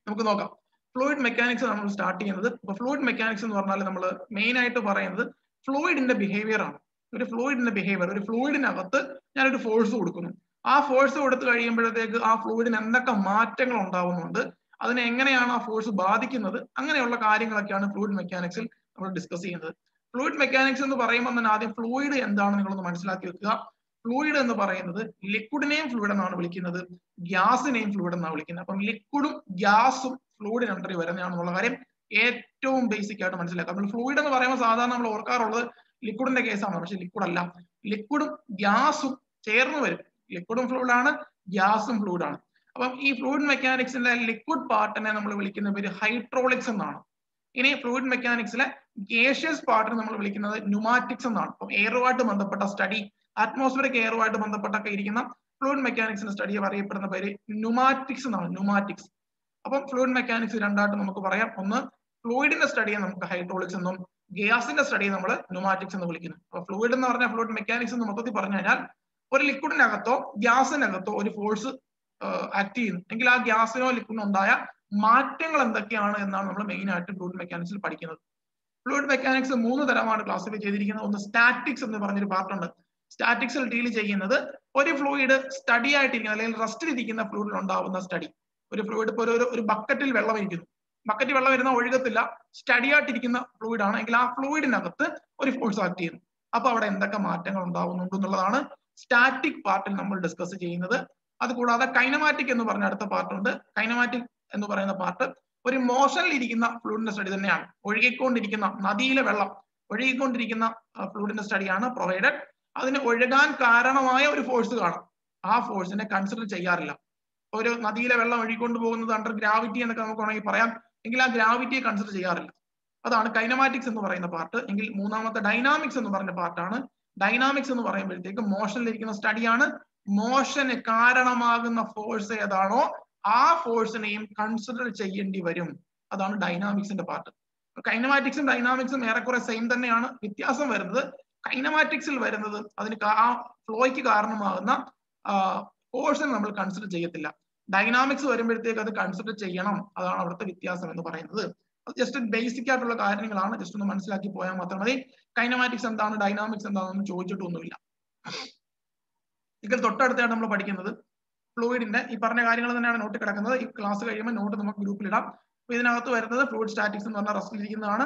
നമുക്ക് നോക്കാം fluid mechanics നമ്മൾ സ്റ്റാർട്ട് ചെയ്യുന്നത് ഇപ്പൊ ഫ്ലൂയിഡ് മെക്കാനിക്സ് എന്ന് പറഞ്ഞാൽ നമ്മൾ മെയിൻ ആയിട്ട് പറയുന്നത് ഫ്ലൂയിഡിന്റെ ബിഹേവിയർ ആണ് ഒരു ഫ്ലൂയിഡിന്റെ ബിഹേവിയർ ഒരു ഫ്ലൂയിഡിനകത്ത് ഞാനൊരു ഫോഴ്സ് കൊടുക്കുന്നു ആ ഫോഴ്സ് കൊടുത്തു കഴിയുമ്പോഴത്തേക്ക് ആ ഫ്ലൂയിഡിന് എന്തൊക്കെ മാറ്റങ്ങൾ ഉണ്ടാവുന്നുണ്ട് അതിനെ എങ്ങനെയാണ് ആ ഫോഴ്സ് ബാധിക്കുന്നത് അങ്ങനെയുള്ള കാര്യങ്ങളൊക്കെയാണ് ഫ്ലൂയിഡ് മെക്കാനിക്സിൽ നമ്മൾ ഡിസ്കസ് ചെയ്യുന്നത് ഫ്ലൂയിഡ് മെക്കാനിക്സ് എന്ന് പറയുമ്പോൾ തന്നെ ആദ്യം ഫ്ലൂയിഡ് എന്താണെന്ന് നിങ്ങളൊന്ന് മനസ്സിലാക്കി വെക്കുക ഫ്ലൂയിഡ് എന്ന് പറയുന്നത് ലിക്വിഡിനെയും ഫ്ലൂയിഡ് എന്നാണ് വിളിക്കുന്നത് ഗ്യാസിനെയും ഫ്ലൂയിഡ് എന്നാണ് വിളിക്കുന്നത് അപ്പം ലിക്വിഡും ഗ്യാസും ഫ്ലൂയിഡിന് അണ്ടറിൽ വരുന്നതാണെന്നുള്ള കാര്യം ഏറ്റവും ബേസിക് ആയിട്ട് മനസ്സിലാക്കാം നമ്മൾ ഫ്ലൂയിഡ് എന്ന് പറയുമ്പോൾ സാധാരണ നമ്മൾ ഓർക്കാറുള്ളത് ലിക്വിഡിന്റെ കേസാണ് പക്ഷെ ലിക്വിഡ് അല്ല ലിക്വിഡും ഗ്യാസും ചേർന്ന് വരും ലിക്വിഡും ഫ്ലൂയിഡ് ആണ് ഗ്യാസും ഫ്ലൂയിഡ് ആണ് അപ്പം ഈ ഫ്ലൂയിഡ് മെക്കാനിക്സിന്റെ ലിക്വിഡ് പാർട്ടിനെ നമ്മൾ വിളിക്കുന്ന പേര് ഹൈഡ്രോളിക്സ് എന്നാണ് ഇനി ഫ്ലൂയിഡ് മെക്കാനിക്സിലെ ഗേഷ്യസ് പാർട്ടിനെ നമ്മൾ വിളിക്കുന്നത് ന്യൂമാറ്റിക്സ് എന്നാണ് അപ്പം എയറുമായിട്ട് ബന്ധപ്പെട്ട സ്റ്റഡി അറ്റ്മോസ്ഫിയറിക് എയറുമായിട്ട് ബന്ധപ്പെട്ടൊക്കെ ഇരിക്കുന്ന ഫ്ലൂയിഡ് മെക്കാനിക്സിന്റെ സ്റ്റഡി അറിയപ്പെടുന്ന പേര് ന്യൂമാറ്റിക്സ് എന്നാണ് ന്യൂമാറ്റിക്സ് അപ്പം ഫ്ലൂയിഡ് മെക്കാനിക്സ് രണ്ടായിട്ട് നമുക്ക് പറയാം ഒന്ന് ഫ്ലൂയിഡിന്റെ സ്റ്റഡിയെ നമുക്ക് ഹൈഡ്രോളിക്സ് എന്നും ഗ്യാസിന്റെ സ്റ്റഡിയെ നമ്മൾ ന്യൂമാറ്റിക്സ് എന്ന് വിളിക്കുന്നു അപ്പൊ ഫ്ലൂയിഡ് എന്ന് പറഞ്ഞാൽ ഫ്ലൂയിഡ് മെക്കാനിക്സ് എന്ന് മൊത്തത്തിൽ പറഞ്ഞു കഴിഞ്ഞാൽ ഒരു ലിക്വിഡിനകത്തോ ഗ്യാസിനകത്തോ ഒരു ഫോഴ്സ് ആക്ട് ചെയ്യുന്നു എങ്കിൽ ആ ഗ്യാസിനോ ലിക്വിഡിനോ ഉണ്ടായ മാറ്റങ്ങൾ എന്തൊക്കെയാണ് എന്നാണ് നമ്മൾ മെയിൻ ആയിട്ട് ഫ്ലൂയിഡ് മെക്കാനിക്സിൽ പഠിക്കുന്നത് ഫ്ലൂയിഡ് മെക്കാനിക്സ് മൂന്ന് തരമാണ് ക്ലാസിഫൈ ചെയ്തിരിക്കുന്നത് ഒന്ന് സ്റ്റാറ്റിക്സ് എന്ന് പറഞ്ഞൊരു പാർട്ടുണ്ട് സ്റ്റാറ്റിക്സിൽ ഡീൽ ചെയ്യുന്നത് ഒരു ഫ്ലൂയിഡ് സ്റ്റഡി ആയിട്ടിരിക്കുന്ന അല്ലെങ്കിൽ റെസ്റ്റിൽ ഇരിക്കുന്ന ഫ്ലൂയിഡിൽ ഉണ്ടാവുന്ന സ്റ്റഡി ഒരു ഫ്ലൂയിഡ് ഇപ്പോൾ ഒരു ഒരു ബക്കറ്റിൽ വെള്ളം ഇരിക്കുന്നു ബക്കറ്റിൽ വെള്ളം വരുന്ന ഒഴുകത്തില്ല സ്റ്റഡി ആയിട്ടിരിക്കുന്ന ഫ്ലൂയിഡ് ആണ് എങ്കിൽ ആ ഫ്ലൂയിഡിനകത്ത് ഒരു ഫോഴ്സ് ആക്ട് ചെയ്യുന്നു അപ്പൊ അവിടെ എന്തൊക്കെ മാറ്റങ്ങൾ ഉണ്ടാവുന്നുണ്ട് എന്നുള്ളതാണ് സ്റ്റാറ്റിക് പാർട്ടിൽ നമ്മൾ ഡിസ്കസ് ചെയ്യുന്നത് അതുകൂടാതെ കൈനമാറ്റിക് എന്ന് പറഞ്ഞ അടുത്ത പാർട്ടുണ്ട് കൈനമാറ്റിക് എന്ന് പറയുന്ന പാർട്ട് ഒരു മോഷനിൽ ഇരിക്കുന്ന ഫ്ലൂയിഡിന്റെ സ്റ്റഡി തന്നെയാണ് ഒഴുകിക്കൊണ്ടിരിക്കുന്ന നദിയിലെ വെള്ളം ഒഴുകിക്കൊണ്ടിരിക്കുന്ന ഫ്ലൂയിഡിന്റെ സ്റ്റഡിയാണ് പ്രൊവൈഡഡ് അതിന് ഒഴുകാൻ കാരണമായ ഒരു ഫോഴ്സ് കാണാം ആ ഫോഴ്സിനെ കൺസിഡർ ചെയ്യാറില്ല ഒരു നദിയിലെ വെള്ളം ഒഴുകിക്കൊണ്ട് പോകുന്നത് അണ്ടർ ഗ്രാവിറ്റി എന്നൊക്കെ നമുക്ക് വേണമെങ്കിൽ പറയാം എങ്കിൽ ആ ഗ്രാവിറ്റിയെ കൺസിഡർ ചെയ്യാറില്ല അതാണ് കൈനമാറ്റിക്സ് എന്ന് പറയുന്ന പാർട്ട് എങ്കിൽ മൂന്നാമത്തെ ഡൈനാമിക്സ് എന്ന് പറഞ്ഞ പാർട്ടാണ് ഡൈനാമിക്സ് എന്ന് പറയുമ്പോഴത്തേക്ക് മോഷനിലിരിക്കുന്ന സ്റ്റഡിയാണ് മോഷന് കാരണമാകുന്ന ഫോഴ്സ് ഏതാണോ ആ ഫോഴ്സിനെയും കൺസിഡർ ചെയ്യേണ്ടി വരും അതാണ് ഡൈനാമിക്സിന്റെ പാർട്ട് കൈനമാറ്റിക്സും ഡൈനാമിക്സും ഏറെക്കുറെ സെയിം തന്നെയാണ് വ്യത്യാസം വരുന്നത് കൈനമാറ്റിക്സിൽ വരുന്നത് അതിന് ആ ഫ്ലോയ്ക്ക് കാരണമാകുന്ന ഫോഴ്സിനെ നമ്മൾ കൺസിഡർ ചെയ്യത്തില്ല ഡൈനാമിക്സ് വരുമ്പോഴത്തേക്ക് അത് കൺസിഡർ ചെയ്യണം അതാണ് അവിടുത്തെ വ്യത്യാസം എന്ന് പറയുന്നത് അത് ജസ്റ്റ് ബേസിക് ആയിട്ടുള്ള കാര്യങ്ങളാണ് ജസ്റ്റ് ഒന്ന് മനസ്സിലാക്കി പോയാൽ മാത്രം മതി കൈനമാറ്റിക്സ് എന്താണ് ഡൈനാമിക്സ് എന്താണെന്ന് ചോദിച്ചിട്ടൊന്നുമില്ല ഇതിൽ തൊട്ടടുത്തായിട്ട് നമ്മൾ പഠിക്കുന്നത് ഫ്ലൂയിഡിന്റെ ഈ പറഞ്ഞ കാര്യങ്ങൾ തന്നെയാണ് നോട്ട് കിടക്കുന്നത് ഈ ക്ലാസ് കഴിയുമ്പോൾ നോട്ട് നമുക്ക് ഗ്രൂപ്പിൽ ഇടാം അപ്പൊ ഇതിനകത്ത് വരുന്നത് ഫ്ലൂയിഡ് സ്റ്റാറ്റിക്സ് എന്ന് പറഞ്ഞാൽ റെസ്റ്റിലിരിക്കുന്നതാണ്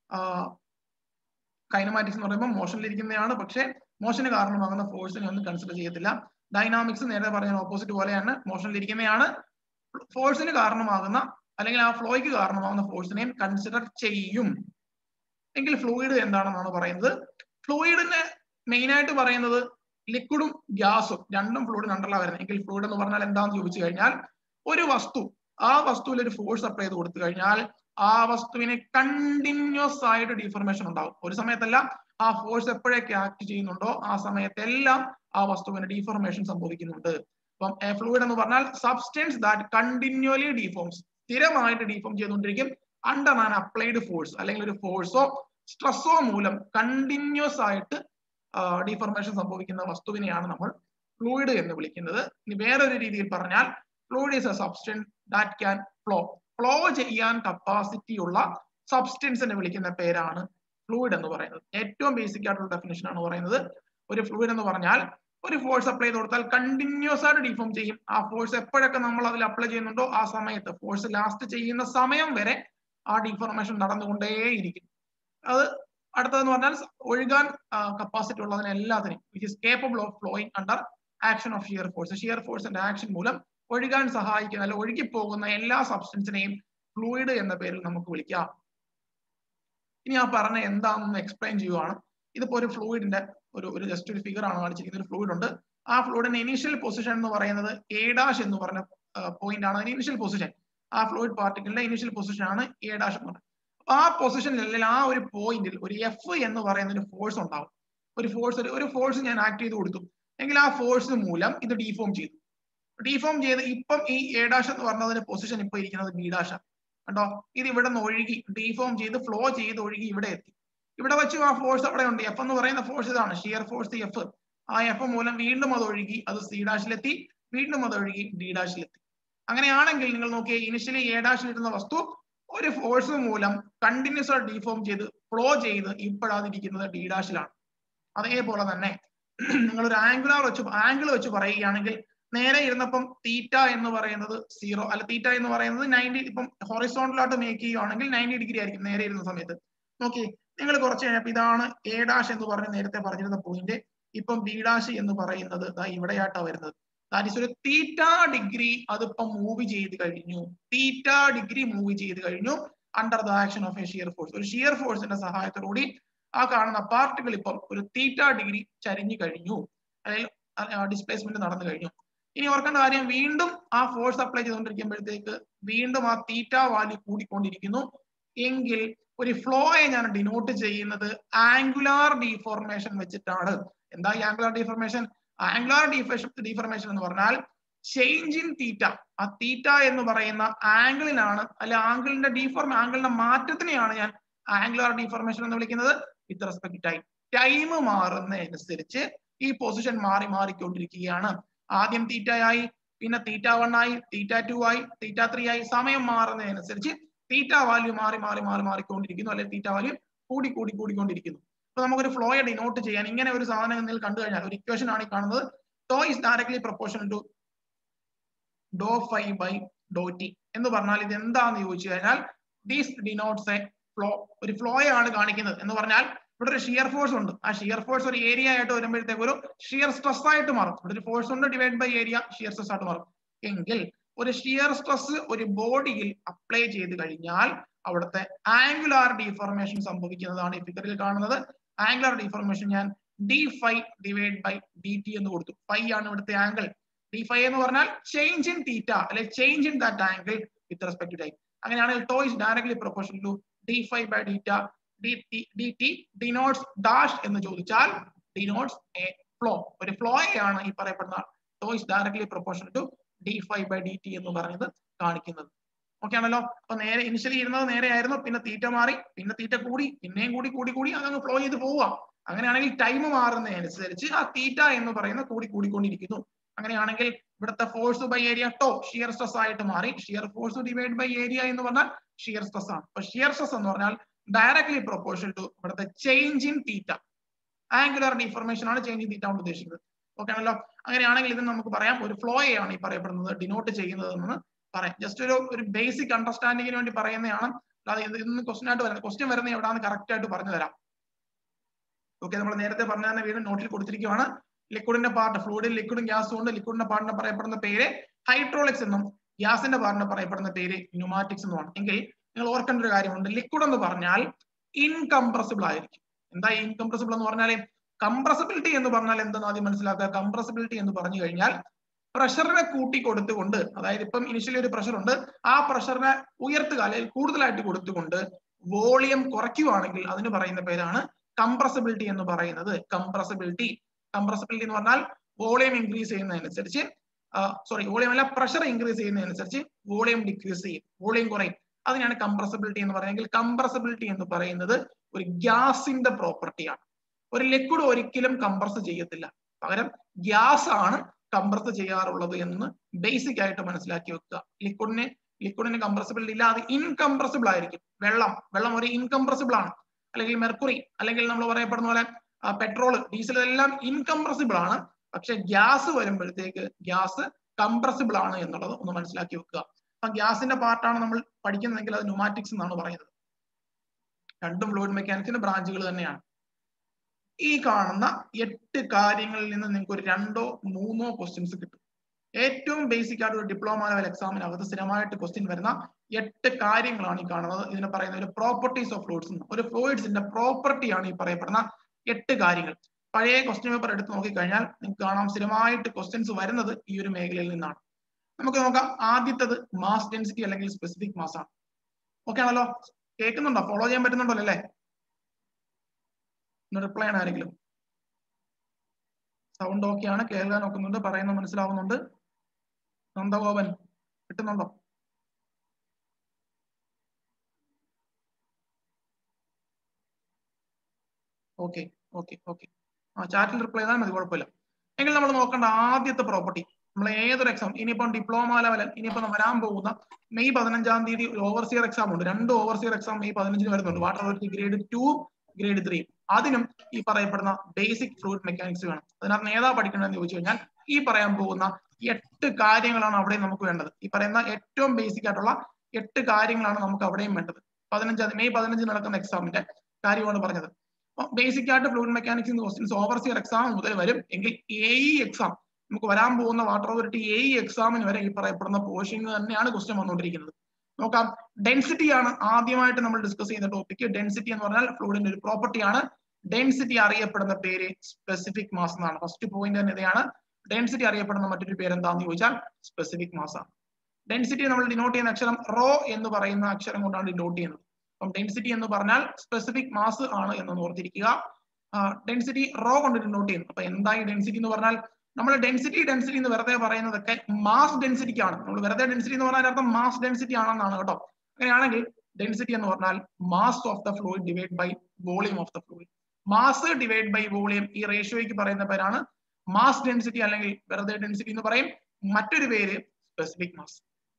കൈനമാറ്റിക്സ് എന്ന് പറയുമ്പോൾ മോഷനിലിരിക്കുന്നതാണ് പക്ഷേ മോഷന് കാരണമാകുന്ന ഫോഴ്സിനെ ഒന്നും കൺസിഡർ ചെയ്യത്തില്ല ഡൈനാമിക്സ് നേരത്തെ പറഞ്ഞ ഓപ്പോസിറ്റ് പോലെയാണ് മോഷനിലിരിക്കുന്നതാണ് ഫോഴ്സിന് കാരണമാകുന്ന അല്ലെങ്കിൽ ആ ഫ്ലോയ്ക്ക് കാരണമാകുന്ന ഫോഴ്സിനെയും കൺസിഡർ ചെയ്യും എങ്കിൽ ഫ്ലൂയിഡ് എന്താണെന്നാണ് പറയുന്നത് ഫ്ലൂയിഡിന് മെയിൻ ആയിട്ട് പറയുന്നത് ലിക്വിഡും ഗ്യാസും രണ്ടും ഫ്ലൂയിഡിന് അണ്ടറിലാണ് വരുന്നത് എങ്കിൽ ഫ്ലൂയിഡ് എന്ന് പറഞ്ഞാൽ എന്താണെന്ന് ചോദിച്ചു കഴിഞ്ഞാൽ ഒരു വസ്തു ആ വസ്തുവിൽ ഒരു ഫോഴ്സ് അപ്ലൈ ചെയ്ത് കൊടുത്തു കഴിഞ്ഞാൽ ആ വസ്തുവിന് കണ്ടിന്യൂസ് ആയിട്ട് ഡിഫോർമേഷൻ ഉണ്ടാവും ഒരു സമയത്തല്ല ആ ഫോഴ്സ് എപ്പോഴൊക്കെ ആക്ട് ചെയ്യുന്നുണ്ടോ ആ സമയത്തെല്ലാം ആ വസ്തുവിന് ഡിഫോർമേഷൻ സംഭവിക്കുന്നുണ്ട് അപ്പം ഫ്ലൂയിഡ് എന്ന് പറഞ്ഞാൽ സബ്സ്റ്റൻസ് ദാറ്റ് കണ്ടിന്യൂലി ഡിഫോംസ് സ്ഥിരമായിട്ട് ഡിഫോം ചെയ്തുകൊണ്ടിരിക്കും അണ്ടർ ആൻ അപ്ലൈഡ് ഫോഴ്സ് അല്ലെങ്കിൽ ഒരു ഫോഴ്സോ സ്ട്രെസ്സോ മൂലം കണ്ടിന്യൂസ് ആയിട്ട് ഡിഫോർമേഷൻ സംഭവിക്കുന്ന വസ്തുവിനെയാണ് നമ്മൾ ഫ്ലൂയിഡ് എന്ന് വിളിക്കുന്നത് ഇനി വേറൊരു രീതിയിൽ പറഞ്ഞാൽ fluid is a substance that can flow flow ചെയ്യാൻ കപ്പാസിറ്റി ഉള്ള സബ്സ്റ്റൻസിനെ വിളിക്കുന്ന പേരാണ് ഫ്ലൂയിഡ് എന്ന് പറയുന്നത് ഏറ്റവും ബേസിക് ആയിട്ടുള്ള ഡെഫിനേഷൻ ആണ് പറയുന്നത് ഒരു ഫ്ലൂയിഡ് എന്ന് പറഞ്ഞാൽ ഒരു ഫോഴ്സ് അപ്ലൈ ചെയ്ത് കൊടുത്താൽ കണ്ടിന്യൂസ് ആയിട്ട് ഡിഫോം ചെയ്യും ആ ഫോഴ്സ് എപ്പോഴൊക്കെ നമ്മൾ അതിൽ അപ്ലൈ ചെയ്യുന്നുണ്ടോ ആ സമയത്ത് ഫോഴ്സ് ലാസ്റ്റ് ചെയ്യുന്ന സമയം വരെ ആ ഡിഫോർമേഷൻ നടന്നുകൊണ്ടേയിരിക്കും അത് അടുത്തതെന്ന് പറഞ്ഞാൽ ഒഴുകാൻ കപ്പാസിറ്റി ഉള്ളതിനെ എല്ലാത്തിനും which is capable of flowing under action of shear force shear ഫോഴ്സിന്റെ ആക്ഷൻ മൂലം ഒഴുകാൻ സഹായിക്കുന്ന അല്ല ഒഴുകിപ്പോകുന്ന എല്ലാ സബ്സ്റ്റൻസിനെയും ഫ്ലൂയിഡ് എന്ന പേരിൽ നമുക്ക് വിളിക്കാം ഇനി ആ പറഞ്ഞ എന്താണെന്ന് എക്സ്പ്ലെയിൻ ചെയ്യുവാണ് ഇതിപ്പോ ഒരു ഫ്ലൂയിഡിന്റെ ഒരു ഒരു ജസ്റ്റ് ഒരു ഫിഗർ ആണ് കാണിച്ചിരിക്കുന്ന ഒരു ഫ്ലൂയിഡ് ഉണ്ട് ആ ഫ്ലൂയിഡിന്റെ ഇനീഷ്യൽ പൊസിഷൻ എന്ന് പറയുന്നത് എ ഡാഷ് എന്ന് പറഞ്ഞ പോയിന്റ് ആണ് അതിന് ഇനീഷ്യൽ പൊസിഷൻ ആ ഫ്ലൂയിഡ് പാർട്ടിക്കിളിന്റെ ഇനീഷ്യൽ പൊസിഷൻ ആണ് എ ഡാഷ് എന്ന് പറയുന്നത് അപ്പൊ ആ പൊസിഷനിൽ അല്ലെങ്കിൽ ആ ഒരു പോയിന്റിൽ ഒരു എഫ് എന്ന് പറയുന്ന ഒരു ഫോഴ്സ് ഉണ്ടാവും ഒരു ഫോഴ്സ് ഒരു ഫോഴ്സ് ഞാൻ ആക്ട് ചെയ്ത് കൊടുത്തു എങ്കിൽ ആ ഫോഴ്സ് മൂലം ഇത് ഡീഫോം ചെയ്തു ഡീഫോം ചെയ്ത് ഇപ്പം ഈ എ ഡാഷ് എന്ന് പറഞ്ഞതിന്റെ പൊസിഷൻ ഇപ്പൊ ഇരിക്കുന്നത് ബി ഡാഷ് കണ്ടോ ഇത് ഇവിടെ നിന്ന് ഒഴുകി ഡീഫോം ചെയ്ത് ഫ്ലോ ചെയ്ത് ഒഴുകി ഇവിടെ എത്തി ഇവിടെ വെച്ച് ആ ഫോഴ്സ് അവിടെ ഉണ്ട് എഫ് എന്ന് പറയുന്ന ഫോഴ്സ് ഇതാണ് ഷിയർ ഫോഴ്സ് എഫ് ആ എഫ് മൂലം വീണ്ടും അത് ഒഴുകി അത് സി ഡാഷിലെത്തി വീണ്ടും അത് ഒഴുകി ഡി ഡാഷിലെത്തി അങ്ങനെയാണെങ്കിൽ നിങ്ങൾ നോക്കിയേ ഇനിഷ്യലി എ ഡാഷിൽ ഇരുന്ന വസ്തു ഒരു ഫോഴ്സ് മൂലം കണ്ടിന്യൂസ് ആയിട്ട് ഡീഫോം ചെയ്ത് ഫ്ലോ ചെയ്ത് ഇപ്പോഴാതിരിക്കുന്നത് ഡി ഡാഷിലാണ് അതേപോലെ തന്നെ നിങ്ങൾ ഒരു ആംഗുലാർ വെച്ച് ആംഗിൾ വെച്ച് പറയുകയാണെങ്കിൽ നേരെ ഇരുന്നപ്പം തീറ്റ എന്ന് പറയുന്നത് സീറോ അല്ല തീറ്റ എന്ന് പറയുന്നത് നയൻറ്റി ഇപ്പം ഹൊറിസോണ്ടലായിട്ട് മേക്ക് ചെയ്യുകയാണെങ്കിൽ നയൻറ്റി ഡിഗ്രി ആയിരിക്കും നേരെ ഇരുന്ന സമയത്ത് നോക്കി നിങ്ങൾ കുറച്ച് കഴിഞ്ഞപ്പോൾ ഇതാണ് എ ഡാഷ് എന്ന് പറഞ്ഞ് നേരത്തെ പറഞ്ഞിരുന്ന പോയിന്റ് ഇപ്പം ബി ഡാഷ് എന്ന് പറയുന്നത് ദാ ഇവിടെയായിട്ടാണ് വരുന്നത് ദാറ്റ് ഈസ് ഒരു തീറ്റ ഡിഗ്രി അതിപ്പം മൂവ് ചെയ്ത് കഴിഞ്ഞു തീറ്റ ഡിഗ്രി മൂവ് ചെയ്ത് കഴിഞ്ഞു under the action of a shear force ഒരു ഷിയർ ഫോഴ്സിന്റെ സഹായത്തോടുകൂടി ആ കാണുന്ന പാർട്ടികൾ ഇപ്പം ഒരു തീറ്റ ഡിഗ്രി ചരിഞ്ഞു കഴിഞ്ഞു അതായത് ഡിസ്പ്ലേസ്മെന്റ് നടന്നു കഴിഞ്ഞു ഇനി ഓർക്കേണ്ട കാര്യം വീണ്ടും ആ ഫോഴ്സ് അപ്ലൈ ചെയ്തുകൊണ്ടിരിക്കുമ്പോഴത്തേക്ക് വീണ്ടും ആ തീറ്റ വാല്യൂ കൂടിക്കൊണ്ടിരിക്കുന്നു എങ്കിൽ ഒരു ഫ്ലോയെ ഞാൻ ഡിനോട്ട് ചെയ്യുന്നത് ആംഗുലാർ ഡീഫോർമേഷൻ വെച്ചിട്ടാണ് എന്താ ഈ ആംഗുലാർ ഡീഫോർമേഷൻ ആംഗുലാർ ഡീഫേഷൻ ഡീഫോർമേഷൻ എന്ന് പറഞ്ഞാൽ ചേഞ്ച് ഇൻ തീറ്റ ആ തീറ്റ എന്ന് പറയുന്ന ആംഗിളിനാണ് അല്ലെ ആംഗിളിന്റെ ഡീഫോർമ ആംഗിളിന്റെ മാറ്റത്തിനെയാണ് ഞാൻ ആംഗുലാർ ഡീഫോർമേഷൻ എന്ന് വിളിക്കുന്നത് വിത്ത് റെസ്പെക്ട് ടൈം ടൈം മാറുന്നതനുസരിച്ച് ഈ പൊസിഷൻ മാറി മാറിക്കൊണ്ടിരിക്കുകയാണ് ആദ്യം തീറ്റ ആയി പിന്നെ തീറ്റ വൺ ആയി തീറ്റ ടു ആയി തീറ്റ ത്രീ ആയി സമയം മാറുന്നതനുസരിച്ച് തീറ്റ വാല്യൂ മാറി മാറി മാറി മാറിക്കൊണ്ടിരിക്കുന്നു അല്ലെങ്കിൽ തീറ്റ വാല്യൂ കൂടി കൂടി കൂടിക്കൊണ്ടിരിക്കുന്നു അപ്പൊ നമുക്കൊരു ഫ്ലോയെ ഡിനോട്ട് ചെയ്യാൻ ഇങ്ങനെ ഒരു സാധനം നിങ്ങൾ കണ്ടു കഴിഞ്ഞാൽ ഒരു ഇക്വേഷൻ ആണ് ഈ കാണുന്നത് tau is directly proportional to do phi by Dr T എന്ന് പറഞ്ഞാൽ ഇത് എന്താന്ന് ചോദിച്ചു കഴിഞ്ഞാൽ ദീസ് ഡിനോട്ട്സ് എ ഫ്ലോ ഒരു ഫ്ലോയാണ് കാണിക്കുന്നത് എന്ന് പറഞ്ഞാൽ ഇവിടെ ഒരു ഷിയർ ഫോഴ്സ് ഉണ്ട് ആ ഷിയർ ഫോഴ്സ് ഒരു ഏരിയ ആയിട്ട് വരുമ്പോഴത്തേക്ക് ഒരു ഷിയർ സ്ട്രെസ് ആയിട്ട് മാറും ഇവിടെ ഒരു ഫോഴ്സ് ഉണ്ട് divide by area shear stress ആയിട്ട് മാറും എങ്കിൽ ഒരു ഷിയർ സ്ട്രെസ് ഒരു ബോഡിയിൽ അപ്ലൈ ചെയ്ത് കഴിഞ്ഞാൽ അവിടുത്തെ ആംഗുലാർ ഡീഫോർമേഷൻ സംഭവിക്കുന്നതാണ് ഈ ഫിഗറിൽ കാണുന്നത് ആംഗുലാർ ഡീഫോർമേഷൻ ഞാൻ D phi divide by D T എന്ന് കൊടുത്തു ഫൈ ആണ് ഇവിടുത്തെ ആംഗിൾ ഡി ഫൈ എന്ന് പറഞ്ഞാൽ ചേഞ്ച് ഇൻ തീറ്റ അല്ലെ change in that angle with respect time അങ്ങനെയാണെങ്കിൽ tau is directly proportion to D phi by D T D T denotes dash എന്ന് ചോദിച്ചാൽ ഡിനോട്ട്സ് എ ഫ്ലോ ഒരു ഫ്ലോയാണ് ഈ പറയപ്പെടുന്ന tau is directly proportion to D phi by D T എന്ന് പറയുന്നത് കാണിക്കുന്നത് ഓക്കെ ആണല്ലോ അപ്പൊ നേരെ ഇനിഷ്യലി ഇരുന്നത് നേരെ ആയിരുന്നു പിന്നെ തീറ്റ മാറി പിന്നെ തീറ്റ കൂടി പിന്നെയും കൂടി കൂടി കൂടി അതങ്ങ് ഫ്ലോ ചെയ്ത് പോവുക അങ്ങനെയാണെങ്കിൽ ടൈം മാറുന്നതനുസരിച്ച് ആ തീറ്റ എന്ന് പറയുന്ന കൂടി കൂടിക്കൊണ്ടിരിക്കുന്നു അങ്ങനെയാണെങ്കിൽ ഇവിടുത്തെ force by area tau shear stress ആയിട്ട് മാറി shear force divide by area എന്ന് പറഞ്ഞാൽ ഷിയർ സ്ട്രെസ് ആണ് അപ്പൊ ഷിയർ സ്ട്രെസ് എന്ന് പറഞ്ഞാൽ ഡയറക്ട്ലി പ്രൊപ്പോർഷൻ ടു ഇവിടുത്തെ change in theta angular deformation ആണ് ചേഞ്ച് ഇൻ തീറ്റ കൊണ്ട് ഉദ്ദേശിക്കുന്നത് ഓക്കെ ആണല്ലോ അങ്ങനെയാണെങ്കിൽ ഇത് നമുക്ക് പറയാം ഒരു ഫ്ലോയെയാണ് ഈ പറയപ്പെടുന്നത് ഡിനോട്ട് ചെയ്യുന്നത് എന്ന് പറയാം ജസ്റ്റ് ഒരു ഒരു ബേസിക് അണ്ടർസ്റ്റാൻഡിങ്ങിന് വേണ്ടി പറയുന്നതാണ് അല്ലാതെ ഇത് ഇന്ന് ക്വസ്റ്റൻ ആയിട്ട് വരുന്നത് ക്വസ്റ്റ്യൻ വരുന്നത് എവിടെയാണെന്ന് കറക്റ്റ് ആയിട്ട് പറഞ്ഞു തരാം ഓക്കെ നമ്മൾ നേരത്തെ പറഞ്ഞ തന്നെ വീണ്ടും നോട്ടിൽ കൊടുത്തിരിക്കുകയാണ് ലിക്വിഡിന്റെ പാർട്ട് ഫ്ലൂയിഡിൽ ലിക്വിഡും ഗ്യാസും ഉണ്ട് ലിക്വിഡിന്റെ പാർട്ടിന് പറയപ്പെടുന്ന പേര് ഹൈഡ്രോളിക്സ് എന്നും ഗ്യാസിന്റെ പാർട്ടിന് പറയപ്പെടുന്ന പേര് ന്യൂമാറ്റിക്സ് എന്നുമാണ് എങ്കിൽ നിങ്ങൾ ഓർക്കേണ്ട ഒരു കാര്യമുണ്ട് ലിക്വിഡ് എന്ന് പറഞ്ഞാൽ ഇൻകംപ്രസിബിൾ ആയിരിക്കും എന്താ ഇൻകംപ്രസിബിൾ എന്ന് പറഞ്ഞാൽ കംപ്രസിബിലിറ്റി എന്ന് പറഞ്ഞാൽ എന്തെന്ന് ആദ്യം മനസ്സിലാക്കുക കംപ്രസിബിലിറ്റി എന്ന് പറഞ്ഞു കഴിഞ്ഞാൽ പ്രഷറിനെ കൂട്ടി കൊടുത്തുകൊണ്ട് അതായത് ഇപ്പം ഇനിഷ്യലി ഒരു പ്രഷർ ഉണ്ട് ആ പ്രഷറിനെ ഉയർത്തുക അല്ലെങ്കിൽ കൂടുതലായിട്ട് കൊടുത്തുകൊണ്ട് വോളിയം കുറയ്ക്കുകയാണെങ്കിൽ അതിന് പറയുന്ന പേരാണ് കംപ്രസിബിലിറ്റി എന്ന് പറയുന്നത് കംപ്രസിബിലിറ്റി കംപ്രസിബിലിറ്റി എന്ന് പറഞ്ഞാൽ വോളിയം ഇൻക്രീസ് ചെയ്യുന്നതനുസരിച്ച് സോറി വോളിയം അല്ല പ്രഷർ ഇൻക്രീസ് ചെയ്യുന്നതനുസരിച്ച് വോളിയം ഡിക്രീസ് ചെയ്യും വോളിയം കുറയും അതിനാണ് കംപ്രസിബിലിറ്റി എന്ന് പറയുന്നത് കംപ്രസിബിലിറ്റി എന്ന് പറയുന്നത് ഒരു ഗ്യാസിന്റെ പ്രോപ്പർട്ടിയാണ് ഒരു ലിക്വിഡ് ഒരിക്കലും കംപ്രസ് ചെയ്യത്തില്ല പകരം ഗ്യാസ് ആണ് കംപ്രസ് ചെയ്യാറുള്ളത് എന്ന് ബേസിക് ആയിട്ട് മനസ്സിലാക്കി വെക്കുക ലിക്വിഡിന് ലിക്വിഡിന് കംപ്രസിബിലിറ്റി ഇല്ല അത് ഇൻകംപ്രസിബിൾ ആയിരിക്കും വെള്ളം വെള്ളം ഒരു ഇൻകംപ്രസിബിൾ ആണ് അല്ലെങ്കിൽ മെർക്കുറി അല്ലെങ്കിൽ നമ്മൾ പറയപ്പെടുന്ന പോലെ പെട്രോൾ ഡീസൽ ഇതെല്ലാം ഇൻകംപ്രസിബിൾ ആണ് പക്ഷെ ഗ്യാസ് വരുമ്പോഴത്തേക്ക് ഗ്യാസ് കംപ്രസിബിൾ ആണ് എന്നുള്ളത് ഒന്ന് മനസ്സിലാക്കി വെക്കുക അപ്പൊ ഗ്യാസിന്റെ പാർട്ടാണ് നമ്മൾ പഠിക്കുന്നതെങ്കിൽ അത് ന്യൂമാറ്റിക്സ് എന്നാണ് പറയുന്നത് രണ്ടും ഫ്ലൂയിഡ് മെക്കാനിക്സിന്റെ ബ്രാഞ്ചുകൾ തന്നെയാണ് ഈ കാണുന്ന എട്ട് കാര്യങ്ങളിൽ നിന്ന് നിങ്ങൾക്ക് ഒരു രണ്ടോ മൂന്നോ ക്വസ്റ്റ്യൻസ് കിട്ടും ഏറ്റവും ബേസിക് ആയിട്ട് ഒരു ഡിപ്ലോമ ലെവൽ എക്സാമിനകത്ത് സ്ഥിരമായിട്ട് ക്വസ്റ്റ്യൻ വരുന്ന എട്ട് കാര്യങ്ങളാണ് ഈ കാണുന്നത് ഇതിനെ പറയുന്ന ഒരു പ്രോപ്പർട്ടീസ് ഓഫ് ഫ്ലൂയിഡ്സ് ഒരു ഫ്ലൂയിഡ്സിന്റെ പ്രോപ്പർട്ടിയാണ് ഈ പറയപ്പെടുന്ന എട്ട് കാര്യങ്ങൾ പഴയ ക്വസ്റ്റ്യൻ പേപ്പർ എടുത്ത് നോക്കിക്കഴിഞ്ഞാൽ നിങ്ങൾക്ക് കാണാം സ്ഥിരമായിട്ട് ക്വസ്റ്റ്യൻസ് വരുന്നത് ഈ ഒരു മേഖലയിൽ നിന്നാണ് നമുക്ക് നോക്കാം ആദ്യത്തത് മാസ് ഡെൻസിറ്റി അല്ലെങ്കിൽ സ്പെസിഫിക് മാസ് ആണ് ഓക്കെ ആണല്ലോ കേൾക്കുന്നുണ്ടോ ഫോളോ ചെയ്യാൻ പറ്റുന്നുണ്ടല്ലോ അല്ലേ റിപ്ലൈ ആണ് ആരെങ്കിലും സൗണ്ട് ഓക്കെ ആണ് കേൾക്കാൻ നോക്കുന്നുണ്ട് പറയുന്നത് മനസ്സിലാവുന്നുണ്ട് നന്ദഗോപൻ കിട്ടുന്നുണ്ടോ ഓക്കെ ഓക്കെ ഓക്കെ ആ ചാറ്റിൽ റിപ്ലൈ ചെയ്താൽ മതി കുഴപ്പമില്ല എങ്കിൽ നമ്മൾ നോക്കേണ്ട ആദ്യത്തെ പ്രോപ്പർട്ടി നമ്മൾ ഏതൊരു എക്സാം ഇനിയിപ്പം ഡിപ്ലോമ ലെവൽ ഇനിയിപ്പം വരാൻ പോകുന്ന മെയ് പതിനഞ്ചാം തീയതി ഒരു ഓവർസിയർ എക്സാം ഉണ്ട് രണ്ട് ഓവർസിയർ എക്സാം മെയ് പതിനഞ്ചിന് വരുന്നുണ്ട് water authority grade two grade three അതിനും ഈ പറയപ്പെടുന്ന ബേസിക് ഫ്ലൂയിഡ് മെക്കാനിക്സ് വേണം അതിനകത്ത് ഏതാ പഠിക്കണമെന്ന് ചോദിച്ചു കഴിഞ്ഞാൽ ഈ പറയാൻ പോകുന്ന എട്ട് കാര്യങ്ങളാണ് അവിടെ നമുക്ക് വേണ്ടത് ഈ പറയുന്ന ഏറ്റവും ബേസിക് ആയിട്ടുള്ള എട്ട് കാര്യങ്ങളാണ് നമുക്ക് അവിടെയും വേണ്ടത് പതിനഞ്ചാം തീയതി മെയ് പതിനഞ്ചിന് നടക്കുന്ന എക്സാമിന്റെ കാര്യമാണ് പറഞ്ഞത് ബേസിക് ആയിട്ട് fluid mechanics questions overseer exam മുതൽ വരും എങ്കിൽ എ ഇ എക്സാം നമുക്ക് വരാൻ പോകുന്ന വാട്ടർ അതോറിറ്റി എ ഇ എക്സാമിന് വരെ ഈ പറയപ്പെടുന്ന പോർഷൻ തന്നെയാണ് ക്വസ്റ്റ്യൻ വന്നുകൊണ്ടിരിക്കുന്നത് നോക്കാം ഡെൻസിറ്റി ആണ് ആദ്യമായിട്ട് നമ്മൾ ഡിസ്കസ് ചെയ്യുന്ന ടോപ്പിക് ഡെൻസിറ്റി എന്ന് പറഞ്ഞാൽ ഫ്ലൂയിഡിന്റെ ഒരു പ്രോപ്പർട്ടിയാണ് ഡെൻസിറ്റി അറിയപ്പെടുന്ന പേര് സ്പെസിഫിക് മാസ് എന്നാണ് ഫസ്റ്റ് പോയിന്റ് തന്നെ ഇതാണ് ഡെൻസിറ്റി അറിയപ്പെടുന്ന മറ്റൊരു പേര് എന്താണെന്ന് ചോദിച്ചാൽ സ്പെസിഫിക് മാസ് ആണ് ഡെൻസിറ്റി നമ്മൾ ഡിനോട്ട് ചെയ്യുന്ന അക്ഷരം റോ എന്ന് പറയുന്ന അക്ഷരം കൊണ്ടാണ് ഡിനോട്ട് ചെയ്യുന്നത് അപ്പം ഡെൻസിറ്റി എന്ന് പറഞ്ഞാൽ സ്പെസിഫിക് മാസ് ആണ് എന്ന് ഓർത്തിരിക്കുക ഡെൻസിറ്റി റോ കൊണ്ട് ഡിനോട്ട് ചെയ്യുന്നു അപ്പൊ എന്തായി ഡെൻസിറ്റി എന്ന് പറഞ്ഞാൽ നമ്മൾ ഡെൻസിറ്റി ഡെൻസിറ്റി എന്ന് വെറുതെ പറയുന്നതൊക്കെ മാസ് ഡെൻസിറ്റിക്കാണ് നമ്മൾ വെറുതെ ഡെൻസിറ്റി എന്ന് പറഞ്ഞാൽ അർത്ഥം മാസ് ഡെൻസിറ്റി ആണെന്നാണ് കേട്ടോ അങ്ങനെയാണെങ്കിൽ ഡെൻസിറ്റി എന്ന് പറഞ്ഞാൽ mass of the fluid divide by volume of the fluid mass divide by volume ഈ റേഷ്യോയ്ക്ക് പറയുന്ന പേരാണ് മാസ് ഡെൻസിറ്റി അല്ലെങ്കിൽ വെറുതെ ഡെൻസിറ്റി എന്ന് പറയും മറ്റൊരു പേര് സ്പെസിഫിക് മാസ്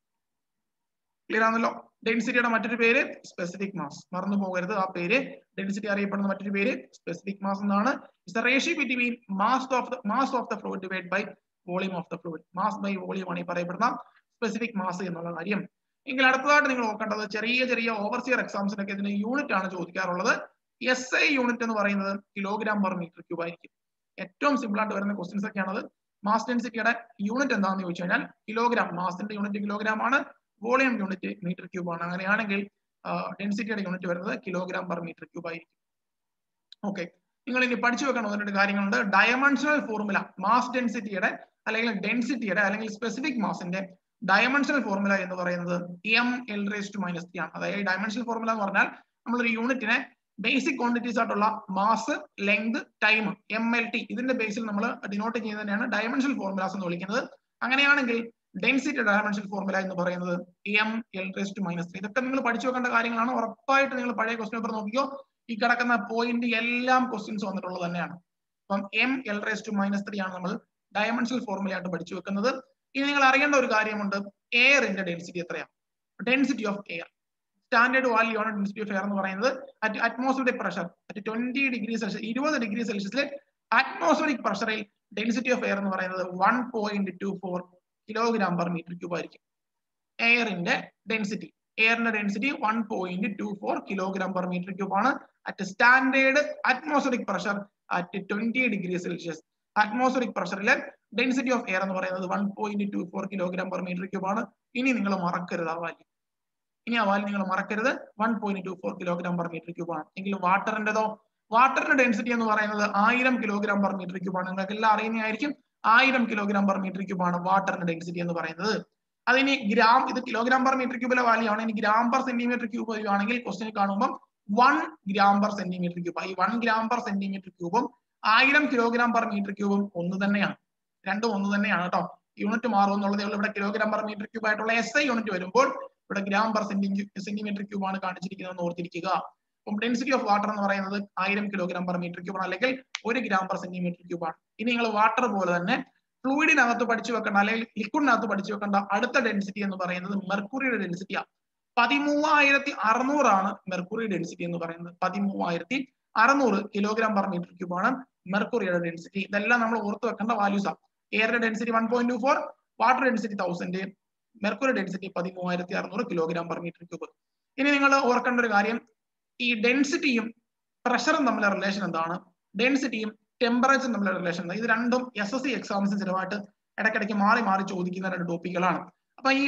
ക്ലിയർ ആണല്ലോ ഡെൻസിറ്റിയുടെ മറ്റൊരു പേര് സ്പെസിഫിക് മാസ് മറന്നു പോകരുത് ആ പേര് ഡെൻസിറ്റി അറിയപ്പെടുന്ന മറ്റൊരു പേര് സ്പെസിഫിക് മാസ് എന്നാണ് it's ratio between mass of the mass of the fluid divide by volume of the fluid mass by volume ആണ് ഈ പറയപ്പെടുന്ന സ്പെസിഫിക് മാസ് എന്നുള്ള കാര്യം എങ്കിൽ അടുത്തതായിട്ട് നിങ്ങൾ നോക്കേണ്ടത് ചെറിയ ചെറിയ ഓവർസിയർ എക്സാംസിനൊക്കെ ഇതിന് യൂണിറ്റ് ആണ് ചോദിക്കാറുള്ളത് എസ് ഐ യൂണിറ്റ് എന്ന് പറയുന്നത് കിലോഗ്രാം പെർ മീറ്റർ ക്യൂബ് ആയിരിക്കും ഏറ്റവും സിമ്പിൾ ആയിട്ട് വരുന്ന ക്വസ്റ്റ്യൻസ് ഒക്കെയാണത് മാസ് ഡെൻസിറ്റിയുടെ യൂണിറ്റ് എന്താണെന്ന് ചോദിച്ചു കഴിഞ്ഞാൽ കിലോഗ്രാം മാസിന്റെ യൂണിറ്റ് കിലോഗ്രാം ആണ് വോളിയം യൂണിറ്റ് മീറ്റർ ക്യൂബ് ആണ് അങ്ങനെയാണെങ്കിൽ ഡെൻസിറ്റിയുടെ യൂണിറ്റ് വരുന്നത് കിലോഗ്രാം പെർ മീറ്റർ ക്യൂബ് ആയിരിക്കും ഓക്കെ നിങ്ങൾ ഇനി പഠിച്ചു വെക്കണം ഒന്ന് രണ്ട് കാര്യങ്ങളുണ്ട് ഡയമെൻഷണൽ ഫോർമുല മാസ് ഡെൻസിറ്റിയുടെ അല്ലെങ്കിൽ ഡെൻസിറ്റിയുടെ അല്ലെങ്കിൽ സ്പെസിഫിക് മാസിന്റെ ഡയമെൻഷണൽ ഫോർമുല എന്ന് പറയുന്നത് M L raise to minus three ആണ് അതായത് ഡയമെൻഷണൽ ഫോർമുല എന്ന് പറഞ്ഞാൽ നമ്മളൊരു യൂണിറ്റിനെ ബേസിക് ക്വാണ്ടിറ്റീസ് ആയിട്ടുള്ള mass length time M L T ഇതിന്റെ ബേസിൽ നമ്മൾ ഡിനോട്ട് ചെയ്യുന്നതിനെയാണ് ഡയമെൻഷണൽ ഫോർമുലാസ് എന്ന് വിളിക്കുന്നത് അങ്ങനെയാണെങ്കിൽ ഡെൻസിറ്റി ഡയമെൻഷൻ ഫോർമുല എന്ന് പറയുന്നത് M L raise to minus three ഇതൊക്കെ നിങ്ങൾ പഠിച്ചു വെക്കേണ്ട കാര്യങ്ങളാണ് ഉറപ്പായിട്ട് നിങ്ങൾ പഴയ ക്വസ്റ്റ്യൻ പേപ്പർ നോക്കിയോ ഈ കിടക്കുന്ന പോയിന്റ് എല്ലാം ക്വസ്റ്റ്യൻസ് വന്നിട്ടുള്ളത് തന്നെയാണ് അപ്പം M L raise to minus three ആണ് നമ്മൾ ഡയമെൻഷണൽ ഫോർമുല ആയിട്ട് പഠിച്ചു വെക്കുന്നത് ഇനി നിങ്ങൾ അറിയേണ്ട ഒരു കാര്യമുണ്ട് എയറിന്റെ ഡെൻസിറ്റി എത്രയാണ് density of air standard value ആണ് ഡെൻസിറ്റി ഓഫ് എയർ എന്ന് പറയുന്നത് at atmospheric pressure at twenty degree Celsius ഇരുപത് ഡിഗ്രി സെൽഷ്യസിലെ അറ്റ്മോസ്ഫിയറിക് പ്രഷറിൽ ഡെൻസിറ്റി ഓഫ് എയർ എന്ന് പറയുന്നത് one point two four kilogram per metre cube ആയിരിക്കും എയറിന്റെ ഡെൻസിറ്റി എയറിന്റെ density one point two four kilogram per metre cube ആണ് at standard atmospheric pressure at twenty degree Celsius atmospheric പ്രഷറിലെ density of air എന്ന് പറയുന്നത് one point two four kilogram per metre cube ആണ് ഇനി നിങ്ങൾ മറക്കരുത് ആ വാല്യൂ ഇനി ആ വാല്യൂ നിങ്ങൾ മറക്കരുത് one point two four kilogram per metre cube ആണ് എങ്കിൽ വാട്ടറിന്റെതോ വാട്ടറിന്റെ ഡെൻസിറ്റി എന്ന് പറയുന്നത് ആയിരം കിലോഗ്രാം പെർ മീറ്റർ ക്യൂബ് ആണ് നിങ്ങൾക്ക് എല്ലാം അറിയുന്നതായിരിക്കും ആയിരം കിലോഗ്രാം പെർ മീറ്റർ ക്യൂബ് ആണ് വാട്ടറിന്റെ ഡെൻസിറ്റി എന്ന് പറയുന്നത് അതിനി ഗ്രാം ഇത് കിലോഗ്രാം പെർ മീറ്റർ ക്യൂബിലെ വാല്യൂ ആണ് ഇനി ഗ്രാം പെർ സെന്റിമീറ്റർ ക്യൂബ് വരികയാണെങ്കിൽ ക്വസ്റ്റ്യൻ കാണുമ്പോൾ one gram per centimetre cube ഈ വൺ ഗ്രാം പെർ സെന്റിമീറ്റർ ക്യൂബും ആയിരം കിലോഗ്രാം പെർ മീറ്റർ ക്യൂബും ഒന്ന് തന്നെയാണ് രണ്ടും ഒന്ന് തന്നെയാണ് കേട്ടോ യൂണിറ്റ് മാറും എന്നുള്ളതേ ഉള്ളൂ ഇവിടെ കിലോഗ്രാം പെർ മീറ്റർ ക്യൂബ് ആയിട്ടുള്ള എസ് ഐ യൂണിറ്റ് വരുമ്പോൾ ഇവിടെ ഗ്രാം പെർ സെന്റിമീറ്റർ ക്യൂബ് ആണ് കാണിച്ചിരിക്കുന്നത് ഓർത്തിരിക്കുക അപ്പം ഡെൻസിറ്റി ഓഫ് വാട്ടർ എന്ന് പറയുന്നത് ആയിരം കിലോഗ്രാം പെർ മീറ്റർ ക്യൂബ് ആണ് അല്ലെങ്കിൽ ഒരു ഗ്രാം പെർ സെന്റിമീറ്റർ ക്യൂബ് ആണ് ഇനി നിങ്ങൾ വാട്ടർ പോലെ തന്നെ ഫ്ലൂയിഡിനകത്ത് പഠിച്ചു വെക്കേണ്ട അല്ലെങ്കിൽ ലിക്വിഡിനകത്ത് പഠിച്ചു വെക്കേണ്ട അടുത്ത ഡെൻസിറ്റി എന്ന് പറയുന്നത് മെർക്കുറിയുടെ ഡെൻസിറ്റിയാണ് പതിമൂവായിരത്തി അറുന്നൂറാണ് മെർക്കുറി ഡെൻസിറ്റി എന്ന് പറയുന്നത് പതിമൂവായിരത്തി അറുന്നൂറ് കിലോഗ്രാം പെർ മീറ്റർ ക്യൂബ് ആണ് മെർക്കുറിയുടെ ഡെൻസിറ്റി ഇതെല്ലാം നമ്മൾ ഓർത്ത് വെക്കേണ്ട വാല്യൂസ് ആണ് എയറിന്റെ density one point two four water density thousand mercury density പതിമൂവായിരത്തി അറുന്നൂറ് കിലോഗ്രാം പെർ മീറ്റർ ക്യൂബ് ഇനി നിങ്ങൾ ഓർക്കേണ്ട ഒരു കാര്യം ഈ ഡെൻസിറ്റിയും പ്രഷറും തമ്മിലെ റിലേഷൻ എന്താണ് ഡെൻസിറ്റിയും ടെമ്പറേച്ചറും തമ്മിലുള്ള റിലേഷൻ എന്താണ് ഇത് രണ്ടും എസ് എസ് സി എക്സാംസിന് ചിലവായിട്ട് ഇടയ്ക്കിടയ്ക്ക് മാറി മാറി ചോദിക്കുന്ന രണ്ട് ടോപ്പിക്കുകളാണ് അപ്പൊ ഈ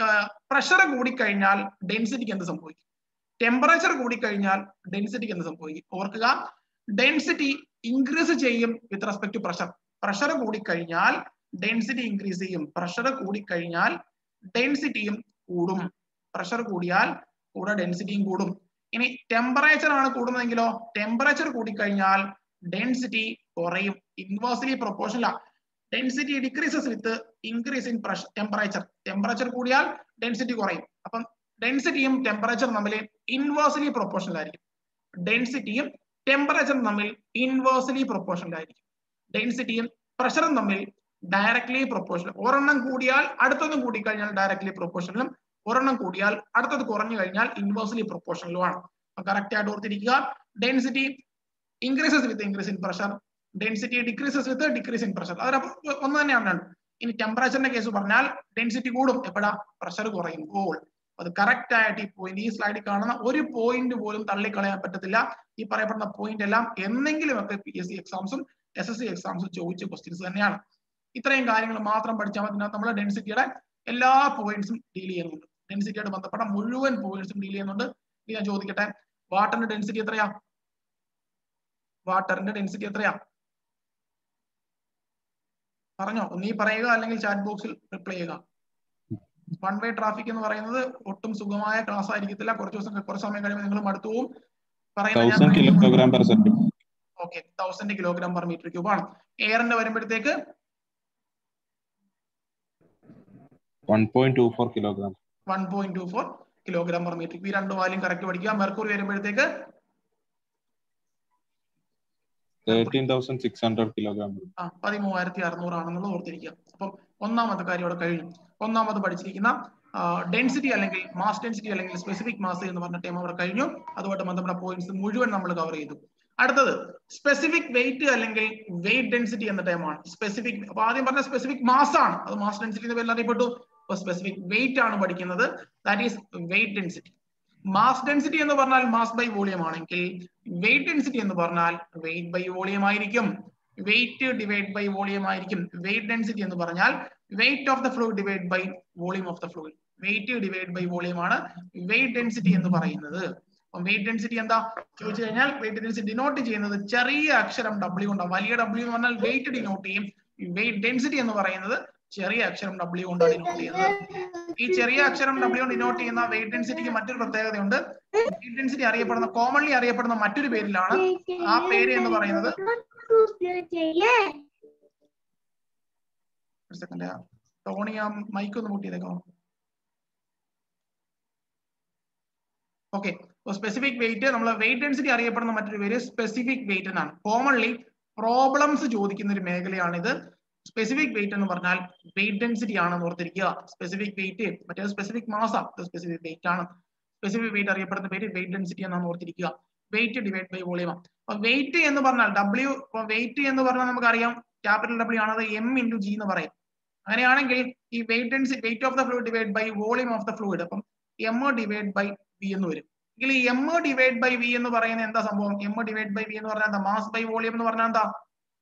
പ്രഷർ കൂടിക്കഴിഞ്ഞാൽ ഡെൻസിറ്റിക്ക് എന്ത് സംഭവിക്കും ടെമ്പറേച്ചർ കൂടിക്കഴിഞ്ഞാൽ ഡെൻസിറ്റിക്ക് എന്ത് സംഭവിക്കും ഓർക്കുക ഡെൻസിറ്റി ഇൻക്രീസ് ചെയ്യും with respect to pressure pressure കൂടിക്കഴിഞ്ഞാൽ ഡെൻസിറ്റി ഇൻക്രീസ് ചെയ്യും പ്രഷർ കൂടിക്കഴിഞ്ഞാൽ ഡെൻസിറ്റിയും കൂടും പ്രഷർ കൂടിയാൽ കൂടെ ഡെൻസിറ്റിയും കൂടും ഇനി ടെമ്പറേച്ചർ ആണ് കൂടുന്നതെങ്കിലോ ടെമ്പറേച്ചർ കൂടിക്കഴിഞ്ഞാൽ ഡെൻസിറ്റി കുറയും inversely proportional density decreases with increase in pressure temperature temperature കൂടിയാൽ ഡെൻസിറ്റി കുറയും അപ്പം ഡെൻസിറ്റിയും ടെമ്പറേച്ചറും തമ്മിൽ ഇൻവേഴ്സ്ലി പ്രൊപ്പോർഷണൽ ആയിരിക്കും ഡെൻസിറ്റിയും ടെമ്പറേച്ചറും തമ്മിൽ ഇൻവേഴ്സ്ലി പ്രൊപ്പോർഷണൽ ആയിരിക്കും ഡെൻസിറ്റിയും പ്രഷറും തമ്മിൽ ഡയറക്ട്ലി പ്രൊപ്പോർഷണൽ ഒരെണ്ണം കൂടിയാൽ അടുത്തതും കൂടിക്കഴിഞ്ഞാൽ ഡയറക്ട്ലി പ്രൊപ്പോർഷണലും ഒരെണ്ണം കൂടിയാൽ അടുത്തത് കുറഞ്ഞു കഴിഞ്ഞാൽ ഇൻവേഴ്സ്ലി പ്രൊപ്പോർഷണലുമാണ് കറക്റ്റ് ആയിട്ട് ഓർത്തിരിക്കുക density increases with increase in pressure density decreases with decrease in pressure അത് ഒന്ന് തന്നെയാണ് രണ്ടും ഇനി ടെമ്പറേച്ചറിന്റെ കേസ് പറഞ്ഞാൽ ഡെൻസിറ്റി കൂടും എപ്പോഴാ പ്രഷർ കുറയുമ്പോൾ അത് കറക്റ്റ് ആയിട്ട് ഈ പോയിന്റ് ഈ സ്ലൈഡിൽ കാണുന്ന ഒരു പോയിന്റ് പോലും തള്ളിക്കളയാൻ പറ്റത്തില്ല ഈ പറയപ്പെടുന്ന പോയിന്റ് എല്ലാം എന്തെങ്കിലും ഒക്കെ പി എസ് സി എക്സാംസും എസ് എസ് സി എക്സാംസും ചോദിച്ച ക്വസ്റ്റ്യൻസ് തന്നെയാണ് ഇത്രയും കാര്യങ്ങൾ മാത്രം പഠിച്ചാൽ മതി നമ്മൾ ഡെൻസിറ്റിയുടെ എല്ലാ പോയിന്റ്സും ഡീൽ ചെയ്യുന്നുണ്ട് ഡെൻസിറ്റിയായിട്ട് ബന്ധപ്പെട്ട മുഴുവൻ പോയിന്റ്സും ഡീൽ ചെയ്യുന്നുണ്ട് ഇത് ഞാൻ ചോദിക്കട്ടെ വാട്ടറിന്റെ ഡെൻസിറ്റി എത്രയാ വാട്ടറിന്റെ ഡെൻസിറ്റി എത്രയാ പറഞ്ഞോ ഒന്നീ പറയുക അല്ലെങ്കിൽ ചാറ്റ് ബോക്സിൽ റിപ്ലൈ ചെയ്യുക വൺ വേ ട്രാഫിക് എന്ന് പറയുന്നത് ഒട്ടും സുഖമായ ക്ലാസ് ആയിരിക്കത്തില്ല കുറച്ച് ദിവസം കുറച്ച് സമയം കഴിയുമ്പോൾ നിങ്ങൾ മടുത്തു പോവും kilogram per second okay thousand kilogram per metre cube ആണ് എയറിന്റെ വരുമ്പോഴത്തേക്ക് one point two four kilogram one point two four kilogram per metre ഈ രണ്ട് വാല്യൂം കറക്റ്റ് പഠിക്കുക മെർക്കൂറി വരുമ്പോഴത്തേക്ക് thirteen thousand six hundred kilogram ആ പതിമൂവായിരത്തി അറുന്നൂറാണെന്നുള്ളത് ഓർത്തിരിക്കുക അപ്പം ഒന്നാമത്തെ കാര്യം അവിടെ കഴിഞ്ഞു ഒന്നാമത് പഠിച്ചിരിക്കുന്ന ഡെൻസിറ്റി അല്ലെങ്കിൽ മാസ് ഡെൻസിറ്റി അല്ലെങ്കിൽ സ്പെസിഫിക് മാസ് എന്ന് പറഞ്ഞ ടൈം അവിടെ കഴിഞ്ഞു അതുമായിട്ട് ബന്ധപ്പെട്ട പോയിന്റ്സ് മുഴുവൻ നമ്മൾ കവർ ചെയ്തു അടുത്തത് സ്പെസിഫിക് വെയിറ്റ് അല്ലെങ്കിൽ വെയിറ്റ് ഡെൻസിറ്റി എന്ന ടൈമാണ് സ്പെസിഫിക് അപ്പൊ ആദ്യം പറഞ്ഞ സ്പെസിഫിക് മാസ് ആണ് അത് മാസ് ഡെൻസിറ്റി എന്ന് പേരിൽ അറിയപ്പെട്ടു അപ്പൊ സ്പെസിഫിക് വെയിറ്റ് ആണ് പഠിക്കുന്നത് that is weight density mass density എന്ന് പറഞ്ഞാൽ മാസ് ബൈ വോളിയം ആണെങ്കിൽ വെയിറ്റ് ഡെൻസിറ്റി എന്ന് പറഞ്ഞാൽ വെയിറ്റ് ബൈ വോളിയം ആയിരിക്കും വെയിറ്റ് ഡിവൈഡ് ബൈ വോളിയം ആയിരിക്കും വെയിറ്റ് ഡെൻസിറ്റി എന്ന് പറഞ്ഞാൽ weight of the fluid divide by volume of the fluid weight divide by volume ആണ് വെയിറ്റ് ഡെൻസിറ്റി എന്ന് പറയുന്നത് വെയിറ്റ് ഡെൻസിറ്റി എന്താ ചോദിച്ചു കഴിഞ്ഞാൽ വെയിറ്റ് ഡെൻസിറ്റി ഡിനോട്ട് ചെയ്യുന്നത് ചെറിയ അക്ഷരം ഡബ്ല്യു കൊണ്ടാണ് വലിയ ഡബ്ല്യു എന്ന് പറഞ്ഞാൽ വെയിറ്റ് ഡിനോട്ട് ചെയ്യും വെയിറ്റ് ഡെൻസിറ്റി എന്ന് പറയുന്നത് ചെറിയ അക്ഷരം ഡബ്ല്യു കൊണ്ടാണ് ഡിനോട്ട് ചെയ്യുന്നത് ഈ ചെറിയ അക്ഷരം ഡബ്ല്യു ഡിനോട്ട് ചെയ്യുന്ന വെയിറ്റ് ഡെൻസിറ്റിക്ക് മറ്റൊരു പ്രത്യേകതയുണ്ട് വെയിറ്റ് ഡെൻസിറ്റി അറിയപ്പെടുന്ന കോമൺലി അറിയപ്പെടുന്ന മറ്റൊരു പേരിലാണ് ആ പേര് എന്ന് പറയുന്നത് സെക്കൻഡ് ടോണി ആ മൈക്ക് ഒന്ന് മുട്ടി ചെയ്തേക്കോ ഓക്കെ സ്പെസിഫിക് വെയിറ്റ് നമ്മൾ വെയിറ്റ് ഡെൻസിറ്റി അറിയപ്പെടുന്ന മറ്റൊരു പേര് സ്പെസിഫിക് വെയിറ്റ് എന്നാണ് കോമൺലി പ്രോബ്ലംസ് ചോദിക്കുന്ന ഒരു മേഖലയാണിത് സ്പെസിഫിക് വെയിറ്റ് എന്ന് പറഞ്ഞാൽ വെയിറ്റ് ഡെൻസിറ്റി ആണെന്ന് ഓർത്തിരിക്കുക സ്പെസിഫിക് വെയിറ്റ് മറ്റേ സ്പെസിഫിക് മാസ സ്പെസിഫിക് വെയിറ്റ് ആണ് സ്പെസിഫിക് വെയിറ്റ് അറിയപ്പെടുന്ന പേര് വെയിറ്റ് ഡെൻസിറ്റി എന്നാണ് ഓർത്തിരിക്കുക വെയിറ്റ് ഡിവൈഡ് ബൈ വോളിയം അപ്പൊ വെയിറ്റ് എന്ന് പറഞ്ഞാൽ ഡബ്ല്യു വെയിറ്റ് എന്ന് പറഞ്ഞാൽ നമുക്കറിയാം ക്യാപിറ്റൽ ഡബ്ല്യു ആണത് എം ഇൻറ്റു ജി എന്ന് പറയും അങ്ങനെയാണെങ്കിൽ ഈ weight density weight of the fluid divide by volume of the fluid അപ്പം എം ഡിവൈഡ് ബൈ വി എന്ന് വരും എങ്കിൽ ഈ എം ഡിവൈഡ് ബൈ വി എന്ന് പറയുന്നത് എന്താ സംഭവം എം ഡിവൈഡ് ബൈ വി എന്ന് പറഞ്ഞാൽ എന്താ മാസ് ബൈ വോളിയം എന്ന് പറഞ്ഞാൽ എന്താ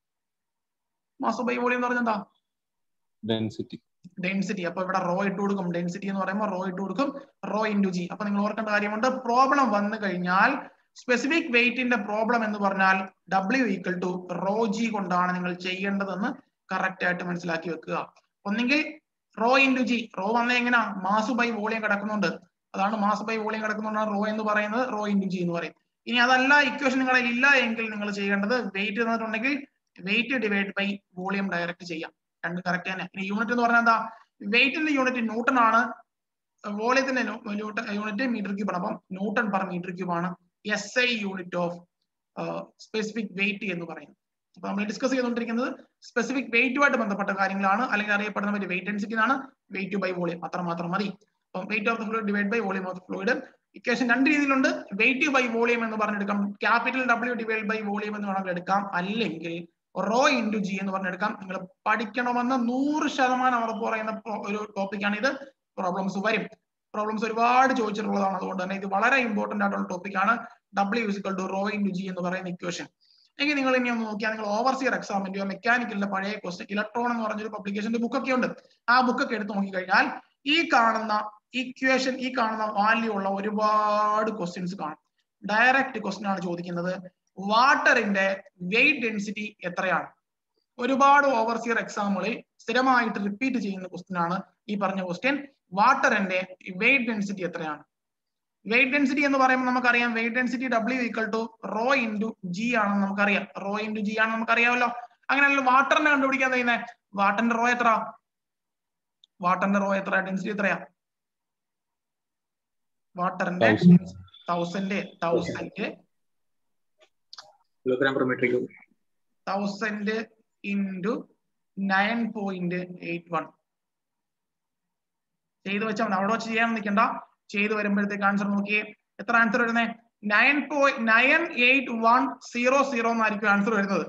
മാസ് ബൈ വോളിയം എന്ന് പറഞ്ഞാൽ എന്താ ഡെൻസിറ്റി ഡെൻസിറ്റി അപ്പൊ ഇവിടെ റോ ഇട്ട് കൊടുക്കും ഡെൻസിറ്റി എന്ന് പറയുമ്പോൾ റോ ഇട്ട് കൊടുക്കും റോ ഇൻറ്റു ജി അപ്പൊ നിങ്ങൾ ഓർക്കേണ്ട കാര്യമുണ്ട് പ്രോബ്ലം വന്നു കഴിഞ്ഞാൽ സ്പെസിഫിക് വെയിറ്റിന്റെ പ്രോബ്ലം എന്ന് പറഞ്ഞാൽ W equal to rho G കൊണ്ടാണ് നിങ്ങൾ ചെയ്യേണ്ടതെന്ന് കറക്റ്റ് ആയിട്ട് മനസ്സിലാക്കി വെക്കുക ഒന്നെങ്കിൽ റോ ഇൻറ്റു ജി റോ വന്ന എങ്ങനെയാ മാസ് ബൈ വോളിയം കിടക്കുന്നുണ്ട് അതാണ് മാസ് ബൈ വോളിയം കിടക്കുന്നുണ്ടാണ് റോ എന്ന് പറയുന്നത് റോ ഇൻറ്റു ജി എന്ന് പറയും ഇനി അതല്ല ഇക്വേഷൻ നിങ്ങളിൽ ഇല്ല എങ്കിൽ നിങ്ങൾ ചെയ്യേണ്ടത് വെയിറ്റ് തന്നിട്ടുണ്ടെങ്കിൽ weight divide by volume direct ചെയ്യാം രണ്ടും കറക്റ്റ് തന്നെ ഇനി യൂണിറ്റ് എന്ന് പറഞ്ഞാൽ എന്താ വെയിറ്റിന്റെ യൂണിറ്റ് ന്യൂട്ടൺ ആണ് വോളിയത്തിന്റെ യൂണിറ്റ് മീറ്റർ ക്യൂബ് ആണ് അപ്പം ന്യൂട്ടൺ പെർ മീറ്റർ ക്യൂബ് ആണ് S I unit of specific weight എന്ന് പറയുന്നത് അപ്പൊ നമ്മൾ ഡിസ്കസ് ചെയ്തുകൊണ്ടിരിക്കുന്നത് സ്പെസിഫിക് വെയിറ്റുമായിട്ട് ബന്ധപ്പെട്ട കാര്യങ്ങളാണ് അല്ലെങ്കിൽ അറിയപ്പെടുന്ന ഒരു വെയിറ്റ് ഡെൻസിറ്റി ആണ് വെയിറ്റ് ബൈ വോളിയം അത്ര മാത്രം മതി അപ്പം weight of the fluid divide by volume of the fluid equation രണ്ട് രീതിയിലുണ്ട് വെയിറ്റ് ബൈ വോളിയം എന്ന് പറഞ്ഞെടുക്കാം capital W divide by volume എന്ന് വേണമെങ്കിൽ എടുക്കാം അല്ലെങ്കിൽ റോ ഇൻറ്റു ജി എന്ന് പറഞ്ഞെടുക്കാം നിങ്ങൾ പഠിക്കണമെന്ന് നൂറ് ശതമാനം ഉറപ്പ് പറയുന്ന ഒരു ടോപ്പിക്കാണ് ഇത് പ്രോബ്ലംസ് വരും പ്രോബ്ലംസ് ഒരുപാട് ചോദിച്ചിട്ടുള്ളതാണ് അതുകൊണ്ട് തന്നെ ഇത് വളരെ ഇമ്പോർട്ടന്റ് ആയിട്ടുള്ള ടോപ്പിക്കാണ് W is equal to rho into G എന്ന് പറയുന്ന ഇക്വേഷൻ എങ്കിൽ നിങ്ങൾ ഇനി ഒന്ന് നോക്കിയാൽ നിങ്ങൾ ഓവർസിയർ എക്സാമിന്റെയോ മെക്കാനിക്കലിന്റെ പഴയ ക്വസ്റ്റൻ ഇലക്ട്രോൺ എന്ന് പറഞ്ഞൊരു പബ്ലിക്കേഷന്റെ ബുക്കൊക്കെ ഉണ്ട് ആ ബുക്കൊക്കെ എടുത്ത് നോക്കിക്കഴിഞ്ഞാൽ ഈ കാണുന്ന ഇക്വേഷൻ ഈ കാണുന്ന വാല്യൂ ഉള്ള ഒരുപാട് ക്വസ്റ്റ്യൻസ് കാണും ഡയറക്റ്റ് ക്വസ്റ്റ്യൻ ആണ് ചോദിക്കുന്നത് വാട്ടറിന്റെ വെയിറ്റ് ഡെൻസിറ്റി എത്രയാണ് ഒരുപാട് ഓവർസിയർ എക്സാമുകളിൽ സ്ഥിരമായിട്ട് റിപ്പീറ്റ് ചെയ്യുന്ന ക്വസ്റ്റ്യൻ ആണ് ഈ പറഞ്ഞ ക്വസ്റ്റ്യൻ വാട്ടറിന്റെ വെയിറ്റ് ഡെൻസിറ്റി എത്രയാണ് വെയിറ്റ് ഡെൻസിറ്റി എന്ന് പറയുമ്പോൾ നമുക്കറിയാം weight density W equal to rho into g ആണെന്ന് നമുക്കറിയാം റോ ഇൻറ്റു ജി ആണെന്ന് നമുക്കറിയാമല്ലോ അങ്ങനെയല്ല വാട്ടറിനെ കണ്ടുപിടിക്കാൻ കഴിയുന്നത് വാട്ടറിന്റെ റോ എത്ര വാട്ടറിന്റെ റോ എത്ര ഡെൻസിറ്റി എത്രയാ വാട്ടറിന്റെ thousand thousand kilogram per metre cube thousand into nine point eight one ചെയ്തു വെച്ചാൽ അവിടെ വെച്ച് ചെയ്യാൻ നിൽക്കണ്ട ചെയ്തു വരുമ്പോഴത്തേക്ക് ആൻസർ നോക്കിയേ എത്ര ആൻസർ വരുന്നത് nine point nine eight one zero zero എന്നായിരിക്കും ആൻസർ വരുന്നത്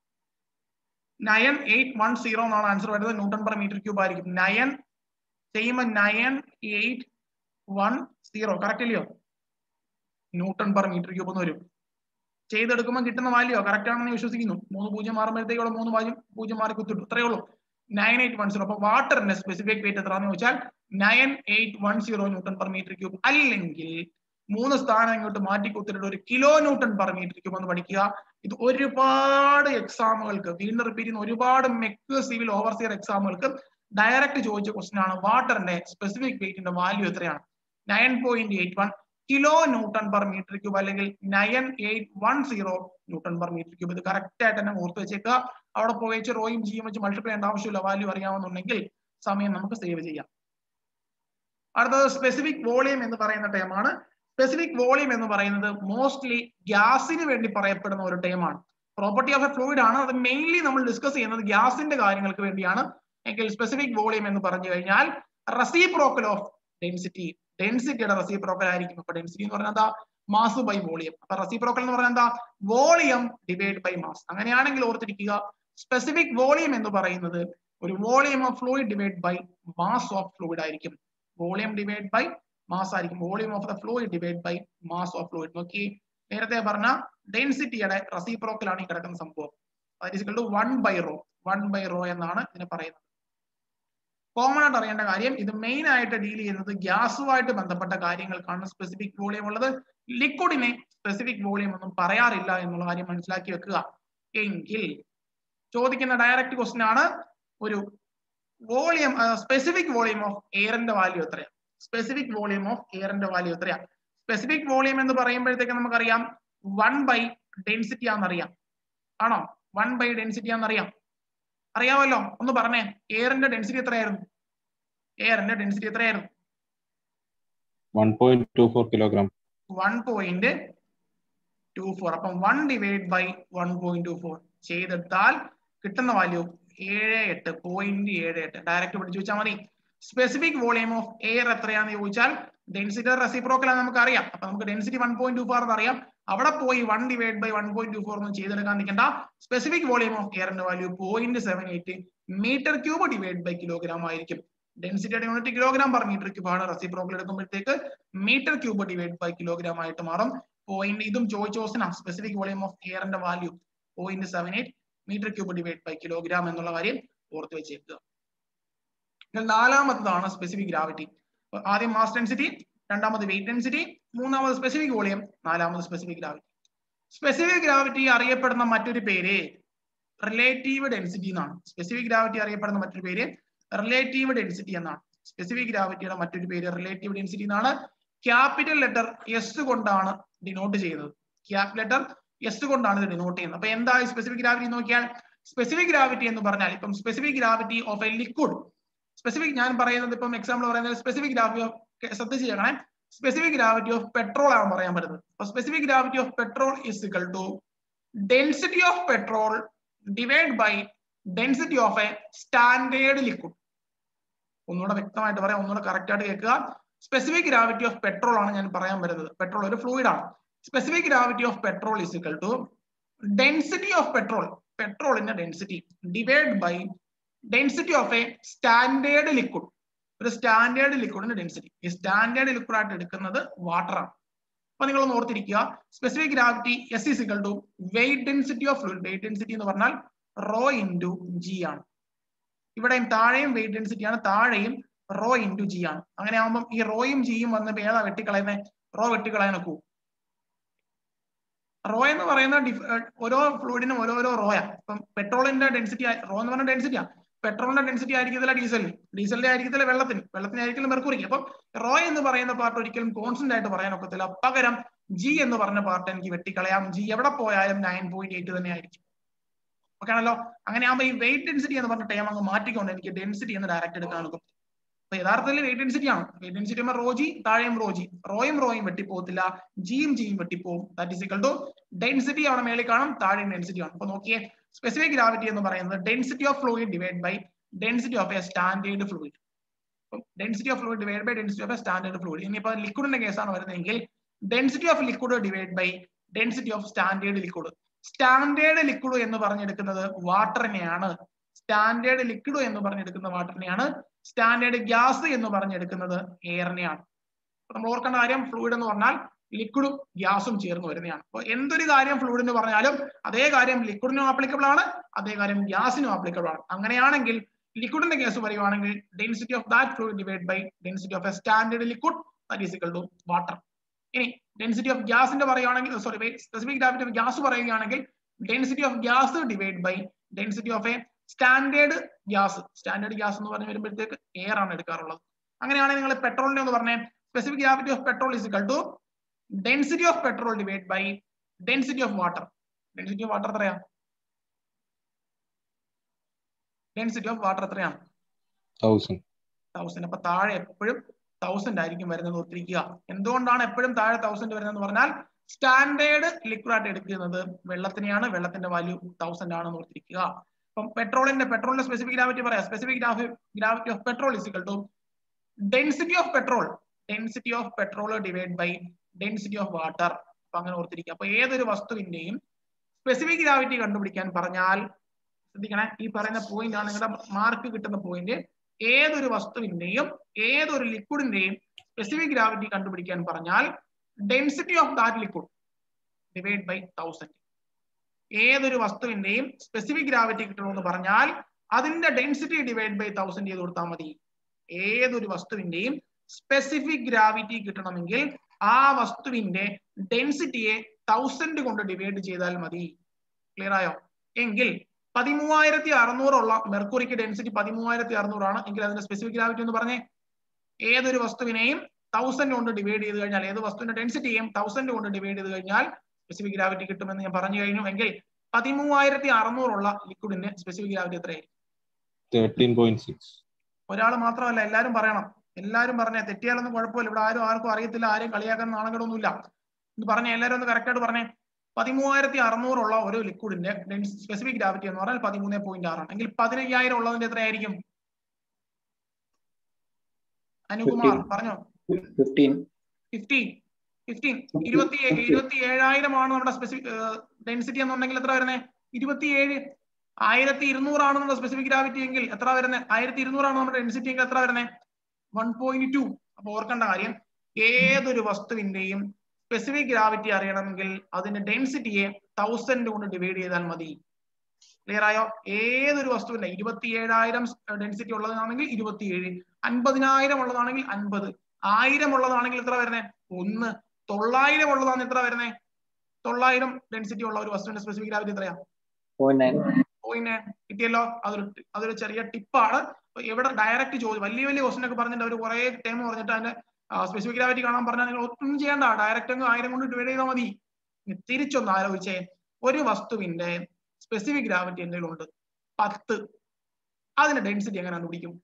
നയൻ എയ്റ്റ് വൺ സീറോ എന്നാണ് ആൻസർ വരുന്നത് ന്യൂട്ടൺ പെർ മീറ്റർ ക്യൂബ് ആയിരിക്കും നയൻ ചെയ്യുമ്പോൾ nine eight one zero correct ഇല്ലയോ ന്യൂട്ടൺ പെർ മീറ്റർ ക്യൂബ് എന്ന് വരും ചെയ്തെടുക്കുമ്പോൾ കിട്ടുന്ന വാല്യോ കറക്റ്റ് ആണെന്ന് വിശ്വസിക്കുന്നു മൂന്ന് പൂജ്യം മാറുമ്പോഴത്തേക്കുള്ള മൂന്ന് പൂജ്യം പൂജ്യം മാറി കുത്തിട്ടു ഇത്രയേ ഉള്ളൂ നയൻ എയ്റ്റ് വൺ സീറോ അപ്പൊ വാട്ടറിന്റെ സ്പെസിഫിക് വെയിറ്റ് എത്രയാണെന്ന് ചോദിച്ചാൽ nine eight one zero newton per metre cube അല്ലെങ്കിൽ മൂന്ന് സ്ഥാനം ഇങ്ങോട്ട് മാറ്റി കുത്തിട്ട് ഒരു kilo newton per metre cube എന്ന് പഠിക്കുക ഇത് ഒരുപാട് എക്സാമുകൾക്ക് വീണ്ടും റിപ്പീറ്റ് ചെയ്യുന്ന ഒരുപാട് മെക്ക് സിവിൽ ഓവർസിയർ എക്സാമുകൾക്ക് ഡയറക്റ്റ് ചോദിച്ച ക്വസ്റ്റൻ ആണ് വാട്ടറിന്റെ സ്പെസിഫിക് വെയിറ്റിന്റെ വാല്യൂ എത്രയാണ് nine point eight one kilo newton per metre cube അല്ലെങ്കിൽ nine eight one zero newton per metre cube ഇത് കറക്റ്റ് ആയിട്ട് തന്നെ ഓർത്ത് വെച്ചേക്കുക അവിടെ പോയി വെച്ച് റോയും ജിയും വെച്ച് മൾട്ടിപ്ലൈ ചെയ്യേണ്ട ആവശ്യമില്ല വാല്യൂ അറിയാവുന്നുണ്ടെങ്കിൽ സമയം നമുക്ക് സേവ് ചെയ്യാം അടുത്തത് സ്പെസിഫിക് വോളിയം എന്ന് പറയുന്ന ടൈമാണ് സ്പെസിഫിക് വോളിയം എന്ന് പറയുന്നത് മോസ്റ്റ്ലി ഗ്യാസിന് വേണ്ടി പറയപ്പെടുന്ന ഒരു ടൈമാണ് പ്രോപ്പർട്ടി ഓഫ് എ ഫ്ലൂയിഡ് ആണ് അത് മെയിൻലി നമ്മൾ ഡിസ്കസ് ചെയ്യുന്നത് ഗ്യാസിന്റെ കാര്യങ്ങൾക്ക് വേണ്ടിയാണ് എങ്കിൽ സ്പെസിഫിക് വോളിയം എന്ന് പറഞ്ഞു കഴിഞ്ഞാൽ റെസിപ്രോക്കൽ ഓഫ് ഡെൻസിറ്റി ഡെൻസിറ്റിയുടെ റെസിപ്രോക്കൽ ആയിരിക്കും അപ്പൊ ഡെൻസിറ്റി എന്ന് പറഞ്ഞാൽ എന്താ മാസ് ബൈ വോളിയം അപ്പൊ റെസിപ്രോക്കൽ എന്ന് പറഞ്ഞാൽ എന്താ വോളിയം ഡിവൈഡ് ബൈ മാസ് അങ്ങനെയാണെങ്കിൽ ഓർത്തിരിക്കുക സ്പെസിഫിക് വോളിയം എന്ന് പറയുന്നത് ഒരു volume of fluid divide by mass of fluid ആയിരിക്കും വോളിയം ഡിവൈഡ് ബൈ മാസ് ആയിരിക്കും volume of the fluid divide by mass of fluid നോക്കി നേരത്തെ പറഞ്ഞ ഡെൻസിറ്റിയുടെ റെസിപ്രോക്കൽ ആണ് ഈ കിടക്കുന്ന സംഭവം അതായത് to one by rho one by rho എന്നാണ് ഇതിനെ പറയുന്നത് കോമൺ ആയിട്ട് അറിയേണ്ട കാര്യം ഇത് മെയിൻ ആയിട്ട് ഡീൽ ചെയ്യുന്നത് ഗ്യാസുമായിട്ട് ബന്ധപ്പെട്ട കാര്യങ്ങൾക്കാണ് സ്പെസിഫിക് വോളിയം ഉള്ളത് ലിക്വിഡിനെ സ്പെസിഫിക് വോളിയം ഒന്നും പറയാറില്ല എന്നുള്ള കാര്യം മനസ്സിലാക്കി വെക്കുക എങ്കിൽ ചോദിക്കുന്ന ഡയറക്റ്റ് ക്വസ്റ്റ്യൻ ആണ് ഒരു വോളിയം സ്പെസിഫിക് വോളിയം ഓഫ് എയറിന്റെ വാല്യൂ എത്രയാണ് സ്പെസിഫിക് വോളിയം ഓഫ് എയറിന്റെ വാല്യൂ എത്രയാണ് സ്പെസിഫിക് വോളിയം എന്ന് പറയുമ്പോഴത്തേക്ക് നമുക്കറിയാം വൺ ബൈ ഡെൻസിറ്റി ആണെന്നറിയാം ആണോ വൺ ബൈ ഡെൻസിറ്റി ആണെന്നറിയാം അറിയാമല്ലോ ഒന്ന് പറഞ്ഞേ എയറിന്റെ ഡെൻസിറ്റി എത്രയായിരുന്നു എയറിന്റെ ഡെൻസിറ്റി എത്രയായിരുന്നു one point two four kilogram one point two four അപ്പം one divide by one point two four ചെയ്തെടുത്താൽ കിട്ടുന്ന വാല്യൂ ഏഴ് എട്ട് പോയിന്റ് ഏഴ് എട്ട് ഡയറക്റ്റ് പഠിച്ചു വെച്ചാൽ മതി സ്പെസിഫിക് വോളിയം ഓഫ് എയർ എത്രയാണെന്ന് ചോദിച്ചാൽ ഡെൻസിറ്റി റെസിപ്രോക്കൽ നമുക്ക് അറിയാം അപ്പൊ നമുക്ക് density one point two four എന്ന് അറിയാം അവിടെ പോയി one divide by one point two four ഒന്നും ചെയ്തെടുക്കാൻ നിൽക്കണ്ട സ്പെസിഫിക് വോളിയം ഓഫ് എയറിന്റെ value point seven eight metre cube divide by kilogram ആയിരിക്കും ഡെൻസിറ്റിയുടെ unit kilogram per metre cube ആണ് റെസിപ്രോക്കൽ എടുക്കുമ്പോഴത്തേക്ക് metre cube divide by kilogram ആയിട്ട് മാറും പോയിന്റ് ഇതും ചോദിച്ച ക്വസ്റ്റൻ സ്പെസിഫിക് വോളിയം ഓഫ് എയറിന്റെ value point seven eight metre cube divide by kilogram എന്നുള്ള കാര്യം ഓർത്ത് വെച്ചേക്കുക നാലാമത്തതാണ് സ്പെസിഫിക് ഗ്രാവിറ്റി ആദ്യം മാസ് ഡെൻസിറ്റി രണ്ടാമത് വെയിറ്റ് ഡെൻസിറ്റി മൂന്നാമത് സ്പെസിഫിക് വോളിയം നാലാമത് സ്പെസിഫിക് ഗ്രാവിറ്റി സ്പെസിഫിക് ഗ്രാവിറ്റി അറിയപ്പെടുന്ന മറ്റൊരു പേര് റിലേറ്റീവ് ഡെൻസിറ്റി എന്നാണ് സ്പെസിഫിക് ഗ്രാവിറ്റി അറിയപ്പെടുന്ന മറ്റൊരു പേര് റിലേറ്റീവ് ഡെൻസിറ്റി എന്നാണ് സ്പെസിഫിക് ഗ്രാവിറ്റിയുടെ മറ്റൊരു പേര് റിലേറ്റീവ് ഡെൻസിറ്റി എന്നാണ് ക്യാപിറ്റൽ ലെറ്റർ എസ് കൊണ്ടാണ് ഡിനോട്ട് ചെയ്യുന്നത് ക്യാപ് ലെറ്റർ എസ് കൊണ്ടാണ് ഇത് ഡിനോട്ട് ചെയ്യുന്നത് അപ്പൊ എന്താ സ്പെസിഫിക് ഗ്രാവിറ്റി നോക്കിയാൽ സ്പെസിഫിക് ഗ്രാവിറ്റി എന്ന് പറഞ്ഞാൽ ഇപ്പം specific gravity of a liquid specific ഞാൻ പറയുന്നത് ഇപ്പം എക്സാമ്പിൾ പറയുന്നത് സ്പെസിഫിക് ഗ്രാവിറ്റി ഓഫ് ശ്രദ്ധിച്ച് ചെയ്യണേ സ്പെസിഫിക് ഗ്രാവിറ്റി ഓഫ് പെട്രോൾ ആണ് പറയാൻ പറ്റുന്നത് അപ്പൊ specific gravity of petrol is equal to density of petrol divide by density of a standard liquid ഒന്നുകൂടെ വ്യക്തമായിട്ട് പറയാം ഒന്നുകൂടെ കറക്റ്റ് ആയിട്ട് കേൾക്കുക സ്പെസിഫിക് ഗ്രാവിറ്റി ഓഫ് പെട്രോൾ ആണ് ഞാൻ പറയാൻ വരുന്നത് പെട്രോൾ ഒരു ഫ്ലൂയിഡ് ആണ് specific gravity of petrol is equal to density of petrol പെട്രോളിന്റെ density divide by density of a standard liquid ഒരു സ്റ്റാൻഡേർഡ് ലിക്വിഡിന്റെ ഡെൻസിറ്റി ഈ സ്റ്റാൻഡേർഡ് ലിക്വിഡ് ആയിട്ട് എടുക്കുന്നത് വാട്ടർ ആണ് അപ്പൊ നിങ്ങൾ ഒന്ന് ഓർത്തിരിക്കുക specific gravity S is equal to weight density of fluid weight density എന്ന് പറഞ്ഞാൽ റോ ഇൻറ്റു ജി ആണ് ഇവിടെയും താഴെയും വെയിറ്റ് ഡെൻസിറ്റി ആണ് താഴെയും റോ ഇൻറ്റു ജി ആണ് അങ്ങനെ ആകുമ്പോൾ ഈ റോയും ജിയും വന്നപ്പോ ഏതാ വെട്ടിക്കളയുന്നത് റോ വെട്ടിക്കളയാൻ നോക്കൂ റോ എന്ന് പറയുന്ന ഓരോ ഫ്ലൂയിഡിനും ഓരോരോ റോയാ ഇപ്പം പെട്രോളിന്റെ ഡെൻസിറ്റി റോ എന്ന് പറഞ്ഞ ഡെൻസിറ്റിയാ പെട്രോളിന്റെ ഡെൻസിറ്റി ആയിരിക്കത്തില്ല ഡീസലിന് ഡീസലിന്റെ ആയിരിക്കത്തില്ല വെള്ളത്തിന് വെള്ളത്തിന് ആയിരിക്കില്ല മെർക്കുറിക്ക് അപ്പം റോ എന്ന് പറയുന്ന പാർട്ട് ഒരിക്കലും കോൺസ്റ്റന്റ് ആയിട്ട് പറയാൻ ഒക്കത്തില്ല പകരം ജി എന്ന് പറഞ്ഞ പാർട്ട് എനിക്ക് വെട്ടിക്കളയാം ജി എവിടെ പോയാലും നയൻ പോയിന്റ് എയ്റ്റ് തന്നെ ആയിരിക്കും ഓക്കെ ആണല്ലോ അങ്ങനെ ആകുമ്പോൾ ഈ വെയിറ്റ് ഡെൻസിറ്റി എന്ന് പറഞ്ഞ ടൈം അങ്ങ് മാറ്റിക്കൊണ്ട് എനിക്ക് ഡെൻസിറ്റി എന്ന് ഡയറക്റ്റ് എടുക്കാൻ നോക്കും അപ്പൊ യഥാർത്ഥത്തിൽ വെയിറ്റ് ഡെൻസിറ്റി ആണ് വെയിറ്റ് ഡെൻസിറ്റി റോജി താഴെയും റോജി റോയും റോയും വെട്ടിപ്പോകത്തില്ല ജിയും ജിയും വെട്ടിപ്പോവും that is equal to density അവിടെ മേളിൽ കാണും താഴെയും ഡെൻസിറ്റി ആണ് അപ്പൊ നോക്കിയേ സ്പെസിഫിക് ഗ്രാവിറ്റി എന്ന് പറയുന്നത് density of fluid divide by density of a standard fluid density of fluid divide by density of a standard fluid ഇനിയിപ്പോൾ ലിക്വിഡിന്റെ കേസാണ് വരുന്നതെങ്കിൽ density of liquid divide by density of standard liquid standard liquid എന്ന് പറഞ്ഞെടുക്കുന്നത് വാട്ടറിനെയാണ് standard liquid എന്ന് പറഞ്ഞെടുക്കുന്ന വാട്ടറിനെയാണ് standard gas എന്ന് പറഞ്ഞെടുക്കുന്നത് എയറിനെയാണ് നമ്മൾ ഓർക്കേണ്ട കാര്യം ഫ്ലൂയിഡ് എന്ന് പറഞ്ഞാൽ ലിക്വിഡും ഗ്യാസും ചേർന്ന് വരുന്നതാണ് അപ്പോൾ എന്തൊരു കാര്യം ഫ്ലൂയിഡ് എന്ന് പറഞ്ഞാലും അതേ കാര്യം ലിക്വിഡിനും ആപ്ലിക്കബിൾ ആണ് അതേ കാര്യം ഗ്യാസിനും ആപ്ലിക്കബിൾ ആണ് അങ്ങനെയാണെങ്കിൽ ലിക്വിഡിന്റെ കേസ് പറയുവാണെങ്കിൽ density of that fluid divide by density of a standard liquid that is equal to water ഇനി ഡെൻസിറ്റി ഓഫ് ഗ്യാസിന്റെ പറയുകയാണെങ്കിൽ sorry specific gravity of gas പറയുകയാണെങ്കിൽ density of gas divide by density of a standard gas standard gas എന്ന് പറഞ്ഞ് വരുമ്പോഴത്തേക്ക് air ആണ് എടുക്കാറുള്ളത് അങ്ങനെയാണെങ്കിൽ നിങ്ങൾ പെട്രോളിനെ ഒന്ന് പറഞ്ഞേ specific gravity of petrol is equal to density of petrol divide by density of water density of water എത്രയാ ഡെൻസിറ്റി ഓഫ് വാട്ടർ എത്രയാണ് തൗസൻഡ് തൗസൻഡ് അപ്പൊ താഴെ എപ്പോഴും തൗസൻഡ് ആയിരിക്കും വരുന്നത് ഓർത്തിരിക്കുക എന്തുകൊണ്ടാണ് എപ്പോഴും താഴെ തൗസൻഡ് വരുന്നത് പറഞ്ഞാൽ സ്റ്റാൻഡേർഡ് ലിക്വിഡ് ആയിട്ട് എടുക്കുന്നത് വെള്ളത്തിനെയാണ് വെള്ളത്തിന്റെ വാല്യൂ തൗസൻഡ് ആണെന്ന് ഓർത്തിരിക്കുക അപ്പം പെട്രോളിന്റെ പെട്രോളിന്റെ സ്പെസിഫിക് ഗ്രാവിറ്റി പറയാം specific gravity of petrol is equal to density of petrol density of petrol divide by density of water അപ്പൊ അങ്ങനെ ഓർത്തിരിക്കുക അപ്പൊ ഏതൊരു വസ്തുവിന്റെയും സ്പെസിഫിക് ഗ്രാവിറ്റി കണ്ടുപിടിക്കാൻ പറഞ്ഞാൽ ശ്രദ്ധിക്കണേ ഈ പറയുന്ന പോയിന്റ് ആണ് നിങ്ങളുടെ മാർക്ക് കിട്ടുന്ന പോയിന്റ് ഏതൊരു വസ്തുവിന്റെയും ഏതൊരു ലിക്വിഡിന്റെയും സ്പെസിഫിക് ഗ്രാവിറ്റി കണ്ടുപിടിക്കാൻ പറഞ്ഞാൽ density of that liquid divide by thousand ഏതൊരു വസ്തുവിന്റെയും സ്പെസിഫിക് ഗ്രാവിറ്റി കിട്ടണമെന്ന് പറഞ്ഞാൽ അതിന്റെ ഡെൻസിറ്റി ഡിവൈഡ് ബൈ തൗസൻഡ് ചെയ്ത് കൊടുത്താൽ മതി ഏതൊരു വസ്തുവിന്റെയും സ്പെസിഫിക് ഗ്രാവിറ്റി കിട്ടണമെങ്കിൽ ആ വസ്തുവിന്റെ ഡെൻസിറ്റിയെ തൗസൻഡ് കൊണ്ട് ഡിവൈഡ് ചെയ്താൽ മതി ക്ലിയർ ആയോ എങ്കിൽ പതിമൂവായിരത്തി അറുന്നൂറുള്ള മെർക്കുറിക്ക് ഡെൻസിറ്റി പതിമൂവായിരത്തി അറുന്നൂറാണ് എങ്കിൽ അതിന്റെ സ്പെസിഫിക് ഗ്രാവിറ്റി എന്ന് പറഞ്ഞേ ഏതൊരു വസ്തുവിനെയും തൗസൻഡ് കൊണ്ട് ഡിവൈഡ് ചെയ്ത് കഴിഞ്ഞാൽ ഏത് വസ്തുവിന്റെ ഡെൻസിറ്റിയും തൗസൻഡ് കൊണ്ട് ഡിവൈഡ് ചെയ്ത് കഴിഞ്ഞാൽ സ്പെസിഫിക് ഗ്രാവിറ്റി കിട്ടുമെന്ന് ഞാൻ പറഞ്ഞു കഴിഞ്ഞു എങ്കിൽ പതിമൂവായിരത്തി അറുന്നൂറുള്ള ലിക്വിഡിന്റെ സ്പെസിഫിക് ഗ്രാവിറ്റി എത്രയായിരിക്കും തേർട്ടീൻ പോയിന്റ് സിക്സ് ഒരാൾ മാത്രമല്ല എല്ലാവരും പറയണം എല്ലാവരും പറഞ്ഞേ തെറ്റിയാലൊന്നും കുഴപ്പമില്ല ഇവിടെ ആരും ആർക്കും അറിയത്തില്ല ആരും കളിയാക്കാൻ നാണകേടൊന്നുമില്ല ഇത് പറഞ്ഞ എല്ലാവരും ഒന്ന് കറക്റ്റ് ആയിട്ട് പറഞ്ഞേ പതിമൂവായിരത്തി അറുന്നൂറുള്ള ഒരു ലിക്വിഡിന്റെ സ്പെസിഫിക് ഗ്രാവിറ്റി എന്ന് പറഞ്ഞാൽ പതിമൂന്ന് പോയിന്റ് ആറാണ് എങ്കിൽ പതിനയ്യായിരം ഉള്ളതിന്റെ എത്രയായിരിക്കും അനുകുമാർ പറഞ്ഞോ ഫിഫ്റ്റീൻ ഫിഫ്റ്റീൻ ഫിഫ്റ്റീൻ ഇരുപത്തി ഇരുപത്തി ഏഴായിരമാണ് നമ്മുടെ സ്പെസിഫിക് ഡെൻസിറ്റി എന്നുണ്ടെങ്കിൽ എത്ര വരുന്നത് ഇരുപത്തിയേഴ് ആയിരത്തി ഇരുന്നൂറാണ് നമ്മുടെ സ്പെസിഫിക് ഗ്രാവിറ്റി എങ്കിൽ എത്ര വരുന്നത് ആയിരത്തി ഇരുന്നൂറാണ് നമ്മുടെ ഡെൻസിറ്റി എങ്കിൽ എത്ര വരുന്നത് വൺ പോയിന്റ് ടു അപ്പൊ ഓർക്കേണ്ട കാര്യം ഏതൊരു വസ്തുവിന്റെയും സ്പെസിഫിക് ഗ്രാവിറ്റി അറിയണമെങ്കിൽ അതിന്റെ ഡെൻസിറ്റിയെ തൗസൻഡ് കൊണ്ട് ഡിവൈഡ് ചെയ്താൽ മതി ക്ലിയർ ആയോ ഏതൊരു വസ്തുവിന്റെ ഇരുപത്തി ഏഴായിരം ഡെൻസിറ്റി ഉള്ളതാണെങ്കിൽ ഇരുപത്തിയേഴ് അൻപതിനായിരം ഉള്ളതാണെങ്കിൽ അൻപത് ആയിരം ഉള്ളതാണെങ്കിൽ എത്ര വരുന്നത് ഒന്ന് തൊള്ളായിരം ഉള്ളതാണ് എത്ര വരുന്നത് തൊള്ളായിരം ഡെൻസിറ്റി ഉള്ള ഒരു വസ്തുവിന്റെ സ്പെസിഫിക് ഗ്രാവിറ്റി എത്രയാ പോയിന്റ് നയൻ പോയിന്റ് കിട്ടിയല്ലോ അതൊരു അതൊരു ചെറിയ ടിപ്പാണ് എവിടെ ഡയറക്റ്റ് ചോദ്യം വലിയ വലിയ ക്വസ്റ്റൻ ഒക്കെ പറഞ്ഞിട്ട് അവർ കുറെ ടൈം പറഞ്ഞിട്ട് അതിന്റെ സ്പെസിഫിക് ഗ്രാവിറ്റി കാണാൻ പറഞ്ഞാൽ നിങ്ങൾ ഒന്നും ചെയ്യണ്ട ഡയറക്റ്റ് അങ്ങ് ആയിരം കൊണ്ട് ഡിവൈഡ് ചെയ്താൽ മതി ഇനി തിരിച്ചൊന്ന് ആലോചിച്ചേ ഒരു വസ്തുവിന്റെ സ്പെസിഫിക് ഗ്രാവിറ്റി എന്തെങ്കിലും ഉണ്ട് പത്ത് അതിന്റെ ഡെൻസിറ്റി എങ്ങനെ കണ്ടുപിടിക്കും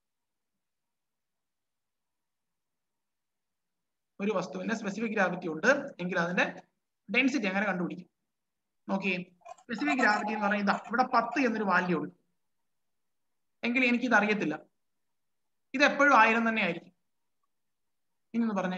ഒരു വസ്തുവിന്റെ സ്പെസിഫിക് ഗ്രാവിറ്റി ഉണ്ട് എങ്കിൽ അതിന്റെ ഡെൻസിറ്റി എങ്ങനെ കണ്ടുപിടിക്കും നോക്കിയേ സ്പെസിഫിക് ഗ്രാവിറ്റി എന്ന് പറയുന്നത് ഇവിടെ പത്ത് എന്നൊരു വാല്യൂ ഉണ്ട് എങ്കിൽ എനിക്ക് ഇത് അറിയത്തില്ല ഇത് എപ്പോഴും ആയിരം തന്നെ ആയിരിക്കും ഇനി പറഞ്ഞേ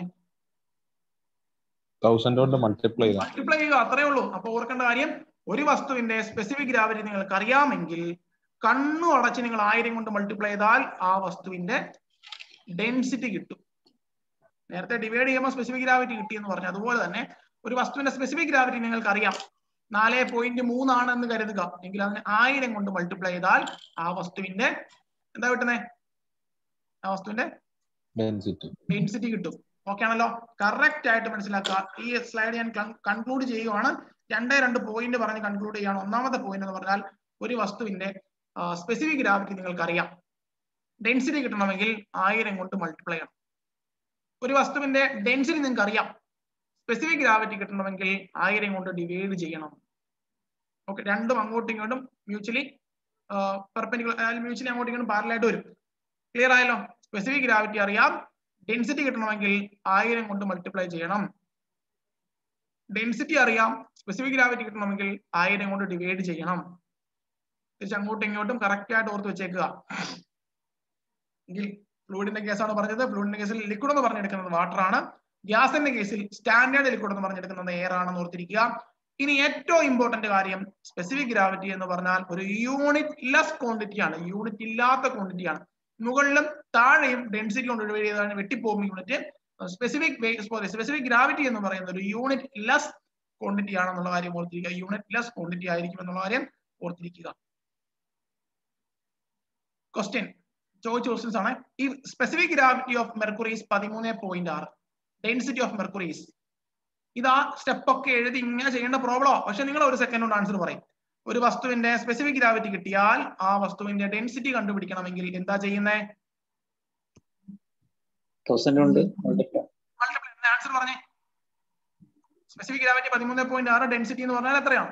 തൗസൻഡ് കൊണ്ട് മൾട്ടിപ്ലൈ ചെയ്താൽ മൾട്ടിപ്ലൈ ചെയ്യുക അത്രേ ഉള്ളൂ അപ്പൊ ഓർക്കേണ്ട കാര്യം ഒരു വസ്തുവിന്റെ സ്പെസിഫിക് ഗ്രാവിറ്റി നിങ്ങൾക്ക് അറിയാമെങ്കിൽ കണ്ണു അടച്ച് നിങ്ങൾ ആയിരം കൊണ്ട് മൾട്ടിപ്ലൈ ചെയ്താൽ ആ വസ്തുവിന്റെ ഡെൻസിറ്റി കിട്ടും നേരത്തെ ഡിവൈഡ് ചെയ്യുമ്പോൾ സ്പെസിഫിക് ഗ്രാവിറ്റി കിട്ടി എന്ന് പറഞ്ഞു അതുപോലെ തന്നെ ഒരു വസ്തുവിന്റെ സ്പെസിഫിക് ഗ്രാവിറ്റി നിങ്ങൾക്ക് അറിയാം നാല് പോയിന്റ് മൂന്നാണെന്ന് കരുതുക എങ്കിൽ അതിനെ ആയിരം കൊണ്ട് മൾട്ടിപ്ലൈ ചെയ്താൽ ആ വസ്തുവിന്റെ എന്താ കിട്ടുന്നേ ആ വസ്തുവിന്റെ ഡെൻസിറ്റി ഡെൻസിറ്റി കിട്ടും ഓക്കെ ആണല്ലോ കറക്റ്റ് ആയിട്ട് മനസ്സിലാക്കുക ഈ സ്ലൈഡ് ഞാൻ കൺക്ലൂഡ് ചെയ്യുവാണ് രണ്ടേ രണ്ട് പോയിന്റ് പറഞ്ഞ് കൺക്ലൂഡ് ചെയ്യാണ് ഒന്നാമത്തെ പോയിന്റ് എന്ന് പറഞ്ഞാൽ ഒരു വസ്തുവിന്റെ സ്പെസിഫിക് ഗ്രാവിറ്റി നിങ്ങൾക്ക് അറിയാം ഡെൻസിറ്റി കിട്ടണമെങ്കിൽ ആയിരം കൊണ്ട് മൾട്ടിപ്ലൈ ചെയ്യണം ഒരു വസ്തുവിന്റെ ഡെൻസിറ്റി നിങ്ങൾക്ക് അറിയാം സ്പെസിഫിക് ഗ്രാവിറ്റി കിട്ടണമെങ്കിൽ ആയിരം കൊണ്ട് ഡിവൈഡ് ചെയ്യണം ഓക്കെ രണ്ടും അങ്ങോട്ടും ഇങ്ങോട്ടും മ്യൂച്വലി പെർപെൻഡിക്കുലർ മ്യൂച്വലി അങ്ങോട്ടും ഇങ്ങോട്ടും പാരലായിട്ട് വരും ക്ലിയർ ആയല്ലോ സ്പെസിഫിക് ഗ്രാവിറ്റി അറിയാം ഡെൻസിറ്റി കിട്ടണമെങ്കിൽ ആയിരം കൊണ്ട് മൾട്ടിപ്ലൈ ചെയ്യണം ഡെൻസിറ്റി അറിയാം സ്പെസിഫിക് ഗ്രാവിറ്റി കിട്ടണമെങ്കിൽ ആയിരം കൊണ്ട് ഡിവൈഡ് ചെയ്യണം തിരിച്ച് അങ്ങോട്ടും ഇങ്ങോട്ടും കറക്റ്റ് ആയിട്ട് ഓർത്ത് വെച്ചേക്കുക എങ്കിൽ ഫ്ലൂയിഡിന്റെ കേസാണ് പറഞ്ഞത് ഫ്ലൂയിഡിന്റെ കേസിൽ ലിക്വിഡ് എന്ന് പറഞ്ഞെടുക്കുന്നത് വാട്ടർ ആണ് ഗ്യാസിന്റെ കേസിൽ സ്റ്റാൻഡേർഡ് ലിക്വിഡ് എന്ന് പറഞ്ഞെടുക്കുന്നത് എയർ ആണെന്ന് ഓർത്തിരിക്കുക ഇനി ഏറ്റവും ഇമ്പോർട്ടന്റ് കാര്യം സ്പെസിഫിക് ഗ്രാവിറ്റി എന്ന് പറഞ്ഞാൽ ഒരു യൂണിറ്റ് ലെസ് ക്വാണ്ടിറ്റി ആണ് യൂണിറ്റ് ഇല്ലാത്ത ക്വാണ്ടിറ്റി ആണ് മുകളിലും താഴെയും ഡെൻസിറ്റി കൊണ്ട് ഡിവൈഡ് ചെയ്താണ് വെട്ടിപ്പോകും യൂണിറ്റ് സ്പെസിഫിക് സ്പെസിഫിക് ഗ്രാവിറ്റി എന്ന് പറയുന്നത് ഒരു യൂണിറ്റ് ലെസ് ക്വാണ്ടിറ്റി ആണെന്നുള്ള കാര്യം ഓർത്തിരിക്കുക യൂണിറ്റ് ലെസ് ക്വാണ്ടിറ്റി ആയിരിക്കും എന്നുള്ള കാര്യം ഓർത്തിരിക്കുക ക്വസ്റ്റ്യൻ ചോദിച്ച ക്വസ്റ്റ്യൻസ് ആണ് ഈ സ്പെസിഫിക് ഗ്രാവിറ്റി ഓഫ് മെർക്കുറീസ് പതിമൂന്ന് പോയിന്റ് ആറ് ഡെൻസിറ്റി ഓഫ് മെർക്കുറീസ് ഇതാ സ്റ്റെപ്പ് ഒക്കെ എഴുതി ഇങ്ങനെ ചെയ്യേണ്ട പ്രോബ്ലമോ പക്ഷെ നിങ്ങൾ ഒരു സെക്കൻഡ് കൊണ്ട് ആൻസർ പറയും ഒരു വസ്തുവിന്റെ സ്പെസിഫിക് ഗ്രാവിറ്റി കിട്ടിയാൽ ആ വസ്തുവിന്റെ ഡെൻസിറ്റി കണ്ടുപിടിക്കണമെങ്കിൽ എന്താ ചെയ്യുന്നേ തൗസൻഡ് കൊണ്ട് ആൻസർ പറഞ്ഞേ സ്പെസിഫിക് ഗ്രാവിറ്റി പതിമൂന്ന് പോയിന്റ് ആറ് ഡെൻസിറ്റി എന്ന് പറഞ്ഞാൽ എത്രയാണ്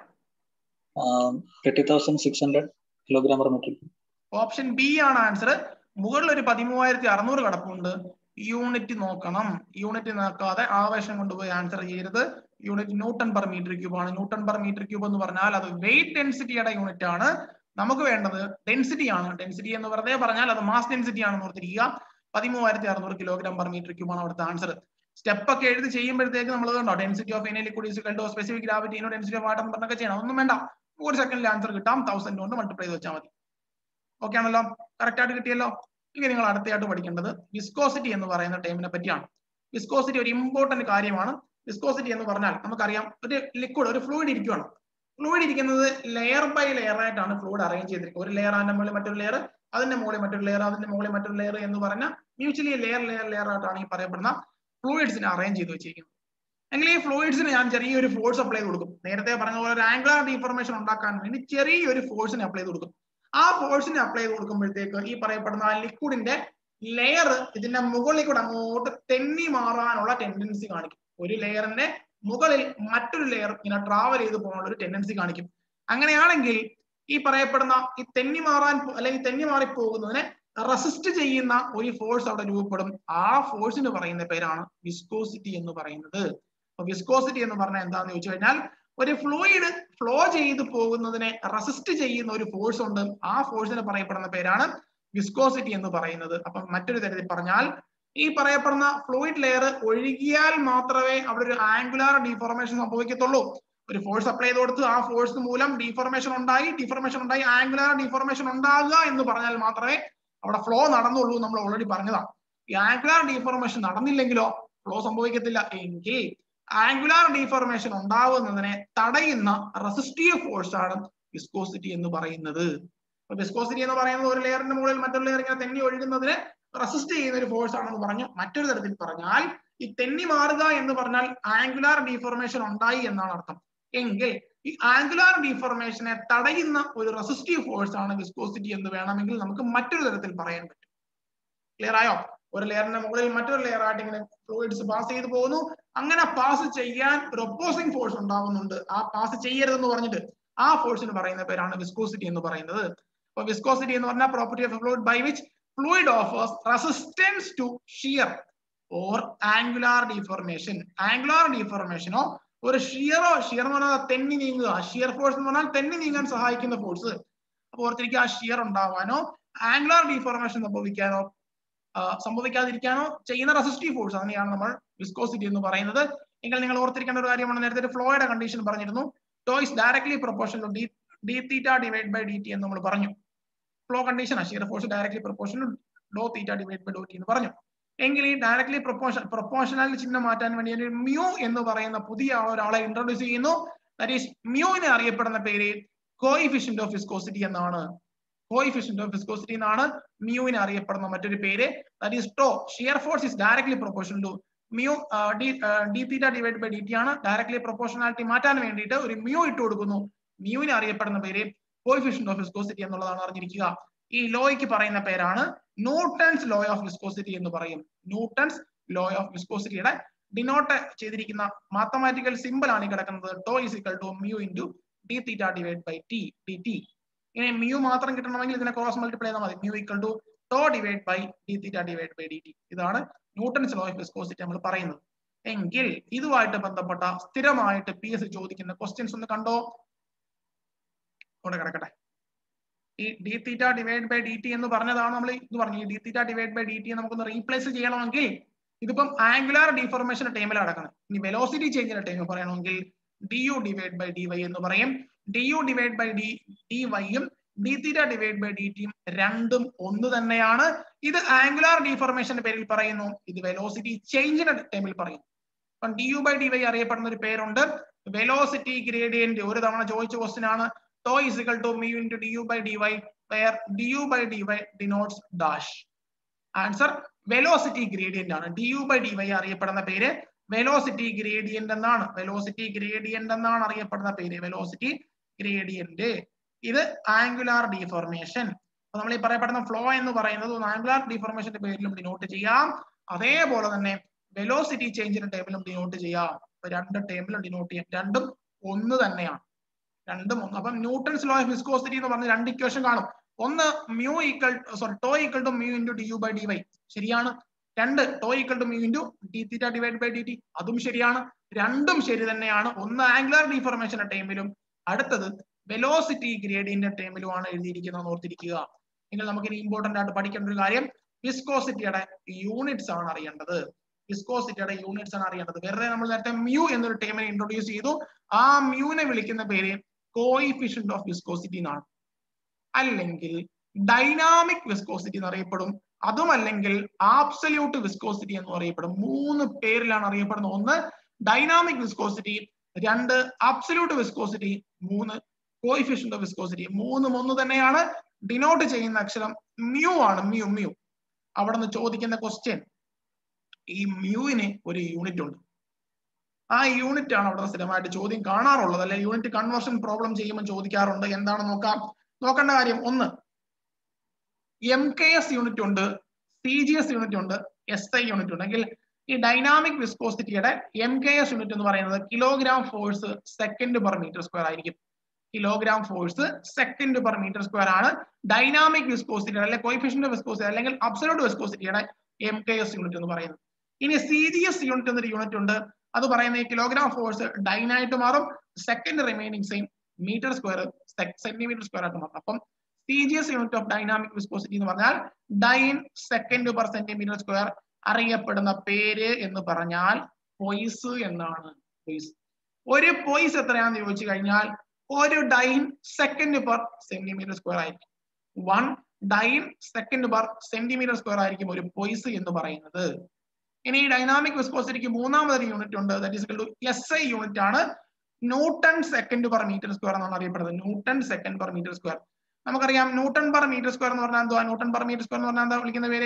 thirty thousand six hundred kilogram per metre option B ആണ് ആൻസർ മുകളിൽ ഒരു പതിമൂവായിരത്തി അറുന്നൂറ് കിടപ്പുണ്ട് യൂണിറ്റ് നോക്കണം യൂണിറ്റ് നോക്കാതെ ആവേശം കൊണ്ടുപോയി ആൻസർ ചെയ്യരുത് unit newton per metre cube ആണ് ന്യൂട്ടൺ പെർ മീറ്റർ ക്യൂബ് എന്ന് പറഞ്ഞാൽ അത് വെയിറ്റ് ഡെൻസിറ്റിയുടെ യൂണിറ്റ് ആണ് നമുക്ക് വേണ്ടത് ഡെൻസിറ്റി ആണ് ഡെൻസിറ്റി എന്ന് വെറുതെ പറഞ്ഞാൽ അത് മാസ് ഡെൻസിറ്റി ആണെന്ന് ഓർത്തിരിക്കുക പതിമൂവായിരത്തി അറുന്നൂറ് കിലോഗ്രാം പെർ മീറ്റർ ക്യൂബ് ആണ് അവിടുത്തെ ആൻസർ സ്റ്റെപ്പ് ഒക്കെ എഴുതി ചെയ്യുമ്പോഴത്തേക്ക് നമ്മൾ കണ്ടോ density of any liquid is കണ്ടോ specific gravity density of water പറഞ്ഞൊക്കെ ചെയ്യണം ഒന്നും വേണ്ട ഒരു സെക്കൻഡിൽ ആൻസർ കിട്ടാം തൗസൻഡ് കൊണ്ട് മൾട്ടിപ്ലൈ ചെയ്ത് വെച്ചാൽ മതി ഓക്കെ ആണല്ലോ കറക്റ്റ് ആയിട്ട് കിട്ടിയല്ലോ ഇനി നിങ്ങൾ അടുത്തയായിട്ട് പഠിക്കേണ്ടത് വിസ്കോസിറ്റി എന്ന് പറയുന്ന ടൈമിനെ പറ്റിയാണ് വിസ്കോസിറ്റി ഒരു ഇമ്പോർട്ടന്റ് കാര്യമാണ് വിസ്കോസിറ്റി എന്ന് പറഞ്ഞാൽ നമുക്കറിയാം ഒരു ലിക്വിഡ് ഒരു ഫ്ലൂയിഡ് ഇരിക്കുകയാണ് ഫ്ലൂയിഡ് ഇരിക്കുന്നത് ലെയർ ബൈ ലെയർ ആയിട്ടാണ് ഫ്ലൂയിഡ് അറേഞ്ച് ചെയ്തിരിക്കുന്നത് ഒരു ലെയർ അതിന്റെ മുകളിൽ മറ്റൊരു ലെയർ അതിന്റെ മുകളിൽ മറ്റൊരു ലെയർ അതിന്റെ മുകളിൽ മറ്റൊരു ലെയർ എന്ന് പറഞ്ഞ മ്യൂച്വലി ലെയർ ലെയർ ലെയർ ആയിട്ടാണ് ഈ പറയപ്പെടുന്ന ഫ്ലൂയിഡ്സിനെ അറേഞ്ച് ചെയ്ത് വെച്ചിരിക്കുന്നത് എങ്കിൽ ഈ ഫ്ലൂയിഡ്സിന് ഞാൻ ചെറിയൊരു ഫോഴ്സ് അപ്ലൈ ചെയ്ത് കൊടുക്കും നേരത്തെ പറഞ്ഞ പോലെ ഒരു ആംഗുലർ ഡീഫോർമേഷൻ ഉണ്ടാക്കാൻ വേണ്ടി ചെറിയൊരു ഫോഴ്സിനെ അപ്ലൈ ചെയ്ത് കൊടുക്കും ആ ഫോഴ്സിനെ അപ്ലൈ ചെയ്ത് കൊടുക്കുമ്പോഴത്തേക്ക് ഈ പറയപ്പെടുന്ന ആ ലിക്വിഡിന്റെ ലെയർ ഇതിന്റെ മുകളിൽ കൂടെ അങ്ങോട്ട് തെന്നി മാറാനുള്ള ടെൻഡൻസി കാണിക്കും ഒരു ലെയറിന്റെ മുകളിൽ മറ്റൊരു ലെയർ ഇങ്ങനെ ട്രാവൽ ചെയ്ത് പോകാനുള്ള ഒരു ടെൻഡൻസി കാണിക്കും അങ്ങനെയാണെങ്കിൽ ഈ പറയപ്പെടുന്ന ഈ തെന്നി മാറാൻ അല്ലെങ്കിൽ തെന്നി മാറി പോകുന്നതിനെ റെസിസ്റ്റ് ചെയ്യുന്ന ഒരു ഫോഴ്സ് അവിടെ രൂപപ്പെടും ആ ഫോഴ്സിന് പറയുന്ന പേരാണ് വിസ്കോസിറ്റി എന്ന് പറയുന്നത് അപ്പൊ വിസ്കോസിറ്റി എന്ന് പറഞ്ഞാൽ എന്താന്ന് ചോദിച്ചു കഴിഞ്ഞാൽ ഒരു ഫ്ലൂയിഡ് ഫ്ലോ ചെയ്ത് പോകുന്നതിനെ റെസിസ്റ്റ് ചെയ്യുന്ന ഒരു ഫോഴ്സ് ഉണ്ട് ആ ഫോഴ്സിന് പറയപ്പെടുന്ന പേരാണ് വിസ്കോസിറ്റി എന്ന് പറയുന്നത് അപ്പം മറ്റൊരു തരത്തിൽ പറഞ്ഞാൽ ഈ പറയപ്പെടുന്ന ഫ്ലൂയിഡ് ലെയർ ഒഴുകിയാൽ മാത്രമേ അവിടെ ഒരു ആംഗുലാർ ഡീഫോർമേഷൻ സംഭവിക്കത്തുള്ളൂ ഒരു ഫോഴ്സ് അപ്ലൈ ചെയ്ത് കൊടുത്ത് ആ ഫോഴ്സ് മൂലം ഡീഫോർമേഷൻ ഉണ്ടായി ഡീഫോർമേഷൻ ഉണ്ടായി ആംഗുലാർ ഡീഫോർമേഷൻ ഉണ്ടാകുക എന്ന് പറഞ്ഞാൽ മാത്രമേ അവിടെ ഫ്ലോ നടന്നുള്ളൂ നമ്മൾ ഓൾറെഡി പറഞ്ഞതാണ് ഈ ആംഗുലാർ ഡീഫോർമേഷൻ നടന്നില്ലെങ്കിലോ ഫ്ലോ സംഭവിക്കത്തില്ല എങ്കിൽ ആംഗുലാർ ഡീഫോർമേഷൻ ഉണ്ടാവുന്നതിനെ തടയുന്ന റെസിസ്റ്റീവ് ഫോഴ്സ് ആണ് വിസ്കോസിറ്റി എന്ന് പറയുന്നത് അപ്പൊ വിസ്കോസിറ്റി എന്ന് പറയുന്നത് ഒരു ലെയറിന്റെ മുകളിൽ മറ്റൊരു ലെയർ ഇങ്ങനെ തെന്നി ഒഴുകുന്നതിനെ റെസിസ്റ്റ് ചെയ്യുന്ന ഒരു ഫോഴ്സ് ആണെന്ന് പറഞ്ഞു മറ്റൊരു തരത്തിൽ പറഞ്ഞാൽ ഈ തെന്നി മാറുക എന്ന് പറഞ്ഞാൽ ആംഗുലാർ ഡീഫോർമേഷൻ ഉണ്ടായി എന്നാണ് അർത്ഥം എങ്കിൽ ഈ ആംഗുലാർ ഡീഫോർമേഷനെ തടയുന്ന ഒരു റെസിസ്റ്റീവ് ഫോഴ്സ് ആണ് വിസ്കോസിറ്റി എന്ന് വേണമെങ്കിൽ നമുക്ക് മറ്റൊരു തരത്തിൽ പറയാൻ പറ്റും ക്ലിയർ ആയോ ഒരു ലെയറിന്റെ മുകളിൽ മറ്റൊരു ലെയർ ആയിട്ട് ഇങ്ങനെ ഫ്ലൂയിഡ്സ് പാസ് ചെയ്തു പോകുന്നു അങ്ങനെ പാസ് ചെയ്യാൻ ഒരു ഒപ്പോസിംഗ് ഫോഴ്സ് ഉണ്ടാവുന്നുണ്ട് ആ പാസ് ചെയ്യരുതെന്ന് പറഞ്ഞിട്ട് ആ ഫോഴ്സിന് പറയുന്ന പേരാണ് വിസ്കോസിറ്റി എന്ന് പറയുന്നത് അപ്പൊ വിസ്കോസിറ്റി എന്ന് പറഞ്ഞാൽ property of fluid by which fluid offers resistance to shear or angular deformation angular ഡീഫോർമേഷനോ ഒരു ഷിയറോ ഷിയർ എന്ന് പറഞ്ഞാൽ തെന്നി നീങ്ങുക ഷിയർ ഫോഴ്സ് എന്ന് പറഞ്ഞാൽ തെന്നി നീങ്ങാൻ സഹായിക്കുന്ന ഫോഴ്സ് അപ്പൊ ഓർത്തിരിക്കുക ആ ഷിയർ ഉണ്ടാവാനോ ആംഗുലാർ ഡീഫോർമേഷൻ സംഭവിക്കാനോ സംഭവിക്കാതിരിക്കാനോ ചെയ്യുന്ന റെസിസ്റ്റീവ് ഫോഴ്സ് അതിനെയാണ് നമ്മൾ വിസ്കോസിറ്റി എന്ന് പറയുന്നത് എങ്കിൽ നിങ്ങൾ ഓർത്തിരിക്കേണ്ട ഒരു കാര്യമാണ് നേരത്തെ ഒരു ഫ്ലോയുടെ കണ്ടീഷൻ പറഞ്ഞിരുന്നു tau is directly proportion to D D theta divide by D T എന്ന് നമ്മൾ പറഞ്ഞു flow condition shear force directly proportion D theta divide by Dr T എന്ന് പറഞ്ഞു എങ്കിൽ ഈ ഡയറക്ട്ലി പ്രൊപ്പോർഷൻ പ്രൊപ്പോർഷണൽ ചിഹ്നം മാറ്റാൻ വേണ്ടി ഒരു മ്യൂ എന്ന് പറയുന്ന പുതിയ ഒരാളെ ഇൻട്രൊഡ്യൂസ് ചെയ്യുന്നു ദാറ്റ് ഈസ് മ്യൂവിനെ അറിയപ്പെടുന്ന പേര് കോയിഫിഷ്യന്റ് ഓഫ് വിസ്കോസിറ്റി എന്നാണ് കോയിഫിഷ്യന്റ് ഓഫ് വിസ്കോസിറ്റി എന്നാണ് മ്യൂവിനെ അറിയപ്പെടുന്ന മറ്റൊരു പേര് that is tau shear force is directly proportion to mu D D theta divide by D T ആണ് ഡയറക്ട്ലി പ്രൊപ്പോർഷണാലിറ്റി മാറ്റാൻ വേണ്ടിയിട്ട് ഒരു മ്യൂ ഇട്ട് കൊടുക്കുന്നു മ്യൂവിനെ അറിയപ്പെടുന്ന പേര് കോയിഫിഷ്യന്റ് ഓഫ് വിസ്കോസിറ്റി എന്നുള്ളതാണ് അറിഞ്ഞിരിക്കുക ഈ ലോയ്ക്ക് പറയുന്ന പേരാണ് ന്യൂട്ടൺസ് ലോ ഓഫ് വിസ്കോസിറ്റി എന്ന് പറയും ന്യൂട്ടൺസ് ലോ ഓഫ് വിസ്കോസിറ്റിയുടെ ഡിനോട്ട് ചെയ്തിരിക്കുന്ന മാത്തമാറ്റിക്കൽ സിമ്പിൾ ആണ് ഈ കിടക്കുന്നത് tau is equal to mu into D theta divide by T D T ഇനി മ്യൂ മാത്രം കിട്ടണമെങ്കിൽ ഇതിനെ ക്രോസ് മൾട്ടിപ്ലൈ ചെയ്താൽ മതി mu equal to tau divide by D theta divide by D T ഇതാണ് ന്യൂട്ടൺസ് ലോ ഓഫ് വിസ്കോസിറ്റി നമ്മൾ പറയുന്നത് എങ്കിൽ ഇതുമായിട്ട് ബന്ധപ്പെട്ട സ്ഥിരമായിട്ട് പി എസ് ചോദിക്കുന്ന ക്വസ്റ്റ്യൻസ് ഒന്ന് കണ്ടോ അവിടെ കിടക്കട്ടെ ഈ D theta divide by D T എന്ന് പറഞ്ഞതാണ് നമ്മൾ ഇത് പറഞ്ഞു ഈ D theta divide by D T നമുക്കൊന്ന് റീപ്ലേസ് ചെയ്യണമെങ്കിൽ ഇതിപ്പം ആംഗുലാർ ഡിഫോർമേഷൻ ടൈമിൽ അടക്കണം ഇനി വെലോസിറ്റി ചേഞ്ചിന്റെ ടൈം പറയണമെങ്കിൽ D U divide by D Y എന്ന് പറയും D U divide by D D വൈയും D theta divide by D ടിയും രണ്ടും ഒന്ന് തന്നെയാണ് ഇത് ആംഗുലാർ ഡിഫോർമേഷന്റെ പേരിൽ പറയുന്നു ഇത് വെലോസിറ്റി ചേഞ്ചിന്റെ ടൈമിൽ പറയുന്നു അപ്പം D U by D Y അറിയപ്പെടുന്ന ഒരു പേരുണ്ട് വെലോസിറ്റി ഗ്രേഡിയന്റ് ഒരു തവണ ചോദിച്ച ക്വസ്റ്റ്യൻ ആണ് tau is equal to mu into D U by D Y where D U by D Y denotes dash answer velocity gradient ആണ് D U by D Y അറിയപ്പെടുന്ന പേര് വെലോസിറ്റി ഗ്രേഡിയന്റ് എന്നാണ് velocity gradient എന്നാണ് അറിയപ്പെടുന്ന പേര് velocity gradient ഇത് angular deformation അപ്പൊ നമ്മൾ ഈ പറയപ്പെടുന്ന ഫ്ലോ എന്ന് പറയുന്നത് ആംഗുലാർ ഡിഫോർമേഷന്റെ പേരിലും ഡിനോട്ട് ചെയ്യാം അതേപോലെ തന്നെ വെലോസിറ്റി ചേഞ്ചിന്റെ ടേബിളും ഡിനോട്ട് ചെയ്യാം അപ്പൊ രണ്ട് ടേബിളും ഡിനോട്ട് ചെയ്യാം രണ്ടും ഒന്ന് തന്നെയാണ് രണ്ടും ഒന്ന് അപ്പം ന്യൂട്ടൺസ് ലോ ഓഫ് വിസ്കോസിറ്റി എന്ന് പറഞ്ഞ രണ്ട് ഇക്വേഷൻ കാണും ഒന്ന് mu equal sorry tau equal to mu into D U by D Y ശരിയാണ് രണ്ട് tau equal to mu into D theta divide by D T അതും ശരിയാണ് രണ്ടും ശരി തന്നെയാണ് ഒന്ന് ആംഗുലർ ഡിഫോർമേഷന്റെ ടൈമിലും അടുത്തത് വെലോസിറ്റി ഗ്രേഡിയന്റെ ടൈമിലുമാണ് എഴുതിയിരിക്കുന്നത് ഓർത്തിരിക്കുക എങ്കിൽ നമുക്ക് ഇനി ഇമ്പോർട്ടന്റ് ആയിട്ട് പഠിക്കേണ്ട ഒരു കാര്യം വിസ്കോസിറ്റിയുടെ യൂണിറ്റ്സ് ആണ് അറിയേണ്ടത് വിസ്കോസിറ്റിയുടെ യൂണിറ്റ്സ് ആണ് അറിയേണ്ടത് വെറുതെ നമ്മൾ നേരത്തെ മ്യൂ എന്നൊരു ടേമിനെ ഇൻട്രൊഡ്യൂസ് ചെയ്തു ആ മ്യൂനെ വിളിക്കുന്ന പേര് കോയിഫിഷ്യന്റ് ഓഫ് വിസ്കോസിറ്റി എന്നാണ് അല്ലെങ്കിൽ ഡൈനാമിക് വിസ്കോസിറ്റി എന്നറിയപ്പെടും അതുമല്ലെങ്കിൽ ആബ്സല്യൂട്ട് വിസ്കോസിറ്റി എന്ന് അറിയപ്പെടും മൂന്ന് പേരിലാണ് അറിയപ്പെടുന്നത് ഒന്ന് ഡൈനാമിക് വിസ്കോസിറ്റി രണ്ട് അബ്സല്യൂട്ട് വിസ്കോസിറ്റി മൂന്ന് കോയിഫിഷ്യന്റ് ഓഫ് വിസ്കോസിറ്റി മൂന്നും ഒന്ന് തന്നെയാണ് ഡിനോട്ട് ചെയ്യുന്ന അക്ഷരം മ്യൂ ആണ് മ്യൂ മ്യൂ അവിടെ നിന്ന് ചോദിക്കുന്ന ക്വസ്റ്റ്യൻ ഈ മ്യൂവിന് ഒരു യൂണിറ്റ് ഉണ്ട് ആ യൂണിറ്റ് ആണ് അവിടെ സ്ഥിരമായിട്ട് ചോദ്യം കാണാറുള്ളത് അല്ലെ യൂണിറ്റ് കൺവേർഷൻ പ്രോബ്ലം ചെയ്യുമ്പോൾ ചോദിക്കാറുണ്ട് എന്താണെന്ന് നോക്കാം നോക്കേണ്ട കാര്യം ഒന്ന് എം കെ എസ് യൂണിറ്റ് ഉണ്ട് സി ജി എസ് യൂണിറ്റ് ഉണ്ട് എസ് ഐ യൂണിറ്റ് ഉണ്ട് എങ്കിൽ ഈ ഡൈനാമിക് വിസ്കോസിറ്റിയുടെ എം കെ എസ് യൂണിറ്റ് എന്ന് പറയുന്നത് kilogram force second per metre square ആയിരിക്കും kilogram force second per metre square ആണ് ഡൈനാമിക് വിസ്കോസിറ്റി അല്ലെങ്കിൽ കോയിഫിഷ്യന്റ് വിസ്കോസിറ്റി അല്ലെങ്കിൽ അബ്സലൂട്ട് വിസ്കോസിറ്റിയുടെ എം കെ എസ് യൂണിറ്റ് എന്ന് പറയുന്നത് ഇനി സി ജി എസ് യൂണിറ്റ് എന്നൊരു യൂണിറ്റ് ഉണ്ട് അത് പറയുന്നത് കിലോഗ്രാം ഫോഴ്സ് ഡൈനായിട്ട് മാറും second remaining same metre square centimetre square ആയിട്ട് മാറും അപ്പം C G S unit of dynamic viscosity എന്ന് പറഞ്ഞാൽ dyne second per centimetre square അറിയപ്പെടുന്ന പേര് എന്ന് പറഞ്ഞാൽ പൊയ്സ് എന്നാണ് പൊയ്സ് ഒരു പൊയ്സ് എത്രയാണെന്ന് ചോദിച്ചു കഴിഞ്ഞാൽ ഒരു dyne second per centimetre square ആയിരിക്കും one dyne second per centimetre square ആയിരിക്കും ഒരു പൊയ്സ് എന്ന് പറയുന്നത് ഇനി ഈ ഡൈനാമിക് വിസ്കോസിറ്റിക്ക് മൂന്നാമതൊരു യൂണിറ്റ് ഉണ്ട് that is to S I unit ആണ് newton second per metre square എന്നാണ് അറിയപ്പെടുന്നത് newton second per metre square നമുക്കറിയാം ന്യൂട്ടൺ പെർ മീറ്റർ സ്ക്വയർ എന്ന് പറഞ്ഞാൽ എന്തുവാ ന്യൂട്ടൺ പെർ മീറ്റർ സ്ക്വയർ എന്ന് പറഞ്ഞാൽ എന്താ വിളിക്കുന്ന പേര്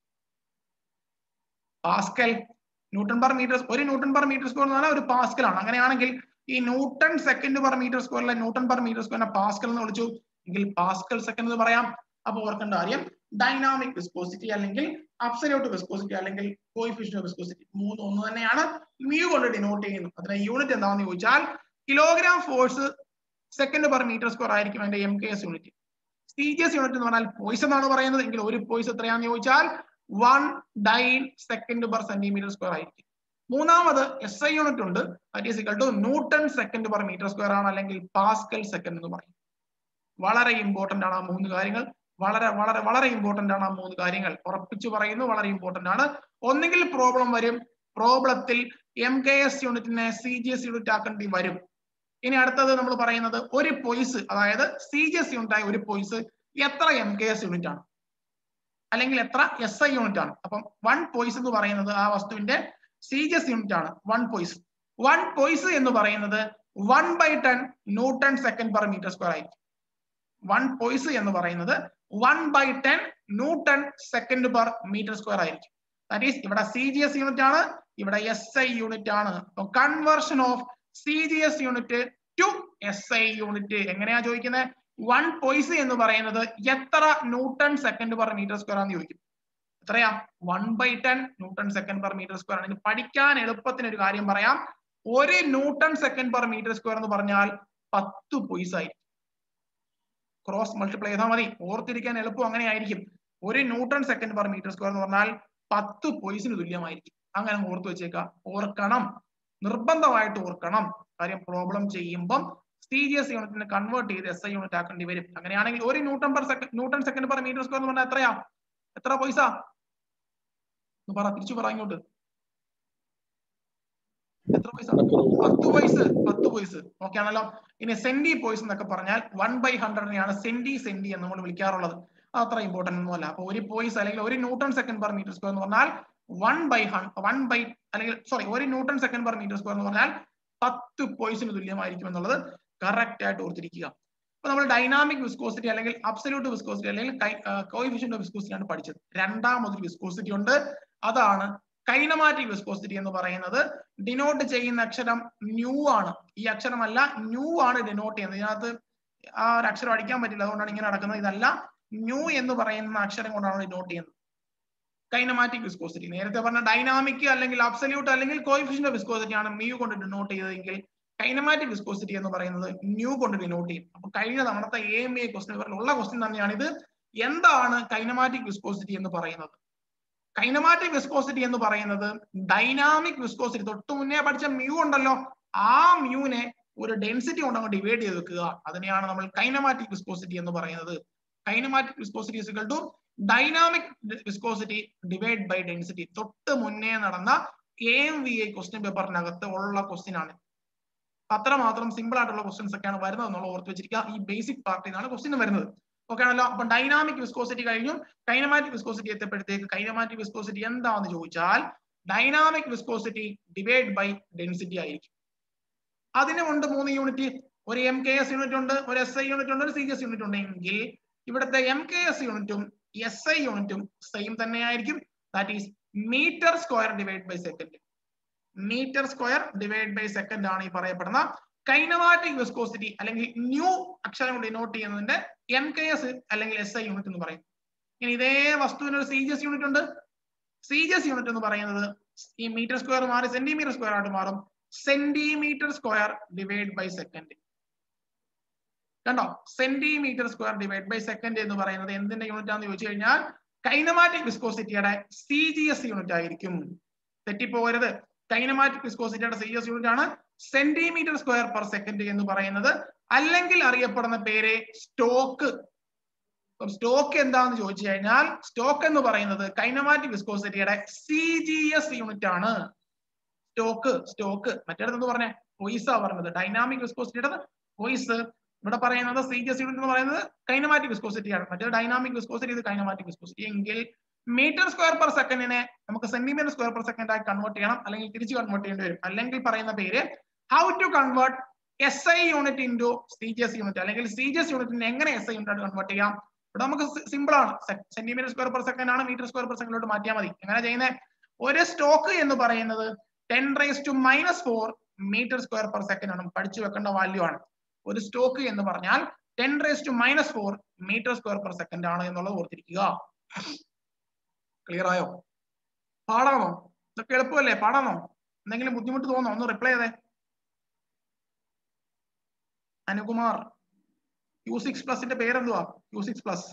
പാസ്കൽ ന്യൂട്ടൺ പെർ മീറ്റർ ഒരു ന്യൂട്ടൺ പെർ മീറ്റർ സ്ക്വയർ എന്ന് പറഞ്ഞാൽ ഒരു പാസ്കൽ ആണ് അങ്ങനെയാണെങ്കിൽ ഈ ന്യൂട്ടൺ സെക്കൻഡ് പെർ മീറ്റർ സ്ക്വയറിലെ ന്യൂട്ടൺ പെർ മീറ്റർ സ്ക്വയറിനെ പാസ്കൽ എന്ന് വിളിച്ചു എങ്കിൽ പാസ്കൽ സെക്കൻഡ് എന്ന് പറയാം അപ്പൊ ഓർക്കേണ്ട കാര്യം ഡൈനാമിക് വിസ്കോസിറ്റി അല്ലെങ്കിൽ അബ്സല്യൂട്ട് വിസ്കോസിറ്റി അല്ലെങ്കിൽ കോയിഫിഷ്യൻ വിസ്കോസിറ്റി മൂന്ന് ഒന്ന് തന്നെയാണ് മ്യൂ കൊണ്ട് ഡിനോട്ട് ചെയ്യുന്നു അതിന്റെ യൂണിറ്റ് എന്താണെന്ന് ചോദിച്ചാൽ kilogram force second per metre square ആയിരിക്കും അതിന്റെ M K S unit C G S unit എന്ന് പറഞ്ഞാൽ പോയിസ് എന്നാണ് പറയുന്നത് എങ്കിൽ ഒരു പോയിസ് എത്രയാണെന്ന് ചോദിച്ചാൽ one dyne second per centimetre square ആയിരിക്കും മൂന്നാമത് എസ് ഐ യൂണിറ്റ് ഉണ്ട് that is equal to newton second per metre square ആണ് അല്ലെങ്കിൽ പാസ്കൽ സെക്കൻഡ് എന്ന് പറയും വളരെ ഇമ്പോർട്ടന്റ് ആണ് ആ മൂന്ന് കാര്യങ്ങൾ വളരെ വളരെ വളരെ ഇമ്പോർട്ടന്റ് ആണ് ആ മൂന്ന് കാര്യങ്ങൾ ഉറപ്പിച്ചു പറയുന്നു വളരെ ഇമ്പോർട്ടന്റ് ആണ് ഒന്നുകിൽ പ്രോബ്ലം വരും പ്രോബ്ലത്തിൽ എം കെ എസ് യൂണിറ്റിനെ സി ജി എസ് യൂണിറ്റ് ആക്കേണ്ടി വരും ഇനി അടുത്തത് നമ്മൾ പറയുന്നത് ഒരു പൊയ്സ് അതായത് സി ജി എസ് യൂണിറ്റ് ആയ ഒരു പൊയ്സ് എത്ര എം കെ എസ് യൂണിറ്റ് ആണ് അല്ലെങ്കിൽ എത്ര എസ് ഐ യൂണിറ്റ് ആണ് അപ്പം വൺ പൊയ്സ് എന്ന് പറയുന്നത് ആ വസ്തുവിന്റെ സി ജി എസ് യൂണിറ്റ് ആണ് വൺ പൊയ്സ് വൺ പൊയ്സ് എന്ന് പറയുന്നത് one by ten newton second per metre square ആയിരിക്കും വൺ പൊയ്സ് എന്ന് പറയുന്നത് one by ten newton second per metre square ആയിരിക്കും ദാറ്റ് ഈസ് ഇവിടെ സി ജി എസ് യൂണിറ്റ് ആണ് ഇവിടെ എസ് ഐ യൂണിറ്റ് ആണ് conversion of C G S unit to S I unit എങ്ങനെയാ ചോദിക്കുന്നത് വൺ പൊയ്സ് എന്ന് പറയുന്നത് എത്ര newton second per metre square ആണെന്ന് ചോദിക്കും എത്രയാ one by ten newton second per metre square ആണ് ഇത് പഠിക്കാൻ എളുപ്പത്തിന് ഒരു കാര്യം പറയാം ഒരു newton second per metre square എന്ന് പറഞ്ഞാൽ പത്ത് പൊയ്സ് ആയിരിക്കും ക്രോസ് മൾട്ടിപ്ലൈ ചെയ്താൽ മതി ഓർത്തിരിക്കാൻ എളുപ്പം അങ്ങനെ ആയിരിക്കും ഒരു newton second per metre square എന്ന് പറഞ്ഞാൽ പത്ത് പൊയ്സിന് തുല്യമായിരിക്കും അങ്ങനെ ഓർത്ത് വെച്ചേക്കാം ഓർക്കണം നിർബന്ധമായിട്ട് ഓർക്കണം കാര്യം പ്രോബ്ലം ചെയ്യുമ്പം സി ജി എസ് യൂണിറ്റിനെ കൺവേർട്ട് ചെയ്ത് എസ് ഐ യൂണിറ്റ് ആക്കേണ്ടി വരും അങ്ങനെയാണെങ്കിൽ ഒരു newton per second newton second per metre square എന്ന് പറഞ്ഞാൽ എത്രയാ എത്ര പൈസ ഒന്ന് പറ തിരിച്ചു പറ ഇങ്ങോട്ട് എത്ര പൈസ പത്ത് പൈസ പത്ത് പൈസ ഓക്കെ ആണല്ലോ ഇനി സെന്റി പോയിസ് എന്നൊക്കെ പറഞ്ഞാൽ വൺ ബൈ ഹൺഡ്രഡിനെയാണ് സെന്റി സെന്റി എന്ന് നമ്മൾ വിളിക്കാറുള്ളത് അത് അത്ര ഇമ്പോർട്ടന്റ് ഒന്നുമല്ല അപ്പൊ ഒരു പോയിസ് അല്ലെങ്കിൽ ഒരു newton second per metre square എന്ന് പറഞ്ഞാൽ വൺ ബൈ വൺ ബൈ അല്ലെങ്കിൽ സോറി ഒരു newton second per metre square എന്ന് പറഞ്ഞാൽ പത്ത് പോയിസിന് തുല്യമായിരിക്കും എന്നുള്ളത് കറക്റ്റ് ആയിട്ട് ഓർത്തിരിക്കുക അപ്പൊ നമ്മൾ ഡൈനാമിക് വിസ്കോസിറ്റി അല്ലെങ്കിൽ അബ്സല്യൂട്ട് വിസ്കോസിറ്റി അല്ലെങ്കിൽ കോയിഫിഷ്യന്റ് വിസ്കോസിറ്റി ആണ് പഠിച്ചത് രണ്ടാമതൊരു വിസ്കോസിറ്റി ഉണ്ട് അതാണ് കൈനമാറ്റിക് വിസ്കോസിറ്റി എന്ന് പറയുന്നത് ഡിനോട്ട് ചെയ്യുന്ന അക്ഷരം ന്യൂ ആണ് ഈ അക്ഷരമല്ല ന്യൂ ആണ് ഡിനോട്ട് ചെയ്യുന്നത് ഇതിനകത്ത് ആ ഒരു അക്ഷരം അടിക്കാൻ പറ്റില്ല അതുകൊണ്ടാണ് ഇങ്ങനെ നടക്കുന്നത് ഇതല്ല ന്യൂ എന്ന് പറയുന്ന അക്ഷരം കൊണ്ടാണ് ഡിനോട്ട് ചെയ്യുന്നത് കൈനമാറ്റിക് വിസ്കോസിറ്റി നേരത്തെ പറഞ്ഞ ഡൈനാമിക് അല്ലെങ്കിൽ അബ്സല്യൂട്ട് അല്ലെങ്കിൽ കോയിഫിഷ്യന്റ് വിസ്കോസിറ്റി ആണ് മ്യൂ കൊണ്ട് ഡിനോട്ട് ചെയ്തതെങ്കിൽ കൈനമാറ്റിക് വിസ്കോസിറ്റി എന്ന് പറയുന്നത് ന്യൂ കൊണ്ട് ഡിനോട്ട് ചെയ്യും അപ്പൊ കഴിഞ്ഞ തവണത്തെ എ എം എ ക്വസ്റ്റ്യൻ പേപ്പറിലുള്ള ക്വസ്റ്റ്യൻ തന്നെയാണ് ഇത് എന്താണ് കൈനമാറ്റിക് വിസ്കോസിറ്റി എന്ന് പറയുന്നത് കൈനമാറ്റിക് വിസ്കോസിറ്റി എന്ന് പറയുന്നത് ഡൈനാമിക് വിസ്കോസിറ്റി തൊട്ട് മുന്നേ പഠിച്ച മ്യൂ ഉണ്ടല്ലോ ആ മ്യൂനെ ഒരു ഡെൻസിറ്റി കൊണ്ടങ്ങ് ഡിവൈഡ് ചെയ്ത് വെക്കുക അതിനെയാണ് നമ്മൾ കൈനമാറ്റിക് വിസ്കോസിറ്റി എന്ന് പറയുന്നത് kinematic viscosity is equal to dynamic viscosity divide by density തൊട്ട് മുന്നേ നടന്ന A M V A question പേപ്പറിനകത്ത് ഉള്ള ക്വസ്റ്റ്യൻ ആണ് അത്രമാത്രം സിമ്പിൾ ആയിട്ടുള്ള ക്വസ്റ്റ്യൻസ് ഒക്കെയാണ് വരുന്നത് എന്നുള്ള ഓർത്ത് വെച്ചിരിക്കുക ഈ ബേസിക് പാർട്ടിൽ നിന്നാണ് ക്വസ്റ്റ്യൻ വരുന്നത് ഓക്കെ ആണല്ലോ അപ്പൊ ഡൈനാമിക് വിസ്കോസിറ്റി കഴിഞ്ഞു കൈനമാറ്റിക് വിസ്കോസിറ്റി എത്തപ്പോഴത്തേക്ക് കൈനമാറ്റിക് വിസ്കോസിറ്റി എന്താണെന്ന് ചോദിച്ചാൽ dynamic viscosity divide by density ആയിരിക്കും അതിനുമുണ്ട് മൂന്ന് യൂണിറ്റ് ഒരു എം കെ എസ് യൂണിറ്റ് ഉണ്ട് ഒരു എസ് ഐ യൂണിറ്റ് ഉണ്ട് ഒരു സി ജി എസ് യൂണിറ്റ് ഉണ്ടെങ്കിൽ ഇവിടുത്തെ എം കെ എസ് യൂണിറ്റും എസ് ഐ യൂണിറ്റും സെയിം തന്നെയായിരിക്കും that is metre square divide by second metre square divide by second ആണ് ഈ പറയപ്പെടുന്ന കൈനമാറ്റിക് വിസ്കോസിറ്റി അല്ലെങ്കിൽ ന്യൂ അക്ഷരം കൊണ്ട് ഡിനോട്ട് ചെയ്യുന്നതിന്റെ എം കെ എസ് അല്ലെങ്കിൽ എസ് ഐ യൂണിറ്റ് എന്ന് പറയും ഇനി ഇതേ വസ്തുവിന് ഒരു സി ജി എസ് യൂണിറ്റ് ഉണ്ട് സി ജി എസ് യൂണിറ്റ് എന്ന് പറയുന്നത് ഈ മീറ്റർ സ്ക്വയർ മാറി സെന്റിമീറ്റർ സ്ക്വയർ ആയിട്ട് മാറും centimetre square divide by second കണ്ടോ centimetre square divide by second എന്ന് പറയുന്നത് എന്തിന്റെ യൂണിറ്റ് ആണെന്ന് ചോദിച്ചു കഴിഞ്ഞാൽ കൈനമാറ്റിക് വിസ്കോസിറ്റിയുടെ സി ജി എസ് യൂണിറ്റ് ആയിരിക്കും തെറ്റിപ്പോകരുത് കൈനമാറ്റിക് വിസ്കോസിറ്റിയുടെ സി എസ് യൂണിറ്റ് ആണ് സെന്റിമീറ്റർ സ്ക്വയർ പെർ സെക്കൻഡ് എന്ന് പറയുന്നത് അല്ലെങ്കിൽ അറിയപ്പെടുന്ന പേര് സ്റ്റോക്ക് സ്റ്റോക്ക് എന്താന്ന് ചോദിച്ചു കഴിഞ്ഞാൽ സ്റ്റോക്ക് എന്ന് പറയുന്നത് കൈനമാറ്റിക് വിസ്കോസിറ്റിയുടെ സി ജി എസ് യൂണിറ്റ് ആണ് സ്റ്റോക്ക് സ്റ്റോക്ക് മറ്റേടത്ത് എന്ന് പറഞ്ഞേ വോയിസ് ആ പറഞ്ഞത് ഡൈനാമിക് വിസ്കോസിറ്റിയുടെ വോയിസ് ഇവിടെ പറയുന്നത് സി ജി എസ് യൂണിറ്റ് എന്ന് പറയുന്നത് കൈനമാറ്റിക് വിസ്കോസിറ്റി ആണ് മറ്റേ ഡൈനാമിക് വിസ്കോസിറ്റി ഇത് കൈനമാറ്റിക് വിസ്കോസിറ്റി എങ്കിൽ മീറ്റർ സ്ക്വയർ പെർ സെക്കൻഡിനെ നമുക്ക് സെന്റിമീറ്റർ സ്ക്വയർ പെർ സെക്കൻഡ് ആയി കൺവേർട്ട് ചെയ്യണം അല്ലെങ്കിൽ തിരിച്ച് കൺവേർട്ട് ചെയ്യേണ്ടി വരും അല്ലെങ്കിൽ പറയുന്ന പേര് how to convert S I unit into C G S unit അല്ലെങ്കിൽ സി ജി എസ് യൂണിറ്റിനെ എങ്ങനെ എസ് ഐ യൂണിറ്റ് ആയിട്ട് കൺവേർട്ട് ചെയ്യാം ഇവിടെ നമുക്ക് സിമ്പിൾ ആണ് സെന്റിമീറ്റർ സ്ക്വയർ പെർ സെക്കൻഡ് ആണ് മീറ്റർ സ്ക്വയർ പെർ സെക്കൻഡിലോട്ട് മാറ്റിയാൽ മതി എങ്ങനെ ചെയ്യുന്നത് ഒരു സ്റ്റോക്ക് എന്ന് പറയുന്നത് ten raise to minus four metre square per second ആണ് പഠിച്ചു വെക്കേണ്ട വാല്യൂ ആണ് ഒരു സ്റ്റോക്ക് എന്ന് പറഞ്ഞാൽ ten raise to minus four metre square per second ആണ് എന്നുള്ളത് ഓർത്തിരിക്കുക ക്ലിയർ ആയോ പാടാണോ ഇതൊക്കെ എളുപ്പമല്ലേ പാടാണോ എന്തെങ്കിലും ബുദ്ധിമുട്ട് തോന്നോ ഒന്ന് റിപ്ലൈ ചെയ്തേ അനുകുമാർ ക്യൂ സിക്സ് പ്ലസിന്റെ പേരെന്തുവാ ക്യൂ സിക്സ് പ്ലസ്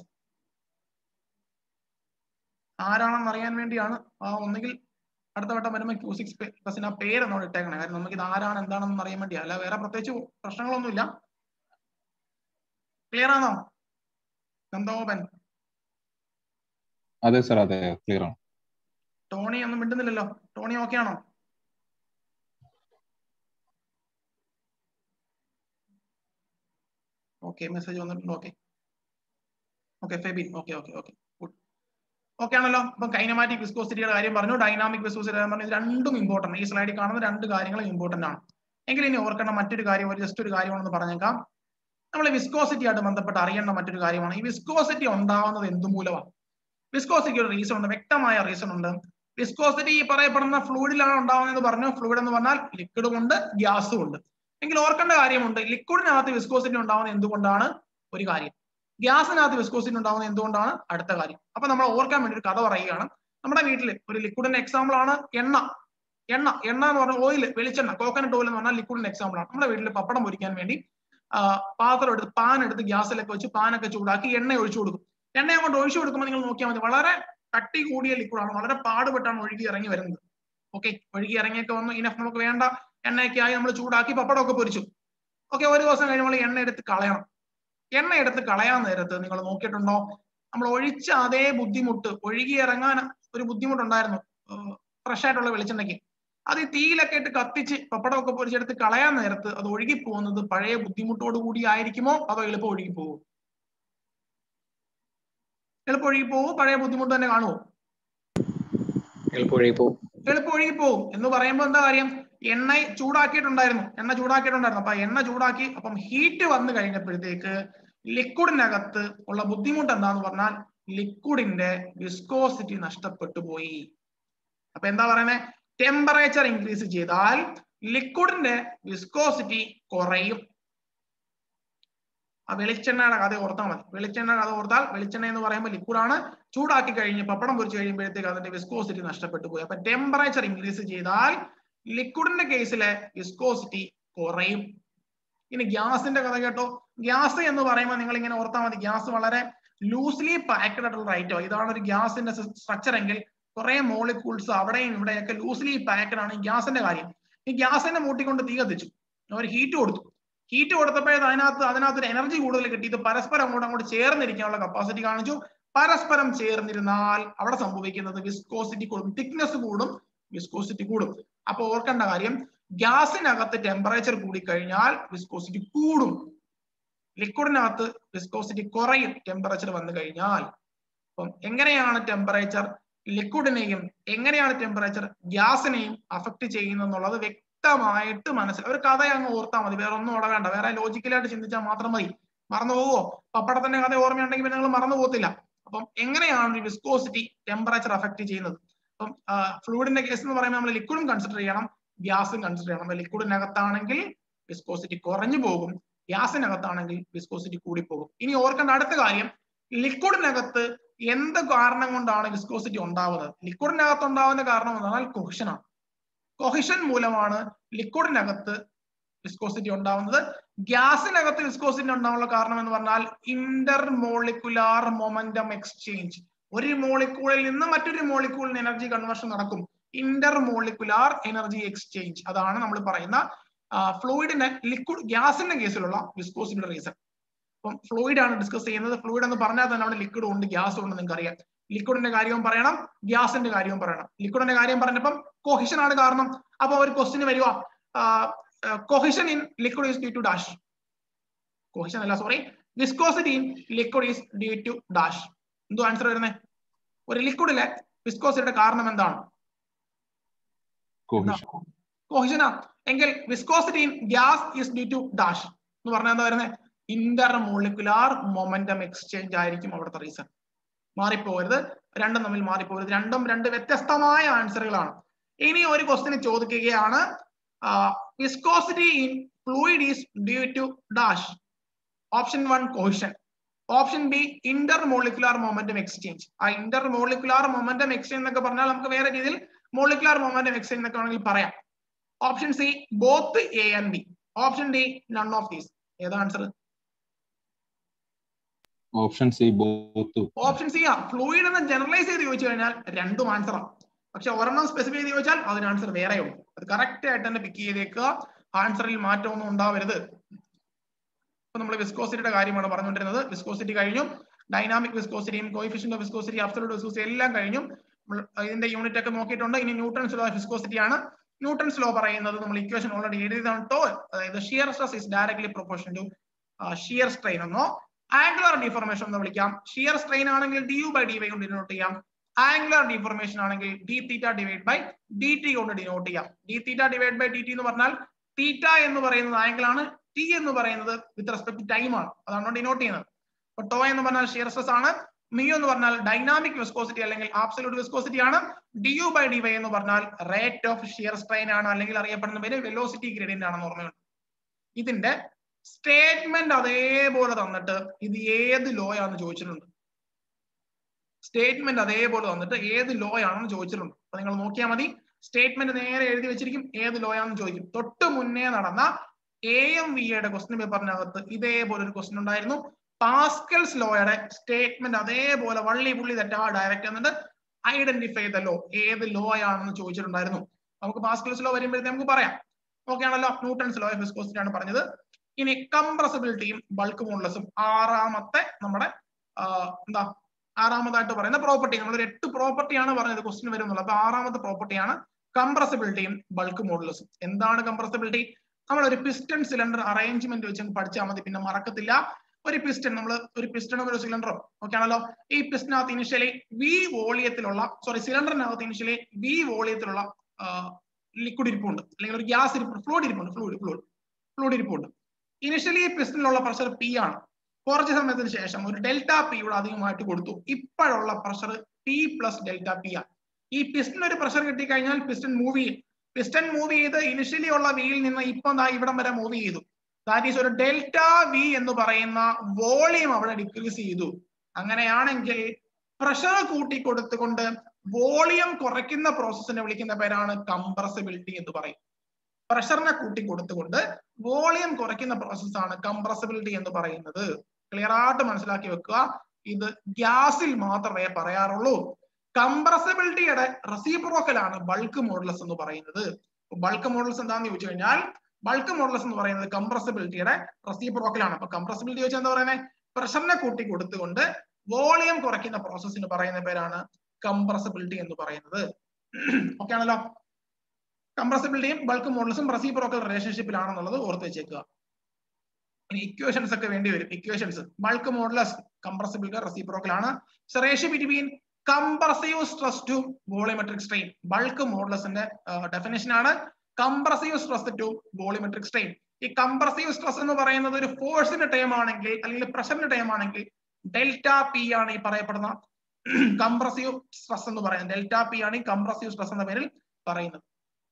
ആരാണെന്ന് അറിയാൻ വേണ്ടിയാണ് ആ ഒന്നുകിൽ അടുത്ത വട്ടം വരുമ്പോൾ ക്യൂ സിക്സ് പ്ലസിന് ആ പേര് എന്നോട് ഇട്ടേക്കണേ കാരണം നമുക്ക് ഇത് ആരാണ് എന്താണെന്ന് അറിയാൻ വേണ്ടിയാ അല്ല വേറെ പ്രത്യേകിച്ച് പ്രശ്നങ്ങളൊന്നുമില്ല ക്ലിയർ ആണോ നന്ദോപൻ അതെ സർ അതെ ക്ലിയർ ആണ് ടോണി ഒന്നും മിണ്ടുന്നില്ലല്ലോ ടോണി ഓക്കെ ആണോ ഓക്കെ മെസ്സേജ് വന്നിട്ടുണ്ട് okay okay Febin okay okay okay good okay ആണല്ലോ ഇപ്പൊ കൈനമാറ്റിക് വിസ്കോസിറ്റിയുടെ കാര്യം പറഞ്ഞു ഡൈനാമിക് വിസ്കോസിറ്റി പറഞ്ഞു ഇത് രണ്ടും ഇമ്പോർട്ടന്റ് ഈ സ്ലൈഡിൽ കാണുന്ന രണ്ട് കാര്യങ്ങളും ഇമ്പോർട്ടന്റ് ആണ് എങ്കിൽ ഇനി ഓർക്കേണ്ട മറ്റൊരു കാര്യം ഒരു ജസ്റ്റ് ഒരു കാര്യമാണെന്ന് പറഞ്ഞേക്കാം നമ്മൾ വിസ്കോസിറ്റി ആയിട്ട് ബന്ധപ്പെട്ട് അറിയേണ്ട മറ്റൊരു കാര്യമാണ് ഈ വിസ്കോസിറ്റി ഉണ്ടാവുന്നത് എന്ത് മൂലമാണ് വിസ്കോസിറ്റി ഒരു റീസൺ ഉണ്ട് വ്യക്തമായ റീസൺ ഉണ്ട് വിസ്കോസിറ്റി ഈ പറയപ്പെടുന്ന ഫ്ലൂയിഡിലാണ് ഉണ്ടാവുന്നത് പറഞ്ഞു ഫ്ലൂയിഡ് എന്ന് പറഞ്ഞാൽ ലിക്വിഡും ഉണ്ട് ഗ്യാസും ഉണ്ട് എങ്കിൽ ഓർക്കേണ്ട കാര്യമുണ്ട് ലിക്വിഡിനകത്ത് വിസ്കോസിറ്റി ഉണ്ടാവുന്നത് എന്തുകൊണ്ടാണ് ഒരു കാര്യം ഗ്യാസിനകത്ത് വിസ്കോസിറ്റി ഉണ്ടാവുന്നത് എന്തുകൊണ്ടാണ് അടുത്ത കാര്യം അപ്പൊ നമ്മൾ ഓർക്കാൻ വേണ്ടി ഒരു കഥ പറയുകയാണ് നമ്മുടെ വീട്ടിൽ ഒരു ലിക്വിഡിന്റെ എക്സാമ്പിൾ ആണ് എണ്ണ എണ്ണ എണ്ണ എന്ന് പറഞ്ഞാൽ ഓയിൽ വെളിച്ചെണ്ണ കോക്കനട്ട് ഓയിൽ എന്ന് പറഞ്ഞാൽ ലിക്വിഡിന്റെ എക്സാമ്പിൾ ആണ് നമ്മുടെ വീട്ടിൽ പപ്പടം പൊരിക്കാൻ വേണ്ടി പാത്രം എടുത്ത് പാൻ എടുത്ത് ഗ്യാസിലൊക്കെ വെച്ച് പാനൊക്കെ ചൂടാക്കി എണ്ണ ഒഴിച്ചു കൊടുക്കും എണ്ണ അങ്ങോട്ട് ഒഴിച്ചു കൊടുക്കുമ്പോൾ നിങ്ങൾ നോക്കിയാൽ മതി വളരെ കട്ടി കൂടിയ ലിക്വിഡാണ് വളരെ പാടുപെട്ടാണ് ഒഴുകി ഇറങ്ങി വരുന്നത് ഓക്കെ ഒഴുകി ഇറങ്ങിയൊക്കെ വന്നു ഇനഫ് നമുക്ക് വേണ്ട എണ്ണയൊക്കെ ആയി നമ്മൾ ചൂടാക്കി പപ്പടമൊക്കെ പൊരിച്ചു ഓക്കെ ഒരു ദിവസം കഴിയുമ്പോൾ എണ്ണ എടുത്ത് കളയണം എണ്ണ എടുത്ത് കളയാൻ നേരത്ത് നിങ്ങൾ നോക്കിയിട്ടുണ്ടോ നമ്മൾ ഒഴിച്ച അതേ ബുദ്ധിമുട്ട് ഒഴുകി ഇറങ്ങാൻ ഒരു ബുദ്ധിമുട്ടുണ്ടായിരുന്നു ഫ്രഷ് ആയിട്ടുള്ള വെളിച്ചെണ്ണയ്ക്ക് അത് ഈ തീയിലൊക്കെ ഇട്ട് കത്തിച്ച് പപ്പടമൊക്കെ പൊരിച്ചെടുത്ത് കളയാൻ നേരത്ത് അത് ഒഴുകി പോകുന്നത് പഴയ ബുദ്ധിമുട്ടോട് കൂടി ആയിരിക്കുമോ അതോ എളുപ്പം ഒഴുകി പോകുമോ എളുപ്പം ഒഴുകി പോകുമോ പഴയ ബുദ്ധിമുട്ട് തന്നെ കാണുമോ എളുപ്പം ഒഴുകി പോകും എളുപ്പം ഒഴുകി പോകും എന്ന് പറയുമ്പോൾ എന്താ കാര്യം എണ്ണ ചൂടാക്കിയിട്ടുണ്ടായിരുന്നു എണ്ണ ചൂടാക്കിയിട്ടുണ്ടായിരുന്നു അപ്പൊ എണ്ണ ചൂടാക്കി അപ്പം ഹീറ്റ് വന്നു കഴിഞ്ഞപ്പോഴത്തേക്ക് ലിക്വിഡിനകത്ത് ഉള്ള ബുദ്ധിമുട്ട് എന്താന്ന് പറഞ്ഞാൽ ലിക്വിഡിന്റെ വിസ്കോസിറ്റി നഷ്ടപ്പെട്ടു പോയി അപ്പൊ എന്താ പറയുന്നത് ടെമ്പറേച്ചർ ഇൻക്രീസ് ചെയ്താൽ ലിക്വിഡിന്റെ വിസ്കോസിറ്റി കുറയും ആ വെളിച്ചെണ്ണയുടെ കഥ ഓർത്താൽ മതി വെളിച്ചെണ്ണയുടെ കഥ ഓർത്താൽ വെളിച്ചെണ്ണ എന്ന് പറയുമ്പോൾ ലിക്വിഡാണ് ചൂടാക്കി കഴിഞ്ഞ് പപ്പടം പൊരിച്ച് കഴിയുമ്പോഴത്തേക്ക് അതിന്റെ വിസ്കോസിറ്റി നഷ്ടപ്പെട്ടു പോയി അപ്പൊ ടെമ്പറേച്ചർ ഇൻക്രീസ് ചെയ്താൽ ലിക്വിഡിന്റെ കേസിലെ വിസ്കോസിറ്റി കുറയും ഇനി ഗ്യാസിന്റെ കഥ കേട്ടോ ഗ്യാസ് എന്ന് പറയുമ്പോൾ നിങ്ങൾ ഇങ്ങനെ ഓർത്താൽ മതി ഗ്യാസ് വളരെ ലൂസ്ലി പാക്ഡ് ആയിട്ടുള്ള ഐറ്റം ഇതാണ് ഒരു ഗ്യാസിന്റെ സ്ട്രക്ചർ എങ്കിൽ കുറെ മോളിക്യൂൾസ് അവിടെയും ഇവിടെയൊക്കെ ലൂസ്ലി പാക്ഡ് ആണ് ഈ ഗ്യാസിന്റെ കാര്യം ഈ ഗ്യാസിനെ മൂട്ടിക്കൊണ്ട് തീ കത്തിച്ചു അവർ ഹീറ്റ് കൊടുത്തു ഹീറ്റ് കൊടുത്തപ്പോഴത് അതിനകത്ത് അതിനകത്ത് ഒരു എനർജി കൂടുതൽ കിട്ടിയത് പരസ്പരം അങ്ങോട്ട് അങ്ങോട്ട് ചേർന്നിരിക്കാനുള്ള കപ്പാസിറ്റി കാണിച്ചു പരസ്പരം ചേർന്നിരുന്നാൽ അവിടെ സംഭവിക്കുന്നത് വിസ്കോസിറ്റി കൂടും തിക്നെസ് കൂടും വിസ്കോസിറ്റി കൂടും അപ്പൊ ഓർക്കേണ്ട കാര്യം ഗ്യാസിനകത്ത് ടെമ്പറേച്ചർ കൂടി കഴിഞ്ഞാൽ വിസ്കോസിറ്റി കൂടും ലിക്വിഡിനകത്ത് വിസ്കോസിറ്റി കുറയും ടെമ്പറേച്ചർ വന്നു കഴിഞ്ഞാൽ അപ്പം എങ്ങനെയാണ് ടെമ്പറേച്ചർ ലിക്വിഡിനെയും എങ്ങനെയാണ് ടെമ്പറേച്ചർ ഗ്യാസിനെയും അഫക്ട് ചെയ്യുന്നത് വ്യക്തമായിട്ട് മനസ്സിൽ ഒരു കഥ അങ്ങ് ഓർത്താൽ മതി വേറെ ഒന്നും ഉടകണ്ട വേറെ ലോജിക്കലായിട്ട് ചിന്തിച്ചാൽ മാത്രം മതി മറന്നു പോവോ പപ്പടത്തിന്റെ കഥ ഓർമ്മയുണ്ടെങ്കിൽ പിന്നെ നിങ്ങൾ മറന്നു പോകത്തില്ല അപ്പം എങ്ങനെയാണ് ഈ വിസ്കോസിറ്റി ടെമ്പറേച്ചർ അഫക്ട് ചെയ്യുന്നത് അപ്പം ഫ്ലൂയിഡിന്റെ കേസ് എന്ന് പറയുമ്പോൾ നമ്മൾ ലിക്വിഡും കൺസിഡർ ചെയ്യണം ഗ്യാസും കൺസിഡർ ചെയ്യണം അപ്പൊ ലിക്വിഡിനകത്താണെങ്കിൽ വിസ്കോസിറ്റി കുറഞ്ഞു പോകും ഗ്യാസിനകത്താണെങ്കിൽ വിസ്കോസിറ്റി കൂടിപ്പോകും ഇനി ഓർക്കേണ്ട അടുത്ത കാര്യം ലിക്വിഡിനകത്ത് എന്ത് കാരണം കൊണ്ടാണ് വിസ്കോസിറ്റി ഉണ്ടാവുന്നത് ലിക്വിഡിനകത്ത് ഉണ്ടാവുന്ന കാരണം എന്ന് പറഞ്ഞാൽ കൊഹിഷനാണ് കൊഹിഷൻ മൂലമാണ് ലിക്വിഡിനകത്ത് വിസ്കോസിറ്റി ഉണ്ടാവുന്നത് ഗ്യാസിനകത്ത് വിസ്കോസിറ്റി ഉണ്ടാവാനുള്ള കാരണം എന്ന് പറഞ്ഞാൽ ഇന്റർ മോളിക്കുലാർ മൊമെന്റം എക്സ്ചേഞ്ച് ഒരു മോളിക്കൂളിൽ നിന്ന് മറ്റൊരു മോളിക്കൂളിന് എനർജി കൺവേർഷൻ നടക്കും ഇന്റർ മോളിക്കുലാർ എനർജി എക്സ്ചേഞ്ച് അതാണ് നമ്മൾ പറയുന്ന ഫ്ലൂയിഡിന്റെ ലിക്വിഡ് ഗ്യാസിന്റെ കേസിലുള്ള വിസ്കോസിറ്റിയുടെ റീസൺ അപ്പം ഫ്ലൂയിഡ് ആണ് ഡിസ്കസ് ചെയ്യുന്നത് ഫ്ലൂയിഡ് എന്ന് പറഞ്ഞാൽ തന്നെ അവിടെ ലിക്വിഡ് ഉണ്ട് ഗ്യാസ് ഉണ്ട് നിങ്ങൾക്ക് അറിയാം ലിക്വിഡിന്റെ കാര്യവും പറയണം ഗ്യാസിന്റെ കാര്യവും പറയണം ലിക്വിഡിന്റെ കാര്യം പറഞ്ഞപ്പം കൊഹിഷൻ ആണ് കാരണം അപ്പൊ ഒരു ക്വസ്റ്റിന് വരിക cohesion in liquid is due to dash cohesion അല്ല sorry viscosity in liquid is due to dash എന്തോ ആൻസർ വരുന്നത് ഒരു ലിക്വിഡിലെ വിസ്കോസിറ്റിയുടെ കാരണം എന്താണ് കൊഹിഷനാ എങ്കിൽ viscosity in gas is due to dash എന്ന് പറഞ്ഞാൽ എന്താ വരുന്നത് ഇന്റർ മോളിക്കുലാർ മൊമെന്റം എക്സ്ചേഞ്ച് ആയിരിക്കും അവിടുത്തെ റീസൺ മാറിപ്പോകരുത് രണ്ടും തമ്മിൽ മാറിപ്പോകരുത് രണ്ടും രണ്ട് വ്യത്യസ്തമായ ആൻസറുകളാണ് ഇനി ഒരു ക്വസ്റ്റിന് ചോദിക്കുകയാണ് viscosity in fluid is due to dash option one cohesion option B inter molecular momentum exchange ആ ഇന്റർ മോളിക്കുലാർ മൊമെന്റം എക്സ്ചേഞ്ച് എന്നൊക്കെ പറഞ്ഞാൽ നമുക്ക് വേറെ രീതിയിൽ മോളിക്കുലാർ മൊമെന്റം എക്സ്ചേഞ്ച് എന്നൊക്കെ വേണമെങ്കിൽ പറയാം option C both A and B option D none of these ഏതാ answer option C both option C ആ ഫ്ലൂയിഡ് എന്ന് ജനറലൈസ് ചെയ്ത് ചോദിച്ചു കഴിഞ്ഞാൽ രണ്ടും ആൻസറാണ് പക്ഷെ ഒരെണ്ണം സ്പെസിഫൈ ചെയ്ത് ചോദിച്ചാൽ അതിന് ആൻസർ വേറെയുണ്ട് അത് കറക്റ്റ് ആയിട്ട് തന്നെ പിക്ക് ചെയ്തേക്കുക ആൻസറിൽ മാറ്റമൊന്നും ഉണ്ടാവരുത് ഇപ്പൊ നമ്മൾ വിസ്കോസിറ്റിയുടെ കാര്യമാണ് പറഞ്ഞുകൊണ്ടിരുന്നത് വിസ്കോസിറ്റി കഴിഞ്ഞു ഡൈനാമിക് വിസ്കോസിറ്റിയും coefficient of viscosity absolute viscosity എല്ലാം കഴിഞ്ഞു ഇതിന്റെ യൂണിറ്റ് ഒക്കെ നോക്കിയിട്ടുണ്ട് ഇനി ന്യൂട്ടൺസ് ലോ ഓഫ് വിസ്കോസിറ്റി ആണ് ന്യൂട്ടൺസ് ലോ പറയുന്നത് നമ്മൾ ഇക്വേഷൻ ഓൾറെഡി എഴുതിയതാണ് ടോ അതായത് shear stress is directly proportion to shear strain എന്നോ ആംഗുലർ ഡിഫോർമേഷൻ എന്ന് വിളിക്കാം ഷിയർ സ്ട്രെയിൻ ആണെങ്കിൽ D U by D Y കൊണ്ട് ഡിനോട്ട് ചെയ്യാം ആംഗുലർ ഡിഫോർമേഷൻ ആണെങ്കിൽ D theta divide by D T കൊണ്ട് ഡിനോട്ട് ചെയ്യാം D theta divide by D T എന്ന് പറഞ്ഞാൽ തീറ്റ എന്ന് പറയുന്നത് ആംഗിൾ ആണ് ടി എന്ന് പറയുന്നത് വിത്ത് റെസ്പെക്ട് ടൈം ആണ് അതാണ് ഡിനോട്ട് ചെയ്യുന്നത് അപ്പൊ ടോ എന്ന് പറഞ്ഞാൽ ഷിയർ സ്ട്രെസ് ആണ് മി എന്ന് പറഞ്ഞാൽ ഡൈനാമിക് വിസ്കോസിറ്റി അല്ലെങ്കിൽ ആബ്സലൂട്ട് വിസ്കോസിറ്റി ആണ് D U by D Y എന്ന് പറഞ്ഞാൽ റേറ്റ് ഓഫ് ഷിയർ സ്ട്രെയിൻ ആണ് അല്ലെങ്കിൽ അറിയപ്പെടുന്ന പേര് വെലോസിറ്റി ഗ്രേഡിയന്റ് ആണെന്ന് ഓർമ്മയുണ്ട് ഇതിന്റെ സ്റ്റേറ്റ്മെന്റ് അതേപോലെ തന്നിട്ട് ഇത് ഏത് ലോ ആണെന്ന് ചോദിച്ചിട്ടുണ്ട് സ്റ്റേറ്റ്മെന്റ് അതേപോലെ തന്നിട്ട് ഏത് ലോ ആണെന്ന് ചോദിച്ചിട്ടുണ്ട് അപ്പൊ നിങ്ങൾ നോക്കിയാൽ മതി സ്റ്റേറ്റ്മെന്റ് നേരെ എഴുതി വെച്ചിരിക്കും ഏത് ലോ ആണെന്ന് ചോദിക്കും തൊട്ട് മുന്നേ നടന്ന എ എം വി യുടെ ക്വസ്റ്റ്യൻ പേപ്പറിനകത്ത് ഇതേപോലെ ഒരു ക്വസ്റ്റ്യൻ ഉണ്ടായിരുന്നു പാസ്കൽസ് ലോയുടെ സ്റ്റേറ്റ്മെന്റ് അതേപോലെ വള്ളി പുള്ളി തെറ്റാ ഡയറക്റ്റ് എന്നിട്ട് ഐഡന്റിഫൈ ദ ലോ ഏത് ലോ ആണെന്ന് ചോദിച്ചിട്ടുണ്ടായിരുന്നു നമുക്ക് പാസ്കൽസ് ലോ വരുമ്പോഴത്തേ നമുക്ക് പറയാം ഓക്കെ ആണല്ലോ ന്യൂട്ടൺസ് ലോ ഓഫ് വിസ്കോസിറ്റി ആണ് പറഞ്ഞത് ഇനി കംപ്രസിബിലിറ്റിയും ബൾക്ക് മോഡുലസും ആറാമത്തെ നമ്മുടെ ആ, എന്താ ആറാമതായിട്ട് പറയുന്ന പ്രോപ്പർട്ടി നമ്മൾ ഒരു എട്ട് പ്രോപ്പർട്ടിയാണ് പറഞ്ഞത് ക്വസ്റ്റ്യൻ വരുന്നുള്ളത് അപ്പൊ ആറാമത്തെ പ്രോപ്പർട്ടിയാണ് കംപ്രസിബിലിറ്റിയും ബൾക്ക് മോഡുലസും എന്താണ് കംപ്രസിബിലിറ്റി നമ്മൾ ഒരു പിസ്റ്റൺ സിലിണ്ടർ അറേഞ്ച്മെന്റ് വെച്ച് അങ്ങ് പഠിച്ചാൽ മതി പിന്നെ മറക്കത്തില്ല ഒരു പിസ്റ്റൺ നമ്മൾ ഒരു പിസ്റ്റണും ഒരു സിലിണ്ടറും ഓക്കെ ആണല്ലോ ഈ പിസ്റ്റനകത്ത് ഇനിഷ്യലി വി വോളിയത്തിലുള്ള സോറി സിലിണ്ടറിനകത്ത് ഇനിഷ്യലി വി വോളിയത്തിലുള്ള ലിക്വിഡ് ഇരിപ്പുണ്ട് അല്ലെങ്കിൽ ഒരു ഗ്യാസ് ഇരിപ്പുണ്ട് ഫ്ലൂയിഡ് ഇരിപ്പുണ്ട് ഫ്ലൂയിഡ് ഫ്ലൂയിഡ് ഫ്ലൂയിഡ് ഇരിപ്പുണ്ട് ഇനിഷ്യലി പിസ്റ്റണിലുള്ള പ്രഷർ പി ആണ് കുറച്ച് സമയത്തിന് ശേഷം ഒരു ഡെൽറ്റ പി ഇവിടെ അധികമായിട്ട് കൊടുത്തു ഇപ്പോഴുള്ള pressure P plus delta P ആണ് ഈ പിസ്റ്റൺ ഒരു പ്രഷർ കിട്ടിക്കഴിഞ്ഞാൽ പിസ്റ്റൺ മൂവ് ചെയ്യും പിസ്റ്റൺ മൂവ് ചെയ്ത് ഇനിഷ്യലി ഉള്ള വിയിൽ നിന്ന് ഇപ്പം ദാ ഇവിടം വരെ മൂവ് ചെയ്തു ദാറ്റ് ഈസ് ഒരു ഡെൽറ്റ വി എന്ന് പറയുന്ന വോളിയം അവിടെ ഡിക്രീസ് ചെയ്തു അങ്ങനെയാണെങ്കിൽ പ്രഷർ കൂട്ടി കൊടുത്തുകൊണ്ട് വോളിയം കുറയ്ക്കുന്ന പ്രോസസ്സിനെ വിളിക്കുന്ന പേരാണ് കംപ്രസിബിലിറ്റി എന്ന് പറയും പ്രഷറിനെ കൂട്ടി കൊടുത്തുകൊണ്ട് വോളിയം കുറയ്ക്കുന്ന പ്രോസസ്സാണ് കംപ്രസിബിലിറ്റി എന്ന് പറയുന്നത് ക്ലിയർ ആയിട്ട് മനസ്സിലാക്കി വെക്കുക ഇത് ഗ്യാസിൽ മാത്രമേ പറയാറുള്ളൂ കംപ്രസിബിലിറ്റിയുടെ റെസിപ്രോക്കലാണ് ബൾക്ക് മോഡുലസ് എന്ന് പറയുന്നത് ബൾക്ക് മോഡുലസ് എന്താണെന്ന് ചോദിച്ചു കഴിഞ്ഞാൽ ബൾക്ക് മോഡുലസ് എന്ന് പറയുന്നത് കംപ്രസിബിലിറ്റിയുടെ റെസിപ്രോക്കലാണ് അപ്പൊ കംപ്രസിബിലിറ്റി വെച്ചാൽ എന്താ പറയുന്നത് പ്രഷറിനെ കൂട്ടി കൊടുത്തുകൊണ്ട് വോളിയം കുറയ്ക്കുന്ന പ്രോസസ്സിന് പറയുന്ന പേരാണ് കംപ്രസിബിലിറ്റി എന്ന് പറയുന്നത് ഓക്കെ ആണല്ലോ കംപ്രസിബിലിറ്റിയും ബൾക്ക് മോഡൽസും റെസിപ്രോക്കൽ റിലേഷൻഷിപ്പിലാണെന്നുള്ളത് ഓർത്ത് വെച്ചേക്കുക ഇനി ഇക്വേഷൻസ് ഒക്കെ വേണ്ടി വരും equations bulk modulus compressibility reciprocal ആണ് ratio between compressive stress to volumetric strain bulk മോഡലസിന്റെ ഡെഫിനേഷൻ ആണ് compressive stress to volumetric strain ഈ കംപ്രസീവ് സ്ട്രെസ് എന്ന് പറയുന്നത് ഒരു ഫോഴ്സിന്റെ ടൈം ആണെങ്കിൽ അല്ലെങ്കിൽ പ്രഷറിന്റെ ടൈം ആണെങ്കിൽ ഡെൽറ്റ പി ആണ് ഈ പറയപ്പെടുന്ന കംപ്രസീവ് സ്ട്രെസ് എന്ന് പറയുന്നത് ഡെൽറ്റ പി ആണ് ഈ കംപ്രസീവ് സ്ട്രെസ് എന്ന പേരിൽ പറയുന്നത്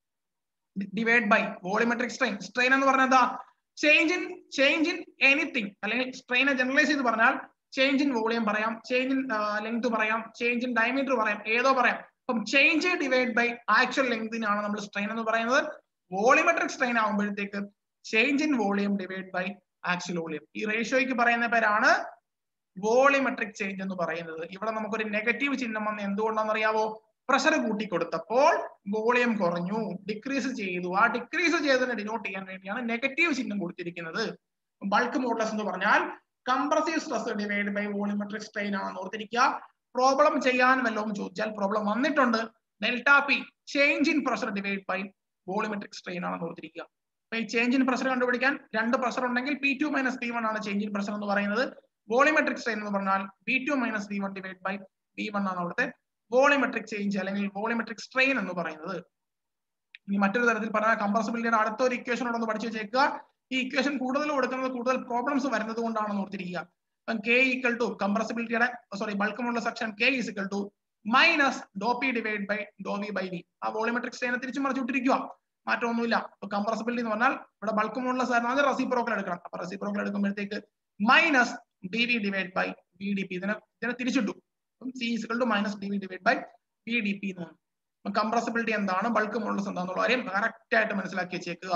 divide by volumetric strain strain എന്ന് പറഞ്ഞാൽ എന്താ change in change in anything അല്ലെങ്കിൽ സ്ട്രെയിനെ ജനറലൈസ് ചെയ്ത് പറഞ്ഞാൽ ചേഞ്ച് ഇൻ വോളിയം പറയാം ചേഞ്ച് ഇൻ ലെങ്ത് പറയാം ചേഞ്ച് ഇൻ ഡയമീറ്റർ പറയാം ഏതോ പറയാം അപ്പം ചേഞ്ച് ഡിവൈഡ് ബൈ ആക്ച്വൽ ലെങ്തിനാണ് നമ്മൾ സ്ട്രെയിൻ എന്ന് പറയുന്നത് വോളിമെട്രിക് സ്ട്രെയിൻ ആകുമ്പോഴത്തേക്ക് change in volume divide by actual volume ഈ റേഷ്യോയ്ക്ക് പറയുന്ന പേരാണ് വോളിമെട്രിക് ചേഞ്ച് എന്ന് പറയുന്നത് ഇവിടെ നമുക്കൊരു നെഗറ്റീവ് ചിഹ്നം വന്ന് എന്തുകൊണ്ടാണെന്ന് അറിയാവോ പ്രഷർ കൂട്ടി കൊടുത്തപ്പോൾ വോളിയം കുറഞ്ഞു ഡിക്രീസ് ചെയ്തു ആ ഡിക്രീസ് ചെയ്തതിനെ ഡിനോട്ട് ചെയ്യാൻ വേണ്ടിയാണ് നെഗറ്റീവ് ചിഹ്നം കൊടുത്തിരിക്കുന്നത് ബൾക്ക് മോഡലസ് എന്ന് പറഞ്ഞാൽ compressive stress divide by volumetric strain ആണെന്ന് ഓർത്തിരിക്കുക പ്രോബ്ലം ചെയ്യാൻ വല്ലതും ചോദിച്ചാൽ പ്രോബ്ലം വന്നിട്ടുണ്ട് delta P change in pressure divide by volumetric strain ആണെന്ന് ഓർത്തിരിക്കുക അപ്പൊ ഈ ചേഞ്ച് ഇൻ പ്രഷർ കണ്ടുപിടിക്കാൻ രണ്ട് പ്രഷർ ഉണ്ടെങ്കിൽ P two minus P one ആണ് ചേഞ്ച് ഇൻ പ്രഷർ എന്ന് പറയുന്നത് വോളിമെട്രിക് സ്ട്രെയിൻ എന്ന് പറഞ്ഞാൽ P two minus V one divide by V one ആണ് അവിടുത്തെ വോളിമെട്രിക് ചേഞ്ച് അല്ലെങ്കിൽ വോളിമെട്രിക് സ്ട്രെയിൻ എന്ന് പറയുന്നത് ഇനി മറ്റൊരു തരത്തിൽ പറഞ്ഞാൽ കംപ്രസിബിലിറ്റിയുടെ അടുത്ത ഒരു ഇക്വേഷൻ ഒന്ന് പഠിച്ചു വെച്ചേക്കുക ഈ ഇക്വേഷൻ കൂടുതൽ കൊടുക്കുന്നത് കൂടുതൽ പ്രോബ്ലംസ് വരുന്നത് കൊണ്ടാണെന്ന് ഓർത്തിരിക്കുക അപ്പം കെ ഈക്വൽ ടു കംപ്രസിബിലിറ്റിയുടെ സോറി ബൾക്കമുള്ള section K is equal to minus ഡോ പി ഡിവൈഡ് ബൈ ഡോ വി ബൈ വി ആ വോളിമെട്രിക് സ്ട്രെയിനെ തിരിച്ചു മറിച്ച് വിട്ടിരിക്കുക മാറ്റമൊന്നുമില്ല ഇപ്പൊ കംപ്രസിബിലിറ്റി എന്ന് പറഞ്ഞാൽ ഇവിടെ ബൾക്കമുള്ള സാധനം റെസിപ്രോക്കൽ എടുക്കണം അപ്പൊ റെസിപ്രോക്കൽ എടുക്കുമ്പോഴത്തേക്ക് minus D V divide by V D P ഇതിനെ ഇതിനെ തിരിച്ചിട്ടു C is equal to minus D V divide by V D P എന്ന് അപ്പൊ കംപ്രസിബിലിറ്റി എന്താണ് ബൾക്ക് മോഡൽസ് എന്താണെന്നുള്ള കാര്യം കറക്റ്റ് ആയിട്ട് മനസ്സിലാക്കി വെച്ചേക്കുക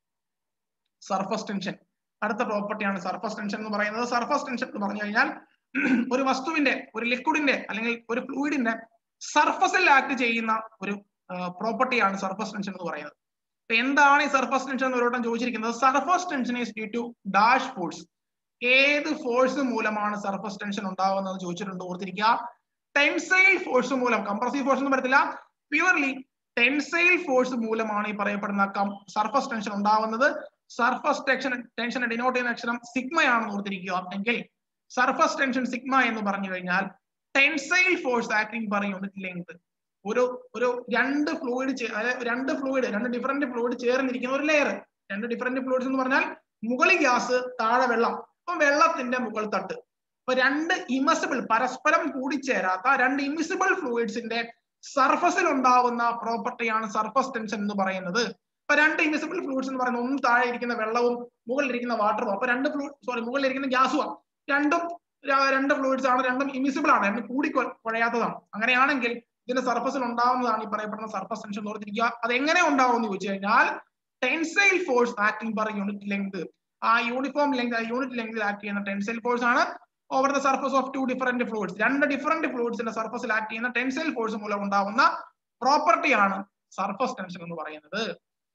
സർഫസ് ടെൻഷൻ അടുത്ത പ്രോപ്പർട്ടിയാണ് സർഫസ് ടെൻഷൻ എന്ന് പറയുന്നത് സർഫസ് ടെൻഷൻ എന്ന് പറഞ്ഞു കഴിഞ്ഞാൽ ഒരു വസ്തുവിന്റെ ഒരു ലിക്വിഡിന്റെ അല്ലെങ്കിൽ ഒരു ഫ്ലൂയിഡിന്റെ സർഫസിൽ ആക്ട് ചെയ്യുന്ന ഒരു പ്രോപ്പർട്ടിയാണ് സർഫസ് ടെൻഷൻ എന്ന് പറയുന്നത് അപ്പൊ എന്താണ് ഈ സർഫസ് ടെൻഷൻ എന്ന് ഒരുവട്ടം ചോദിച്ചിരിക്കുന്നത് surface tension is due to dash force ഏത് ഫോഴ്സ് മൂലമാണ് സർഫസ് ടെൻഷൻ ഉണ്ടാവുന്നത് ചോദിച്ചിട്ടുണ്ട് ഓർത്തിരിക്കുക ടെൻസൈൽ ഫോഴ്സ് മൂലം കംപ്രസീവ് ഫോഴ്സ് ഒന്നും വരത്തില്ല പ്യുവർലി ടെൻസൈൽ ഫോഴ്സ് മൂലമാണ് ഈ പറയപ്പെടുന്ന സർഫസ് ടെൻഷൻ ഉണ്ടാവുന്നത് സർഫസ് ടെൻഷൻ ടെൻഷൻ ഡിനോട്ട് ചെയ്യുന്ന അക്ഷരം സിഗ്മയാണെന്ന് ഓർത്തിരിക്കുക എങ്കിൽ സർഫസ് ടെൻഷൻ സിഗ്മ എന്ന് പറഞ്ഞു കഴിഞ്ഞാൽ ടെൻസൈൽ ഫോഴ്സ് ആക്ടിങ് പറയും യൂണിറ്റ് ലെങ്ത് ഒരു ഒരു രണ്ട് ഫ്ലൂയിഡ് അതായത് രണ്ട് ഫ്ലൂയിഡ് രണ്ട് ഡിഫറെന്റ് ഫ്ലൂയിഡ് ചേർന്നിരിക്കുന്ന ഒരു ലെയർ രണ്ട് ഡിഫറെന്റ് ഫ്ലൂയിഡ്സ് എന്ന് പറഞ്ഞാൽ മുകളിൽ ഗ്യാസ് താഴെ വെള്ളം അപ്പൊ വെള്ളത്തിന്റെ മുകൾ തട്ട് അപ്പൊ രണ്ട് ഇമസിബിൾ പരസ്പരം കൂടിച്ചേരാത്ത രണ്ട് ഇമിസിബിൾ ഫ്ലൂയിഡ്സിന്റെ സർഫസിൽ ഉണ്ടാവുന്ന പ്രോപ്പർട്ടിയാണ് സർഫസ് ടെൻഷൻ എന്ന് പറയുന്നത് ഇപ്പൊ രണ്ട് ഇമിസിബിൾ ഫ്ലൂയിഡ്സ് എന്ന് പറയുന്നത് ഒന്ന് താഴെ ഇരിക്കുന്ന വെള്ളവും മുകളിലിരിക്കുന്ന വാട്ടറും അപ്പൊ രണ്ട് ഫ്ലൂ സോറി മുകളിലിരിക്കുന്ന ഗ്യാസും രണ്ടും രണ്ട് ഫ്ലൂയിഡ്സ് ആണ് രണ്ടും ഇമിസിബിൾ ആണ് രണ്ടും കൂടി കുഴയാത്തതാണ് അങ്ങനെയാണെങ്കിൽ ഇതിന്റെ സർഫസിൽ ഉണ്ടാവുന്നതാണ് ഈ പറയപ്പെടുന്ന സർഫസ് ടെൻഷൻ എന്ന് ഓർത്തിരിക്കുക അത് എങ്ങനെ ഉണ്ടാവും എന്ന് ചോദിച്ചു കഴിഞ്ഞാൽ tensile force acting per unit length ആ യൂണിഫോം ലെങ്ത് യൂണിറ്റ് ലെങ്തിൽ ആക്ട് ചെയ്യുന്ന ടെൻസൈൽ ഫോഴ്സ് ആണ് over the surface of two different fluids രണ്ട് ഡിഫറെന്റ് ഫ്ലൂയിഡ്സിന്റെ സർഫസിൽ ആക്ട് ചെയ്യുന്ന ടെൻസൈൽ ഫോഴ്സ് മൂലം ഉണ്ടാവുന്ന പ്രോപ്പർട്ടിയാണ് സർഫസ് ടെൻഷൻ എന്ന് പറയുന്നത്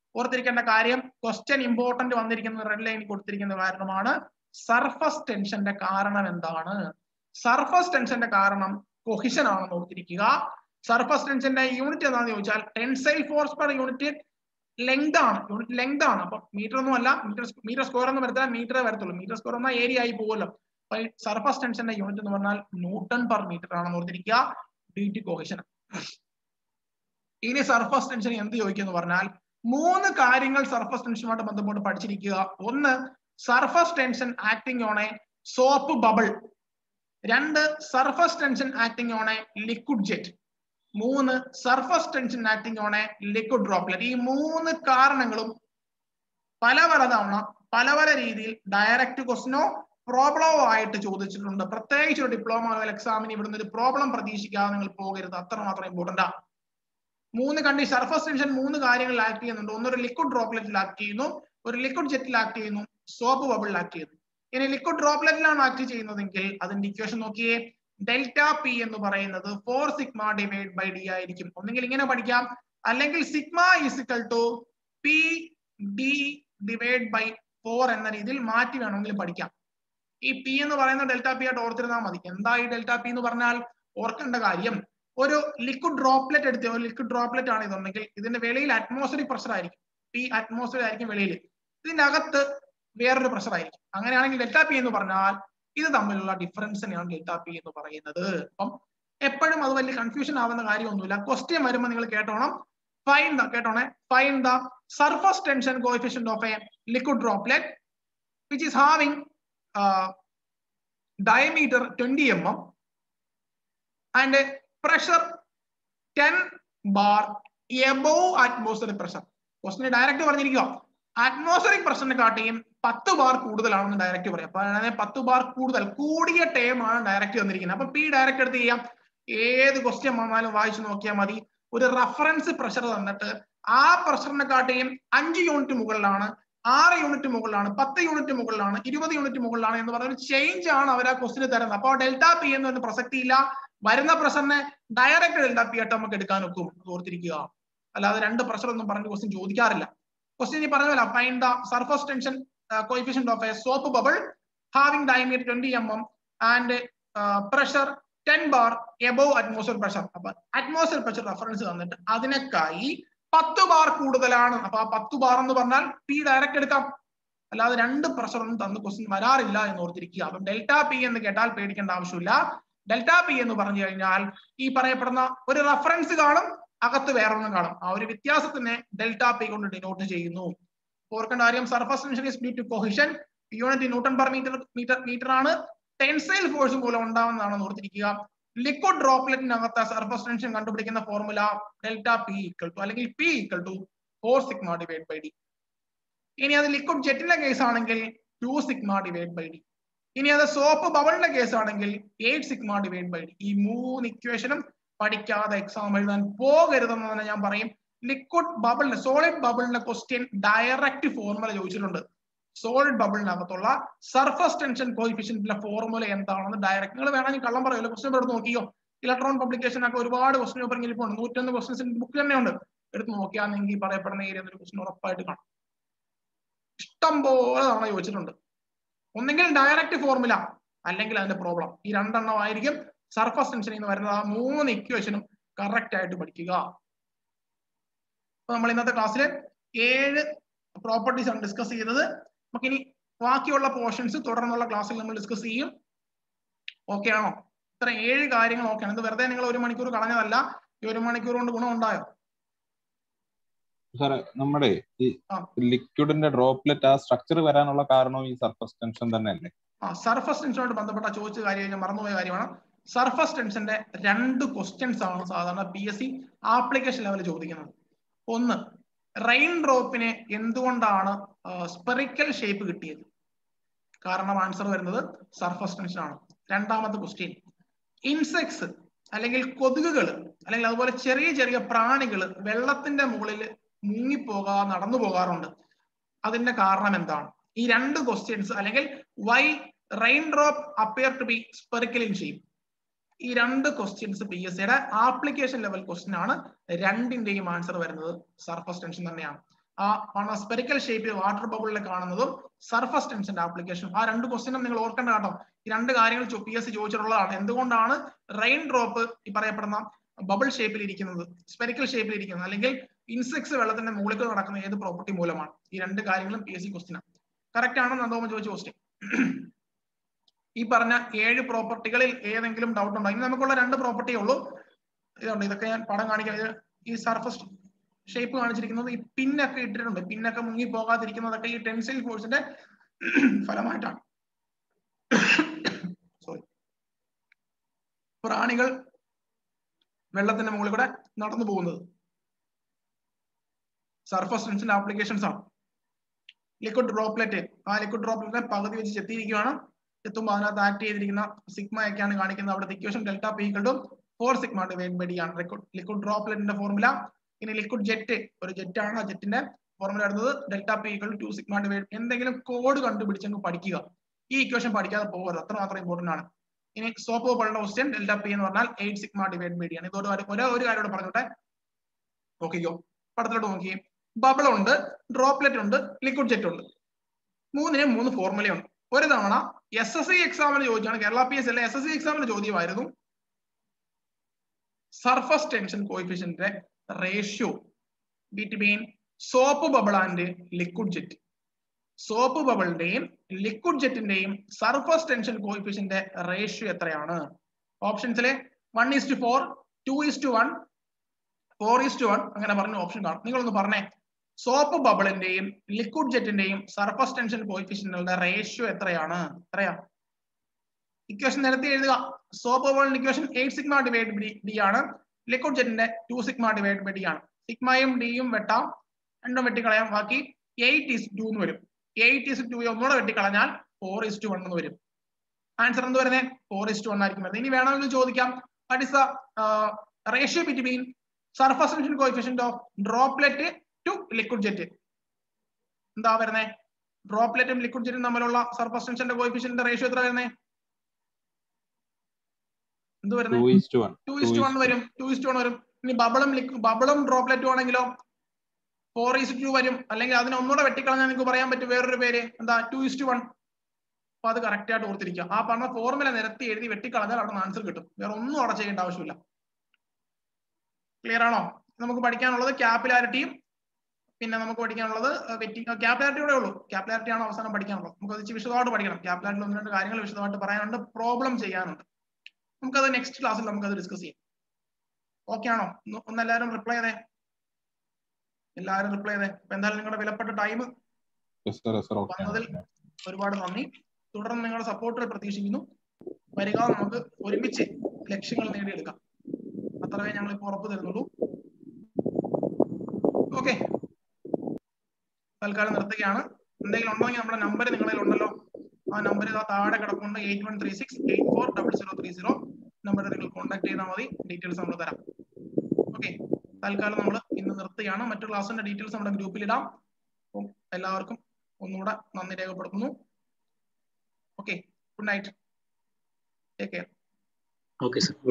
ഓർത്തിരിക്കേണ്ട കാര്യം ക്വസ്റ്റ്യൻ ഇമ്പോർട്ടന്റ് വന്നിരിക്കുന്ന റെഡ് ലൈൻ കൊടുത്തിരിക്കുന്ന കാരണമാണ് സർഫസ് ടെൻഷന്റെ കാരണം എന്താണ് സർഫസ് ടെൻഷന്റെ കാരണം കൊഹിഷൻ ആണെന്ന് ഓർത്തിരിക്കുക സർഫസ് ടെൻഷന്റെ യൂണിറ്റ് എന്താണെന്ന് ചോദിച്ചാൽ tensile force per unit length ആണ് യൂണിറ്റ് ലെങ്ത് ആണ് അപ്പൊ മീറ്റർ ഒന്നും അല്ല മീറ്റർ മീറ്റർ സ്ക്വയർ എന്ന് വരുത്താൻ മീറ്ററേ വരത്തുള്ളൂ മീറ്റർ സ്ക്വയർ എന്ന ഏരിയ ആയി പോകുമല്ലോ അപ്പൊ സർഫസ് ടെൻഷന്റെ യൂണിറ്റ് എന്ന് പറഞ്ഞാൽ ന്യൂട്ടൺ പെർ മീറ്റർ ആണെന്ന് ഓർത്തിരിക്കുക ഡി ടി കോഹിഷൻ ഇനി സർഫസ് ടെൻഷൻ എന്ത് ചോദിക്കുന്നു പറഞ്ഞാൽ മൂന്ന് കാര്യങ്ങൾ സർഫസ് ടെൻഷനുമായിട്ട് ബന്ധപ്പെട്ട് പഠിച്ചിരിക്കുക ഒന്ന് surface tension acting on a soap bubble രണ്ട് surface tension acting on a liquid jet മൂന്ന് surface tension acting on a liquid droplet ഈ മൂന്ന് കാരണങ്ങളും പല പല തവണ പല പല രീതിയിൽ ഡയറക്റ്റ് ക്വസ്റ്റനോ പ്രോബ്ലമോ ആയിട്ട് ചോദിച്ചിട്ടുണ്ട് പ്രത്യേകിച്ച് ഒരു ഡിപ്ലോമ ലെവൽ എക്സാമിന് ഇവിടുന്ന് ഒരു പ്രോബ്ലം പ്രതീക്ഷിക്കാതെ നിങ്ങൾ പോകരുത് അത്രമാത്രം ഇമ്പോർട്ടന്റ് ആണ് മൂന്ന് കണ്ടി സർഫസ് ടെൻഷൻ മൂന്ന് കാര്യങ്ങളിൽ ആക്ട് ചെയ്യുന്നുണ്ട് ഒന്നൊരു ലിക്വിഡ് ഡ്രോപ്ലെറ്റിൽ ആക്ട് ചെയ്യുന്നു ഒരു ലിക്വിഡ് ജെറ്റിൽ ആക്ട് ചെയ്യുന്നു സോപ്പ് ബബിളിൽ ആക്ട് ചെയ്യുന്നു ഇനി ലിക്വിഡ് ഡ്രോപ്ലെറ്റിലാണ് ആക്ട് ചെയ്യുന്നതെങ്കിൽ അതിന്റെ ഇക്വേഷൻ നോക്കിയേ ഡെൽറ്റ പി എന്ന് പറയുന്നത് four sigma divide by D ആയിരിക്കും ഒന്നെങ്കിൽ ഇങ്ങനെ പഠിക്കാം അല്ലെങ്കിൽ sigma is equal to P D divide by four എന്ന രീതിയിൽ മാറ്റി വേണമെങ്കിൽ പഠിക്കാം ഈ പി എന്ന് പറയുന്ന ഡെൽറ്റ പി ആയിട്ട് ഓർത്തിരുന്നാൽ മതി എന്താ ഈ ഡെൽറ്റ പി എന്ന് പറഞ്ഞാൽ ഓർക്കേണ്ട കാര്യം ഒരു ലിക്വിഡ് ഡ്രോപ്ലെറ്റ് എടുത്ത് ഒരു ലിക്വിഡ് ഡ്രോപ്ലെറ്റ് ആണ് ഇതുണ്ടെങ്കിൽ ഇതിന്റെ വെളിയിൽ അറ്റ്മോസ്ഫിയറിക് പ്രഷർ ആയിരിക്കും പി അറ്റ്മോസ്ഫിയർ ആയിരിക്കും വെളിയിൽ ഇതിന്റെ അകത്ത് വേറൊരു പ്രഷർ ആയിരിക്കും അങ്ങനെയാണെങ്കിൽ ഡെൽറ്റ പി എന്ന് പറഞ്ഞാൽ ഇത് തമ്മിലുള്ള ഡിഫറൻസിനെയാണ് ഡെൽറ്റ പി എന്ന് പറയുന്നത് അപ്പം എപ്പോഴും അത് വലിയ കൺഫ്യൂഷൻ ആവുന്ന കാര്യമൊന്നുമില്ല ക്വസ്റ്റ്യൻ വരുമ്പോൾ നിങ്ങൾ കേട്ടോണം ഫൈൻ ദ കേട്ടോണേ find the surface tension coefficient of a liquid droplet which is having diameter 20 mm and pressure 10 bar above atmospheric pressure ക്വസ്റ്റിന് ഡയറക്റ്റ് പറഞ്ഞിരിക്കുക അറ്റ്മോസ്ഫറിക് പ്രഷറിനെ കാട്ടിയും പത്ത് ബാർ കൂടുതലാണെന്ന് ഡയറക്റ്റ് പറയാം അപ്പൊ അതായത് പത്ത് ബാർ കൂടുതൽ കൂടിയ ടേം ആണ് ഡയറക്റ്റ് തന്നിരിക്കുന്നത് അപ്പൊ പി ഡയറക്റ്റ് എടുത്ത് ചെയ്യാം ഏത് ക്വസ്റ്റ്യൻ വന്നാലും വായിച്ചു നോക്കിയാൽ മതി ഒരു റഫറൻസ് പ്രഷർ തന്നിട്ട് ആ പ്രഷറിനെ കാട്ടിയും അഞ്ച് യൂണിറ്റ് മുകളിലാണ് ആറ് യൂണിറ്റ് മുകളിലാണ് പത്ത് യൂണിറ്റ് മുകളിലാണ് ഇരുപത് യൂണിറ്റ് മുകളിലാണ് എന്ന് പറഞ്ഞ ഒരു ചേഞ്ച് ആണ് അവർ ആ ക്വസ്റ്റിന് തരുന്നത് അപ്പോൾ ഡെൽറ്റ പി എന്നൊരു പ്രസക്തി ഇല്ല വരുന്ന പ്രഷറിനെ ഡയറക്റ്റ് ഡെൽറ്റ പി ആയിട്ട് നമുക്ക് എടുക്കാൻ ഒക്കും ഓർത്തിരിക്കുക അല്ലാതെ രണ്ട് പ്രഷർ ഒന്നും പറഞ്ഞ് ക്വസ്റ്റ്യൻ ചോദിക്കാറില്ല ക്വസ്റ്റ്യൻ ഈ പറഞ്ഞല്ല find the surface tension coefficient of a soap bubble having diameter twenty M M and pressure ten bar above atmosphere pressure അപ്പൊ അറ്റ്മോസ്ഫിയർ പ്രഷർ റെഫറൻസ് തന്നിട്ട് അതിനേക്കായി പത്ത് ബാർ കൂടുതലാണ് അപ്പൊ ആ പത്ത് ബാർ എന്ന് പറഞ്ഞാൽ പി ഡയറക്റ്റ് എടുക്കാം അല്ലാതെ രണ്ട് പ്രഷർ ഒന്നും തന്ന് ക്വസ്റ്റ്യൻ വരാറില്ല എന്ന് ഓർത്തിരിക്കുക അപ്പം ഡെൽറ്റ പി എന്ന് കേട്ടാൽ പേടിക്കേണ്ട ആവശ്യമില്ല ഡെൽറ്റ പി എന്ന് പറഞ്ഞു കഴിഞ്ഞാൽ ഈ പറയപ്പെടുന്ന ഒരു റെഫറൻസ് കാണും അകത്ത് വേറൊന്നും കാണും ആ ഒരു വ്യത്യാസത്തിനെ ഡെൽറ്റ പി കൊണ്ട് ഡിനോട്ട് ചെയ്യുന്നു ഓർക്കേണ്ട കാര്യം surface tension is due to cohesion unit newton per metre metre metre ആണ് ടെൻസൈൽ ഫോഴ്സ് മൂലം ഉണ്ടാവുന്നതാണെന്ന് ഓർത്തിരിക്കുക ലിക്വിഡ് ഡ്രോപ്ലെറ്റിനകത്ത് സർഫസ് ടെൻഷൻ കണ്ടുപിടിക്കുന്ന formula delta P equal to അല്ലെങ്കിൽ P equal to four sigma divide by D ഇനി അത് ലിക്വിഡ് ജെറ്റിന്റെ കേസ് ആണെങ്കിൽ two sigma divide by D ഇനി അത് സോപ്പ് ബബിളിന്റെ കേസ് ആണെങ്കിൽ eight sigma divide by D ഈ മൂന്ന് ഇക്വേഷനും പഠിക്കാതെ എക്സാം എഴുതാൻ പോകരുതെന്ന് തന്നെ ഞാൻ പറയും ലിക്വിഡ് ബബിളിന്റെ സോളിഡ് ബബിളിന്റെ ക്വസ്റ്റ്യൻ ഡയറക്റ്റ് ഫോർമുല ചോദിച്ചിട്ടുണ്ട് സോളിഡ് ബബിളിനകത്തുള്ള സർഫസ് ടെൻഷൻ കോയിഫിഷ്യന്റിന്റെ ഫോർമുല എന്താണെന്ന് ഡയറക്റ്റ് നിങ്ങൾ വേണമെങ്കിൽ കള്ളം പറയുമല്ലോ ക്വസ്റ്റ്യൻ എടുത്ത് നോക്കിയോ ഇലക്ട്രോൺ പബ്ലിക്കേഷൻ ഒക്കെ ഒരുപാട് ക്വസ്റ്റ്യൻ പേപ്പർ ഇങ്ങനെ ഇപ്പോൾ നൂറ്റൊന്ന് ക്വസ്റ്റ്യൻസിന്റെ ബുക്ക് തന്നെയുണ്ട് എടുത്ത് നോക്കിയാണെങ്കിൽ പറയപ്പെടുന്ന ഏരിയ ഒരു ക്വസ്റ്റ്യൻ ഉറപ്പായിട്ട് കാണും ഇഷ്ടം പോലെ തവണ ചോദിച്ചിട്ടുണ്ട് ഒന്നെങ്കിൽ ഡയറക്റ്റ് ഫോർമുല അല്ലെങ്കിൽ അതിന്റെ പ്രോബ്ലം ഈ രണ്ടെണ്ണം ആയിരിക്കും സർഫസ് ടെൻഷനിൽ നിന്ന് വരുന്നത് ആ മൂന്ന് ഇക്വേഷനും കറക്റ്റ് ആയിട്ട് പഠിക്കുക അപ്പൊ നമ്മൾ ഇന്നത്തെ ക്ലാസ്സിൽ ഏഴ് പ്രോപ്പർട്ടീസ് ആണ് ഡിസ്കസ് ചെയ്തത് നമുക്കിനി ബാക്കിയുള്ള പോർഷൻസ് തുടർന്നുള്ള ക്ലാസ്സിൽ നമ്മൾ ഡിസ്കസ് ചെയ്യും ഓക്കെ ആണോ ഇത്ര ഏഴ് കാര്യങ്ങൾ ഓക്കെ ആണ് ഇത് വെറുതെ നിങ്ങൾ ഒരു മണിക്കൂർ കളഞ്ഞതല്ല ഈ ഒരു മണിക്കൂർ കൊണ്ട് ഗുണം ഉണ്ടായോ സാറേ നമ്മുടെ ഈ ആ. ലിക്വിഡിന്റെ ഡ്രോപ്ലെറ്റ് ആ സ്ട്രക്ചർ വരാനുള്ള കാരണവും ഈ സർഫസ് ടെൻഷൻ തന്നെയല്ലേ ആ സർഫസ് ടെൻഷനുമായിട്ട് ബന്ധപ്പെട്ട ചോദിച്ച കാര്യം ഞാൻ മറന്നുപോയ കാര്യമാണ് സർഫസ് ടെൻഷന്റെ രണ്ട് ക്വസ്റ്റ്യൻസ് ആണ് സാധാരണ പി എസ് സി ആപ്ലിക്കേഷൻ ലെവലിൽ ചോദിക്കുന്നത് ഒന്ന് റെയിൻ ഡ്രോപ്പിന് എന്തുകൊണ്ടാണ് സ്പെറിക്കൽ ഷേപ്പ് കിട്ടിയത് കാരണം ആൻസർ വരുന്നത് സർഫസ് ടെൻഷൻ ആണ് രണ്ടാമത്തെ ക്വസ്റ്റ്യൻ ഇൻസെക്ട്സ് അല്ലെങ്കിൽ കൊതുകുകൾ അല്ലെങ്കിൽ അതുപോലെ ചെറിയ ചെറിയ പ്രാണികൾ വെള്ളത്തിന്റെ മുകളിൽ മുങ്ങിപ്പോകാ നടന്നു പോകാറുണ്ട് അതിന്റെ കാരണം എന്താണ് ഈ രണ്ട് ക്വസ്റ്റ്യൻസ് അല്ലെങ്കിൽ why rain drop appear to be spherical in shape ഈ രണ്ട് ക്വസ്റ്റ്യൻസ് പി എസ് സിയുടെ ആപ്ലിക്കേഷൻ ലെവൽ ക്വസ്റ്റ്യൻ ആണ് രണ്ടിന്റെയും ആൻസർ വരുന്നത് സർഫസ് ടെൻഷൻ തന്നെയാണ് ആ സ്പെരിക്കൽ ഷേപ്പിൽ വാട്ടർ ബബിളിൽ കാണുന്നതും സർഫസ് ടെൻഷന്റെ ആപ്ലിക്കേഷനും ആ രണ്ട് ക്വസ്റ്റിനും നിങ്ങൾ ഓർക്കേണ്ട കേട്ടോ ഈ രണ്ട് കാര്യങ്ങൾ പി എസ് സി ചോദിച്ചിട്ടുള്ളതാണ് എന്തുകൊണ്ടാണ് റെയിൻ ഡ്രോപ്പ് ഈ പറയപ്പെടുന്ന ബബിൾ ഷേപ്പിൽ ഇരിക്കുന്നത് സ്പെരിക്കൽ ഷേപ്പിൽ ഇരിക്കുന്നത് അല്ലെങ്കിൽ ഇൻസെക്ട്സ് വെള്ളത്തിന്റെ മുകളിൽ നടക്കുന്ന ഏത് പ്രോപ്പർട്ടി മൂലമാണ് ഈ രണ്ട് കാര്യങ്ങളും പി എസ് സി ക്വസ്റ്റിനാണ് കറക്റ്റ് ആണ് നന്ദോമ ചോദിച്ച ക്വസ്റ്റ്യൻ ഈ പറഞ്ഞ ഏഴ് പ്രോപ്പർട്ടികളിൽ ഏതെങ്കിലും ഡൗട്ട് ഉണ്ടോ ഇനി നമുക്കുള്ള രണ്ട് പ്രോപ്പർട്ടിയേ ഉള്ളൂ ഇതുണ്ട് ഇതൊക്കെ ഞാൻ പടം കാണിക്കാം ഇത് ഈ സർഫസ് ഷേപ്പ് കാണിച്ചിരിക്കുന്നത് ഈ പിന്നൊക്കെ ഇട്ടിട്ടുണ്ട് പിന്നൊക്കെ മുങ്ങി പോകാതിരിക്കുന്നതൊക്കെ ഈ ടെൻസൈൽ ഫോഴ്സിന്റെ ഫലമായിട്ടാണ് സോറി പ്രാണികൾ വെള്ളത്തിന്റെ മുകളിൽ കൂടെ നടന്നു പോകുന്നത് സർഫസ് ടെൻഷന്റെ ആപ്ലിക്കേഷൻസ് ആണ് ലിക്വിഡ് ഡ്രോപ്ലെറ്റ് ആ ലിക്വിഡ് ഡ്രോപ്ലെറ്റിനെ പകുതി വെച്ച് ചെത്തിയിരിക്കുകയാണ് എത്തുമ്പോൾ അതിനകത്ത് ആക്ട് ചെയ്തിരിക്കുന്ന സിഗ്മ ഒക്കെയാണ് കാണിക്കുന്നത് അവിടുത്തെ equation delta P equal four sigma divide by D ആണ് ലിക്വിഡ് ഡ്രോപ്ലെറ്റിന്റെ ഫോർമുല ഇനി ലിക്വിഡ് ജെറ്റ് ഒരു ജെറ്റ് ആണ് ആ ജെറ്റിന്റെ ഫോർമുല വരുന്നത് delta P equal to sigma divide എന്തെങ്കിലും കോഡ് കണ്ടുപിടിച്ചങ്ങ് പഠിക്കുക ഈ ഇക്വേഷൻ പഠിക്കാതെ പോകരുത് അത്ര മാത്രം ഇമ്പോർട്ടന്റ് ആണ് ഇനി സോപ്പ് പോലുള്ള ക്വസ്റ്റ്യൻ ഡെൽറ്റ പി എന്ന് പറഞ്ഞാൽ eight sigma divide by D ആണ് ഇതോട് ഒരേ ഒരു കാര്യം കൂടെ പറഞ്ഞോട്ടെ നോക്കിക്കോ പടത്തിലോട്ട് നോക്കിയേ ബബിൾ ഉണ്ട് ഡ്രോപ്ലെറ്റ് ഉണ്ട് ലിക്വിഡ് ജെറ്റ് ഉണ്ട് മൂന്നിനും മൂന്ന് ഫോർമുലയുണ്ട് ഒരു തവണ എസ് എസ് സി എക്സാമിന് ചോദിച്ചാണ് കേരള പി എസ് അല്ലെ എസ് എസ് സി എക്സാമിന് ചോദ്യമായിരുന്നു സർഫസ് ടെൻഷൻ കോയിഫിഷ്യന്റെ ratio between soap bubble and liquid jet soap ബബിളിന്റെയും ലിക്വിഡ് ജെറ്റിന്റെയും സർഫസ് ടെൻഷൻ കോയിഫിഷ്യന്റെ റേഷ്യോ എത്രയാണ് ഓപ്ഷൻസിലെ one is to four two is to one four is to one അങ്ങനെ പറഞ്ഞ ഓപ്ഷൻ കാണും നിങ്ങളൊന്ന് പറഞ്ഞേ സോപ്പ് ബബിളിന്റെയും ലിക്വിഡ് ജെറ്റിന്റെയും സർഫസ് ടെൻഷൻ കോയിഫിഷ്യന്റുകളുടെ റേഷ്യോ എത്രയാണ് എത്രയാ ഇക്വേഷൻ നിരത്തി എഴുതുക സോപ്പ് ബബിളിന്റെ equation eight sigma divide by D ആണ് ലിക്വിഡ് ജെറ്റിന്റെ two sigma divide by D ആണ് സിഗ്മയും ഡിയും വെട്ടാം രണ്ടും വെട്ടിക്കളയാം ബാക്കി എയ്റ്റ് ഈസ് ടു എന്ന് വരും എയ്റ്റ് ഈസ് ടു ഒന്നുകൂടെ വെട്ടിക്കളഞ്ഞാൽ ഫോർ ഈസ് ടു വൺ എന്ന് വരും ആൻസർ എന്ത് വരുന്നത് ഫോർ ഈസ് ടു വൺ ആയിരിക്കും വരുന്നത് ഇനി വേണമെങ്കിൽ ചോദിക്കാം what is the ratio between surface tension coefficient of droplet to liquid jet എന്താ വരുന്നത് ഡ്രോപ്ലെറ്റും ലിക്വിഡ് ജെറ്റും തമ്മിലുള്ള സർഫസ് ടെൻഷന്റെ കോയിഫിഷ്യന്റ് റേഷ്യോ എത്ര വരുന്നത് എന്ത് വരുന്നത് two is to one two is to one വരും ടു ഇസ്റ്റ് വൺ വരും ഇനി ബബിളും ബബിളും ഡ്രോപ്ലെറ്റും ആണെങ്കിലോ ഫോർ ഈസ് ടു വരും അല്ലെങ്കിൽ അതിനെ ഒന്നുകൂടെ വെട്ടിക്കളഞ്ഞാൽ നിങ്ങൾക്ക് പറയാൻ പറ്റും വേറൊരു പേര് എന്താ ടു ഇസ്റ്റ് വൺ അപ്പൊ അത് കറക്റ്റ് ആയിട്ട് ഓർത്തിരിക്കുക ആ പറഞ്ഞ ഫോർമുല നിരത്തി എഴുതി വെട്ടിക്കളഞ്ഞാൽ അവിടെ ആൻസർ കിട്ടും വേറെ ഒന്നും അവിടെ ചെയ്യേണ്ട ആവശ്യമില്ല ക്ലിയർ ആണോ നമുക്ക് പഠിക്കാനുള്ളത് ക്യാപിലാരിറ്റിയും പിന്നെ നമുക്ക് പഠിക്കാനുള്ളത് വെറ്റി ക്യാപിലാരിറ്റി കൂടെ ഉള്ളൂ ക്യാപിലാരിറ്റി ആണ് അവസാനം പഠിക്കാനുള്ളത് നമുക്ക് അത് വിശദമായിട്ട് പഠിക്കണം ക്യാപിലാരിറ്റി ഒന്ന് രണ്ട് കാര്യങ്ങൾ വിശദമായിട്ട് പറയാനുണ്ട് പ്രോബ്ലം ചെയ്യാനുണ്ട് നമുക്കത് നെക്സ്റ്റ് ക്ലാസ്സിൽ നമുക്കത് ഡിസ്കസ് ചെയ്യാം ഓക്കെ ആണോ ഒന്ന് എല്ലാവരും റിപ്ലൈ ചെയ്തേ എല്ലാവരും റിപ്ലൈ ചെയ്തേ അപ്പൊ എന്തായാലും നിങ്ങളുടെ വിലപ്പെട്ട ടൈം വന്നതിൽ ഒരുപാട് നന്ദി തുടർന്ന് നിങ്ങളുടെ സപ്പോർട്ടുകൾ പ്രതീക്ഷിക്കുന്നു വരിക നമുക്ക് ഒരുമിച്ച് ലക്ഷ്യങ്ങൾ നേടിയെടുക്കാം അത്രവേ ഞങ്ങൾ ഇപ്പോൾ ഉറപ്പ് തരുന്നുള്ളൂ ഓക്കെ തൽക്കാലം നിർത്തുകയാണ് എന്തെങ്കിലും ഉണ്ടെങ്കിൽ നമ്മുടെ നമ്പർ നിങ്ങളിൽ ഉണ്ടല്ലോ ആ നമ്പർ ഇതാ താഴെ കിടപ്പുണ്ട് eight one three six eight four double zero three zero നമ്പറിൽ നിങ്ങൾ കോൺടാക്ട് ചെയ്താൽ മതി ഡീറ്റെയിൽസ് നമ്മൾ തരാം ഓക്കെ തൽക്കാലം നമ്മൾ ഇന്ന് നിർത്തുകയാണ് മറ്റു ക്ലാസ്സിന്റെ ഡീറ്റെയിൽസ് നമ്മുടെ ഗ്രൂപ്പിൽ ഇടാം അപ്പം എല്ലാവർക്കും ഒന്നുകൂടെ നന്ദി രേഖപ്പെടുത്തുന്നു okay good night take care okay sir